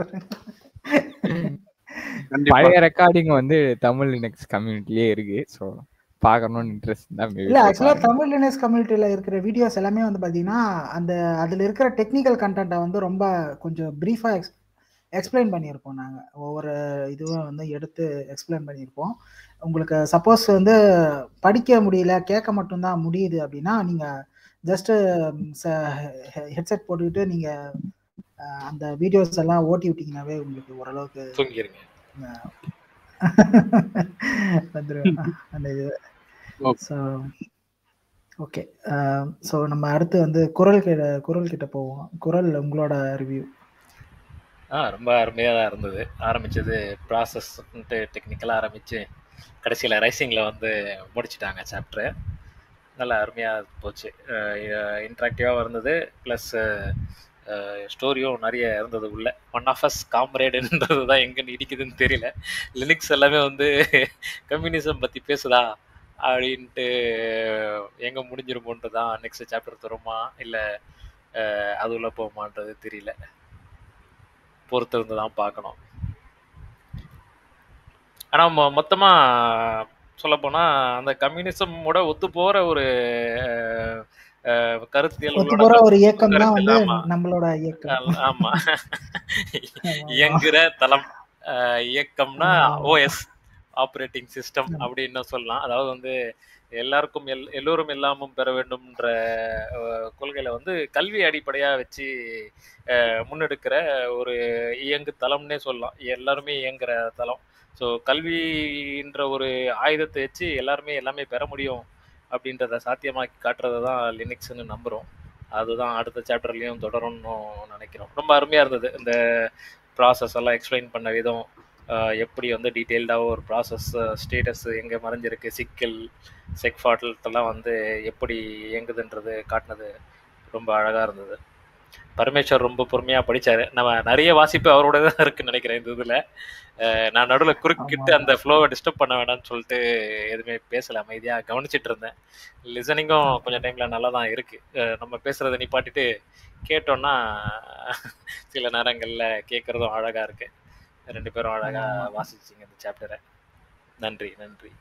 D: கண்டிப்பா
B: பழைய ரெக்கார்டிங் வந்து தமிழ் லினக்ஸ் கம்யூனிட்டிலே இருக்கு ஸோ பார்க்கணும்னு இன்ட்ரெஸ்ட் தான் maybe
A: இல்ல
B: போய்
A: ஆக்சுவலா
B: பாருங்க.
A: தமிழ் லினக்ஸ் கம்யூனிட்டியில இருக்கிற வீடியோஸ் எல்லாமே வந்து பாத்தீங்கன்னா அந்த அதுல இருக்கிற டெக்னிக்கல் கண்டென்ட்டை வந்து ரொம்ப கொஞ்சம் பிரீஃபா எக்ஸ் எக்ஸ்பிளைன் பண்ணியிருப்போம் நாங்க ஒவ்வொரு இதுவும் வந்து எடுத்து எக்ஸ்பிளைன் பண்ணியிருப்போம் உங்களுக்கு சப்போஸ் வந்து படிக்க முடியல கேட்க மட்டும்தான் முடியுது அப்படின்னா நீங்க ஜஸ்ட் ஹெட்செட் போட்டுக்கிட்டு நீங்க அஹ், அந்த வீடியோஸ் எல்லாம் ஓட்டி விட்டீங்கன்னாவே உங்களுக்கு ஓரளவுக்கு
C: தூங்கிருங்க
A: வந்துடும் அந்த இது
D: Okay.
A: ஸோ ஓகே ஸோ நம்ம அடுத்து வந்து குரல் கிட்ட குரல் கிட்ட போவோம் குரல் உங்களோட ரிவ்யூ
C: ஆ ரொம்ப அருமையாக தான் இருந்தது ஆரம்பிச்சது ப்ராசஸ்ன்ட்டு டெக்னிக்கலாக ஆரம்பித்து கடைசியில் ரைசிங்கில் வந்து முடிச்சிட்டாங்க சாப்டரு நல்லா அருமையாக போச்சு இன்ட்ராக்டிவாக இருந்தது ப்ளஸ் ஸ்டோரியும் நிறைய இருந்தது உள்ள ஒன் ஆஃப் அஸ் காம்ரேடுன்றது தான் எங்கே இடிக்குதுன்னு தெரியல லினிக்ஸ் எல்லாமே வந்து கம்யூனிசம் பற்றி பேசுதா அப்படின்ட்டு எங்கே முடிஞ்சிருமோன்ட்டு தான் நெக்ஸ்ட் சாப்டர் தருமா இல்லை அது உள்ள போகுமான்றது தெரியல பொறுத்து இருந்து தான் பார்க்கணும் ஆனால் மொ மொத்தமாக சொல்லப்போனால் அந்த கம்யூனிசமோட ஒத்து போகிற ஒரு அஹ், அஹ், கருத்தியல்
A: ஒத்து
C: உள்ளோட
A: போற ஒரு இயக்கம் தான்
C: கருத்தியல்
A: வந்து
C: ஆமாம்
A: நம்மளோட இயக்கம்
C: ஆமா
A: ஆமா.
C: இயங்குற தளம் அஹ் இயக்கம்னா
A: ஆமா, ஆமா.
C: ஓஎஸ் ஆப்ரேட்டிங் சிஸ்டம்
A: ஆமா.
C: அப்படின்னு சொல்லலாம் அதாவது வந்து எல்லாருக்கும் எல் எல்லோரும் எல்லாமும் பெற வேண்டும்ன்ற அஹ், கொள்கையில வந்து கல்வி அடிப்படையா வச்சு அஹ், முன்னெடுக்கிற ஒரு இயங்கு தளம்னே சொல்லலாம் எல்லாருமே இயங்குற தளம் ஸோ கல்வின்ற ஒரு ஆயுதத்தை வச்சு எல்லாருமே எல்லாமே பெற முடியும் அப்படின்றத சாத்தியமாக்கி காட்டுறது தான் லினிக்ஸ்னு நம்புகிறோம் அதுதான் அடுத்த சாப்டர்லேயும் தொடரும்னு நினைக்கிறோம் ரொம்ப அருமையாக இருந்தது இந்த ப்ராசஸ் எல்லாம் எக்ஸ்பிளைன் பண்ண விதம் ஆஹ் எப்படி வந்து டீட்டெயில்டாக ஒரு ப்ராசஸ் ஸ்டேட்டஸ் எங்கே மறைஞ்சிருக்கு சிக்கல் செக்ஃபாட்டெல்லாம் வந்து எப்படி இயங்குதுன்றது காட்டினது ரொம்ப அழகாக இருந்தது பரமேஸ்வர் ரொம்ப பொறுமையாக படித்தார் நம்ம நிறைய வாசிப்பு அவரோட தான் இருக்குன்னு நினைக்கிறேன் இந்த இதில் நான் நடுவில் குறுக்கிட்டு
A: ஆமா.
C: அந்த ஃப்ளோவை டிஸ்டர்ப் பண்ண வேணாம்னு சொல்லிட்டு எதுவுமே பேசல அமைதியாக கவனிச்சிட்டு இருந்தேன் லிசனிங்கும் கொஞ்சம் டைமில் நல்லா தான் இருக்குது நம்ம பேசுகிறத நிப்பாட்டிட்டு கேட்டோன்னா சில நேரங்களில் கேட்குறதும் அழகாக இருக்குது ரெண்டு பேரும் அழகாக
A: ஆமா.
C: வாசிச்சிங்க இந்த சாப்டரை நன்றி நன்றி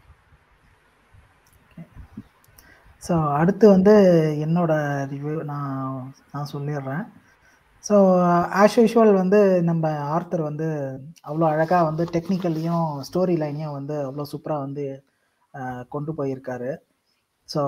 A: ஸோ அடுத்து வந்து என்னோட ரிவ்யூ நான் நான் சொல்லிடுறேன் ஸோ ஆஸ் யூஷுவல் வந்து நம்ம ஆர்த்தர் வந்து அவ்வளோ அழகாக வந்து டெக்னிக்கல்லையும் ஸ்டோரி லைனையும் வந்து அவ்வளோ சூப்பராக வந்து அஹ், கொண்டு போயிருக்காரு ஸோ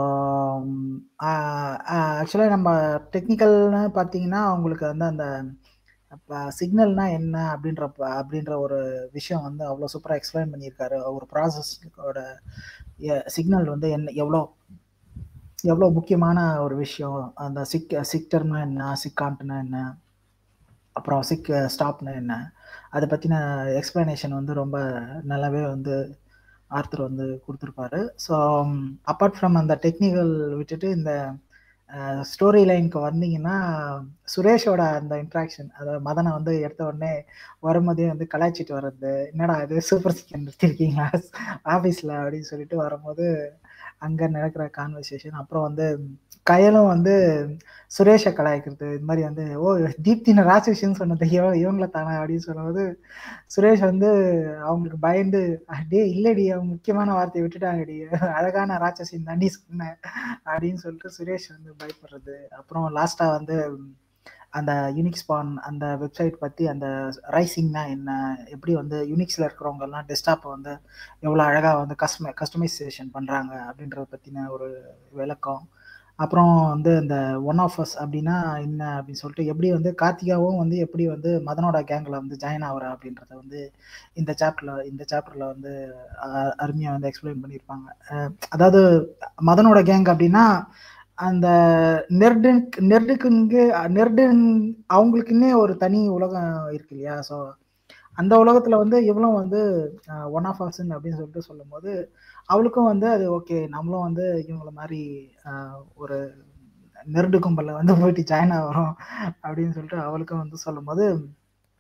A: ஆக்சுவலாக நம்ம டெக்னிக்கல்னு பார்த்தீங்கன்னா அவங்களுக்கு வந்து அந்த சிக்னல்னா என்ன அப்படின்ற ப- அப்படின்ற ஒரு விஷயம் வந்து அவ்வளோ சூப்பராக எக்ஸ்பிளைன் பண்ணியிருக்காரு ஒரு ப்ராசஸோட சிக்னல் வந்து என்ன எவ்வளோ எவ்வளோ முக்கியமான ஒரு விஷயம் அந்த சிக் சிக்டர்னா என்ன சிக்கான்ட்னா என்ன அப்புறம் சிக் ஸ்டாப்னா என்ன அதை பற்றின எக்ஸ்பிளனேஷன் வந்து ரொம்ப நல்லாவே வந்து ஆர்த்தர் வந்து கொடுத்துருப்பாரு ஸோ அப்பார்ட் ஃப்ரம் அந்த டெக்னிக்கல் விட்டுட்டு இந்த ஸ்டோரி லைனுக்கு வந்தீங்கன்னா சுரேஷோட அந்த இன்ட்ராக்ஷன் அதாவது மதனை வந்து எடுத்த உடனே வரும்போதே வந்து கலாய்ச்சிட்டு வர்றது என்னடா இது சூப்பர் சிக்கன் நிறுத்திருக்கீங்களா ஆஃபீஸில் அப்படின்னு சொல்லிட்டு வரும்போது அங்கே நடக்கிற கான்வர்சேஷன் அப்புறம் வந்து கயலும் வந்து சுரேஷை கலாய்க்கிறது இது மாதிரி வந்து ஓ தீப்தின ராட்சசின்னு சொன்னது இவ இவங்கள தானே அப்படின்னு சொல்லும்போது சுரேஷ் வந்து அவங்களுக்கு பயந்து டே இல்லடி அவங்க முக்கியமான வார்த்தையை விட்டுட்டாங்கடி அழகான ராட்சசின் தாண்டி சொன்னேன் அப்படின்னு சொல்லிட்டு சுரேஷ் வந்து பயப்படுறது அப்புறம் லாஸ்டா வந்து அந்த யூனிக் ஸ்பான் அந்த வெப்சைட் பற்றி அந்த ரைசிங்னா என்ன எப்படி வந்து யூனிக்ஸில் இருக்கிறவங்க எல்லாம் டெஸ்க்டாப்பை வந்து எவ்வளோ அழகாக வந்து கஸ்டமை கஸ்டமைசேஷன் பண்ணுறாங்க அப்படின்றத பற்றின ஒரு விளக்கம் அப்புறம் வந்து இந்த ஒன் ஆஃப் அஸ் அப்படின்னா என்ன அப்படின்னு சொல்லிட்டு எப்படி வந்து கார்த்திகாவும் வந்து எப்படி வந்து மதனோட கேங்கில் வந்து ஜாயின் ஆகுறா அப்படின்றத வந்து இந்த சாப்டரில் இந்த சாப்டரில் வந்து அருமையாக வந்து எக்ஸ்பிளைன் பண்ணியிருப்பாங்க அஹ் அதாவது மதனோட கேங் அப்படின்னா அந்த நெர்டு நெர்டுக்குங்க நெர்டு அவங்களுக்குன்னே ஒரு தனி உலகம் இருக்கு இல்லையா ஸோ அந்த உலகத்துல வந்து இவளும் வந்து ஒன் ஆஃப் அஸ்ன்னு அப்படின்னு சொல்லிட்டு சொல்லும்போது அவளுக்கும் வந்து அது ஓகே நம்மளும் வந்து இவங்கள மாதிரி ஆஹ், ஒரு நெருடு கும்பலில் வந்து போயிட்டு ஜாயின் ஆகிறோம் அப்படின்னு சொல்லிட்டு அவளுக்கும் வந்து சொல்லும்போது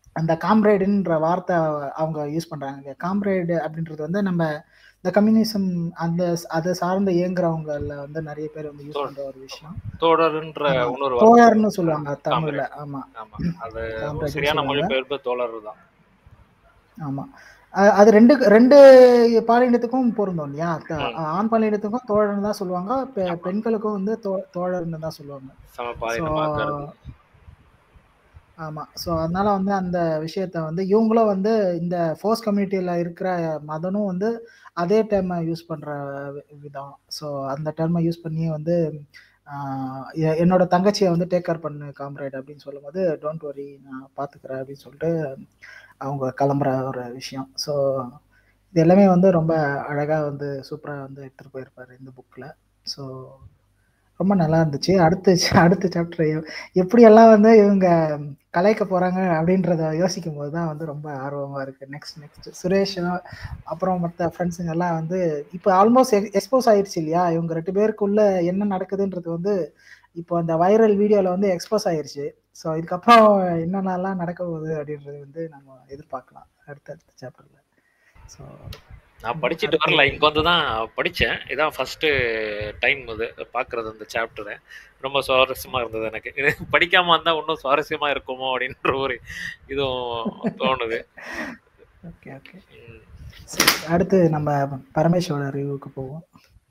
A: அந்த காம்ரேடுன்ற வார்த்தை அவங்க யூஸ் பண்றாங்க காம்ரேடு அப்படின்றது வந்து நம்ம இந்த கம்யூனிசம் அந்த அதை சார்ந்து இயங்குறவங்கல வந்து நிறைய பேர் வந்து யூஸ் பண்ற ஒரு விஷயம்
C: தோழர்ன்ற
A: ஆமா.
C: இன்னொரு வார்த்தை
A: தோழர்னு சொல்லுவாங்க தமிழ்ல ஆமா
C: ஆமா அது ஒரு
A: காம்ரேட்னு
C: சரியான
A: சொல்லுவாங்க
C: மொழிபெயர்ப்பு தோழர் தான்
A: ஆமா அ- அது ரெண்டு ரெண்டு பாலினத்துக்கும் பொருந்தும் இல்லையா த-
C: ம்.
A: ஆண் பாலினத்துக்கும் தோழர்னு தான் சொல்லுவாங்க பெ-
C: ஆமா.
A: பெண்களுக்கும் வந்து தோ- தோழர்னு தான் சொல்லுவாங்க ஸோ
C: சமபாலினமாக்குறது
A: ஆமா ஸோ அதனால வந்து அந்த விஷயத்த வந்து இவங்களும் வந்து இந்த ஃபோர்ஸ் கம்யூனிட்டியில இருக்கிற மதனும் வந்து அதே டேர்மை யூஸ் பண்ற வி- விதம் ஸோ அந்த டேர்மை யூஸ் பண்ணி வந்து ஆஹ் எ- என்னோட தங்கச்சியை வந்து டேக் கேர் பண்ணு காம்ரேட் அப்படின்னு சொல்லும்போது டோன்ட் வரி நான் பார்த்துக்கிறேன் அப்படின்னு சொல்லிட்டு அவங்க கிளம்புற ஒரு விஷயம் ஸோ இது எல்லாமே வந்து ரொம்ப அழகாக வந்து சூப்பராக வந்து எடுத்துகிட்டு போயிருப்பாரு இந்த புக்கில் ஸோ ரொம்ப நல்லா இருந்துச்சு அடுத்த அடுத்த சாப்டர் எப்படியெல்லாம் வந்து இவங்க கலைக்க போகிறாங்க அப்படின்றத யோசிக்கும் போது தான் வந்து ரொம்ப ஆர்வமாக இருக்குது நெக்ஸ்ட் நெக்ஸ்ட் சுரேஷ் அப்புறம் மற்ற ஃப்ரெண்ட்ஸுங்க எல்லாம் வந்து இப்போ ஆல்மோஸ்ட் எக்ஸ்போஸ் ஆயிடுச்சு இல்லையா இவங்க ரெண்டு பேருக்குள்ள என்ன நடக்குதுன்றது வந்து இப்போ அந்த வைரல் வீடியோவில் வந்து எக்ஸ்போஸ் ஆயிருச்சு ஸோ இதுக்கப்புறம் என்னென்னலாம் நடக்க போகுது அப்படின்றது வந்து நம்ம எதிர்பார்க்கலாம் அடுத்த அடுத்த சாப்டரில் ஸோ
C: நான் படிச்சுட்டு வரல இங்க வந்து தான் படித்தேன் இதான் ஃபர்ஸ்ட் டைம் இது பார்க்குறது அந்த சாப்டரை ரொம்ப சுவாரஸ்யமாக இருந்தது எனக்கு இது படிக்காம இருந்தால் இன்னும் சுவாரஸ்யமாக இருக்குமோ அப்படின்ற ஒரு இதுவும் தோணுது
A: ஓகே ஓகே
C: ம்.
A: சரி அடுத்து நம்ம பரமேஸ்வரோட ரிவ்யூக்கு போவோம்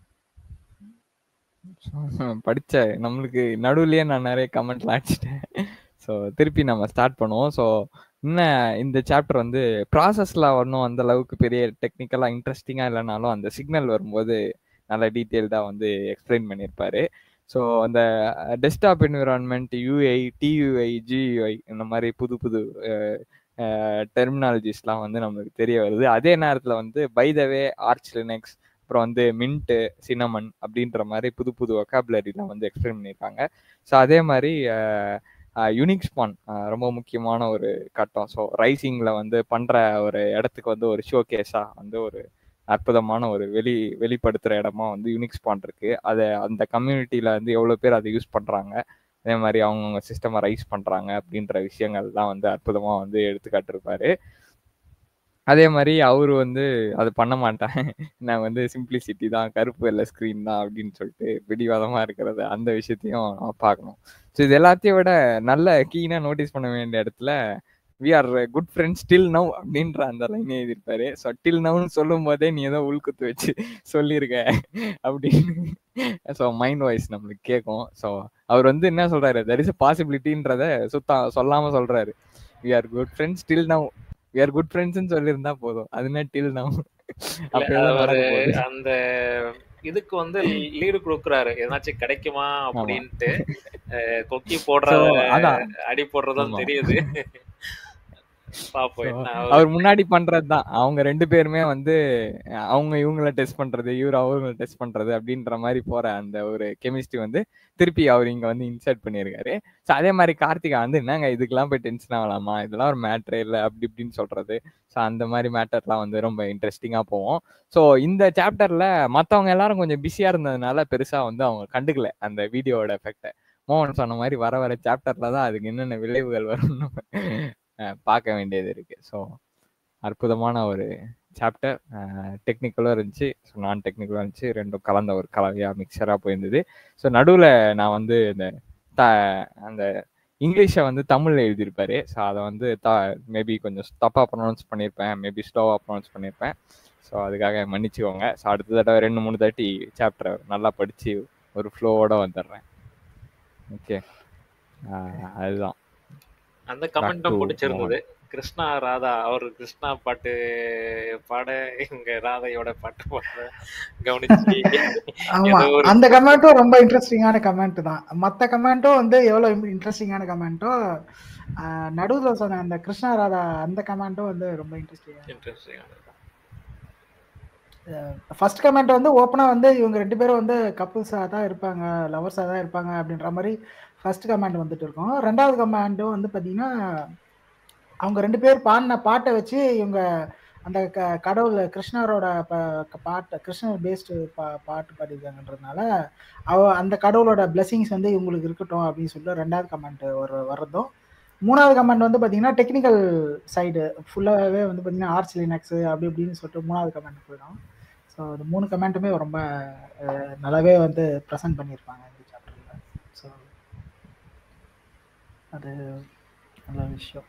B: படிச்ச நம்மளுக்கு நடுவுலயே நான் நிறைய கமெண்ட்லாம் அடிச்சிட்டேன் ஸோ திருப்பி நம்ம ஸ்டார்ட் பண்ணுவோம் ஸோ இன்னும் இந்த சாப்டர் வந்து ப்ராசஸ்ல ஒன்றும் அந்த அளவுக்கு பெரிய டெக்னிக்கலாக இன்ட்ரெஸ்டிங்காக இல்லைனாலும் அந்த சிக்னல் வரும்போது நல்ல டீட்டெயில்டாக வந்து எக்ஸ்பிளைன் பண்ணியிருப்பாரு ஸோ அந்த desktop environment UI TUI GUI இந்த மாதிரி புது புது டெர்மினாலஜிஸ்லாம் வந்து நம்மளுக்கு தெரிய வருது அதே நேரத்தில் வந்து பைதவே ஆர்ச் லினக்ஸ் அப்புறம் வந்து மின்ட்டு சினமன் அப்படின்ற மாதிரி புது புது ஒக்காபுலரிலாம் வந்து எக்ஸ்பிளைன் பண்ணியிருக்காங்க ஸோ அதே மாதிரி யூனிக் ஸ்பான் ரொம்ப முக்கியமான ஒரு கட்டம் ஸோ ரைசிங்கில் வந்து பண்ணுற ஒரு இடத்துக்கு வந்து ஒரு ஷோ கேஸாக வந்து ஒரு அற்புதமான ஒரு வெளி வெளிப்படுத்துகிற இடமா வந்து யூனிக் ஸ்பான் இருக்குது அதை அந்த கம்யூனிட்டியில் வந்து எவ்வளோ பேர் அதை யூஸ் பண்ணுறாங்க அதே மாதிரி அவங்கவுங்க சிஸ்டமை ரைஸ் பண்ணுறாங்க அப்படின்ற விஷயங்கள்லாம் வந்து அற்புதமாக வந்து எடுத்துக்காட்டிருப்பாரு அதே மாதிரி அவரு வந்து அது பண்ண மாட்டேன் நான் வந்து சிம்பிளிசிட்டி தான் கருப்பு வெள்ளை ஸ்க்ரீன் தான் அப்படின்னு சொல்லிட்டு பிடிவாதமாக இருக்கிறது அந்த விஷயத்தையும் பார்க்கணும் ஸோ இது எல்லாத்தையும் விட நல்ல கீனாக நோட்டீஸ் பண்ண வேண்டிய இடத்துல we are good friends till now அப்படின்ற அந்த லைன் எழுதியிருப்பாரு ஸோ டில் நவ்னு சொல்லும் போதே நீ ஏதோ உள்குத்து வச்சு சொல்லியிருக்க அப்படின்னு ஸோ மைண்ட் வாய்ஸ் நம்மளுக்கு கேட்கும் ஸோ அவர் வந்து என்ன சொல்றாரு தெர் இஸ் பாசிபிலிட்டின்றத சுத்தா சொல்லாம சொல்றாரு we are good friends till now we are good ஃப்ரெண்ட்ஸ்னு சொல்லியிருந்தா போதும் அதுனா டில் நவ்
C: அவரு அந்த இதுக்கு வந்து லீடு கொடுக்குறாரு எதனாச்சும் கிடைக்குமா அப்படின்ட்டு கொக்கி போடுற அடி போடுறதும் தெரியுது
B: அவர் முன்னாடி பண்றதுதான் அவங்க ரெண்டு பேருமே வந்து அவங்க இவங்கள டெஸ்ட் பண்றது இவர் அவங்கள டெஸ்ட் பண்றது அப்படின்ற மாதிரி போற அந்த ஒரு கெமிஸ்ட்ரி வந்து திருப்பி அவர் இங்க வந்து இன்சர்ட் பண்ணியிருக்காரு ஸோ அதே மாதிரி கார்த்திகா வந்து என்னங்க இதுக்கெல்லாம் போய் டென்ஷன் ஆகலாமா இதெல்லாம் ஒரு மேட்ரே இல்லை அப்படி இப்படின்னு சொல்றது ஸோ அந்த மாதிரி மேட்டர்லாம் வந்து ரொம்ப இன்ட்ரெஸ்டிங்காக போவோம் ஸோ இந்த சாப்டர்ல மற்றவங்க எல்லாரும் கொஞ்சம் பிஸியாக இருந்ததுனால பெருசாக வந்து அவங்க கண்டுக்கல அந்த வீடியோவோட எஃபெக்டை மோகன் சொன்ன மாதிரி வர வர சாப்டர்ல தான் அதுக்கு என்னென்ன விளைவுகள் வரும்னு பார்க்க வேண்டியது இருக்கு ஸோ அற்புதமான ஒரு சாப்டர் டெக்னிக்கலும் இருந்துச்சு ஸோ நான் டெக்னிக்கலும் இருந்துச்சு ரெண்டும் கலந்த ஒரு கலவையாக மிக்சராக போயிருந்தது ஸோ நடுவில் நான் வந்து இந்த த அந்த இங்கிலீஷை வந்து தமிழில் எழுதியிருப்பாரு ஸோ அதை வந்து த மேபி கொஞ்சம் தப்பாக ப்ரொனவுன்ஸ் பண்ணியிருப்பேன் மேபி ஸ்லோவாக ப்ரொனவுன்ஸ் பண்ணியிருப்பேன் ஸோ அதுக்காக மன்னிச்சுக்கோங்க ஸோ அடுத்த தடவை ரெண்டு மூணு தாட்டி சாப்டரை நல்லா படித்து ஒரு ஃப்ளோவோட வந்துடுறேன் ஓகே அதுதான்
C: அந்த கமெண்ட்டும் பிடிச்சிருந்தது கிருஷ்ணா ராதா அவர் கிருஷ்ணா பாட்டு பாட இவங்க ராதையோட பாட்டு பாட கவனிச்சு
A: ஆமா அந்த கமெண்ட்டும் ரொம்ப இன்ட்ரெஸ்டிங்கான கமெண்ட் தான் மத்த கமெண்ட்டும் வந்து எவ்வளவு இன்ட்ரெஸ்டிங்கான கமெண்ட்டோ நடுவில் சொன்ன அந்த கிருஷ்ணா ராதா அந்த கமெண்ட்டும் வந்து ரொம்ப இன்ட்ரெஸ்டிங்
C: இன்ட்ரெஸ்டிங்கான
A: ஃபர்ஸ்ட் கமெண்ட் வந்து ஓப்பனாக வந்து இவங்க ரெண்டு பேரும் வந்து கப்புள்ஸாக தான் இருப்பாங்க லவர்ஸாக தான் இருப்பாங்க அப்படின்ற மாதிரி ஃபர்ஸ்ட் கமெண்ட் வந்துட்டு இருக்கோம் ரெண்டாவது கமெண்ட்டும் வந்து பார்த்தீங்கன்னா அவங்க ரெண்டு பேர் பாடின பாட்டை வச்சு இவங்க அந்த க கடவுள் கிருஷ்ணரோட பாட்டு கிருஷ்ணர் பேஸ்டு பா பாட்டு பாடிருக்காங்கன்றதுனால அவ அந்த கடவுளோட பிளெஸிங்ஸ் வந்து இவங்களுக்கு இருக்கட்டும் அப்படின்னு சொல்லிட்டு ரெண்டாவது கமெண்ட் ஒரு வர்றதும் மூணாவது கமெண்ட் வந்து பார்த்தீங்கன்னா டெக்னிக்கல் சைடு ஃபுல்லாகவே வந்து பார்த்தீங்கன்னா ஆர்ச் லினக்ஸ் அப்படி இப்படின்னு சொல்லிட்டு மூணாவது கமெண்ட் போயிடும் ஸோ அந்த மூணு கமெண்ட்டுமே ரொம்ப அஹ், நல்லாவே வந்து ப்ரெசென்ட் பண்ணியிருப்பாங்க இந்த சாப்டரில் ஸோ அது நல்ல விஷயம்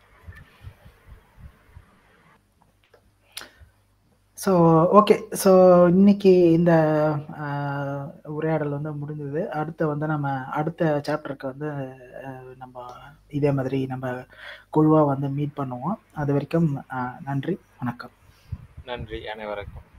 A: ஸோ ஓகே ஸோ இன்னைக்கு இந்த ஆஹ், உரையாடல் வந்து முடிஞ்சது அடுத்து வந்து நம்ம அடுத்த சாப்டருக்கு வந்து ஆஹ், நம்ம இதே மாதிரி நம்ம குழுவாக வந்து மீட் பண்ணுவோம் அது வரைக்கும் ஆஹ், நன்றி வணக்கம்
C: நன்றி அனைவருக்கும்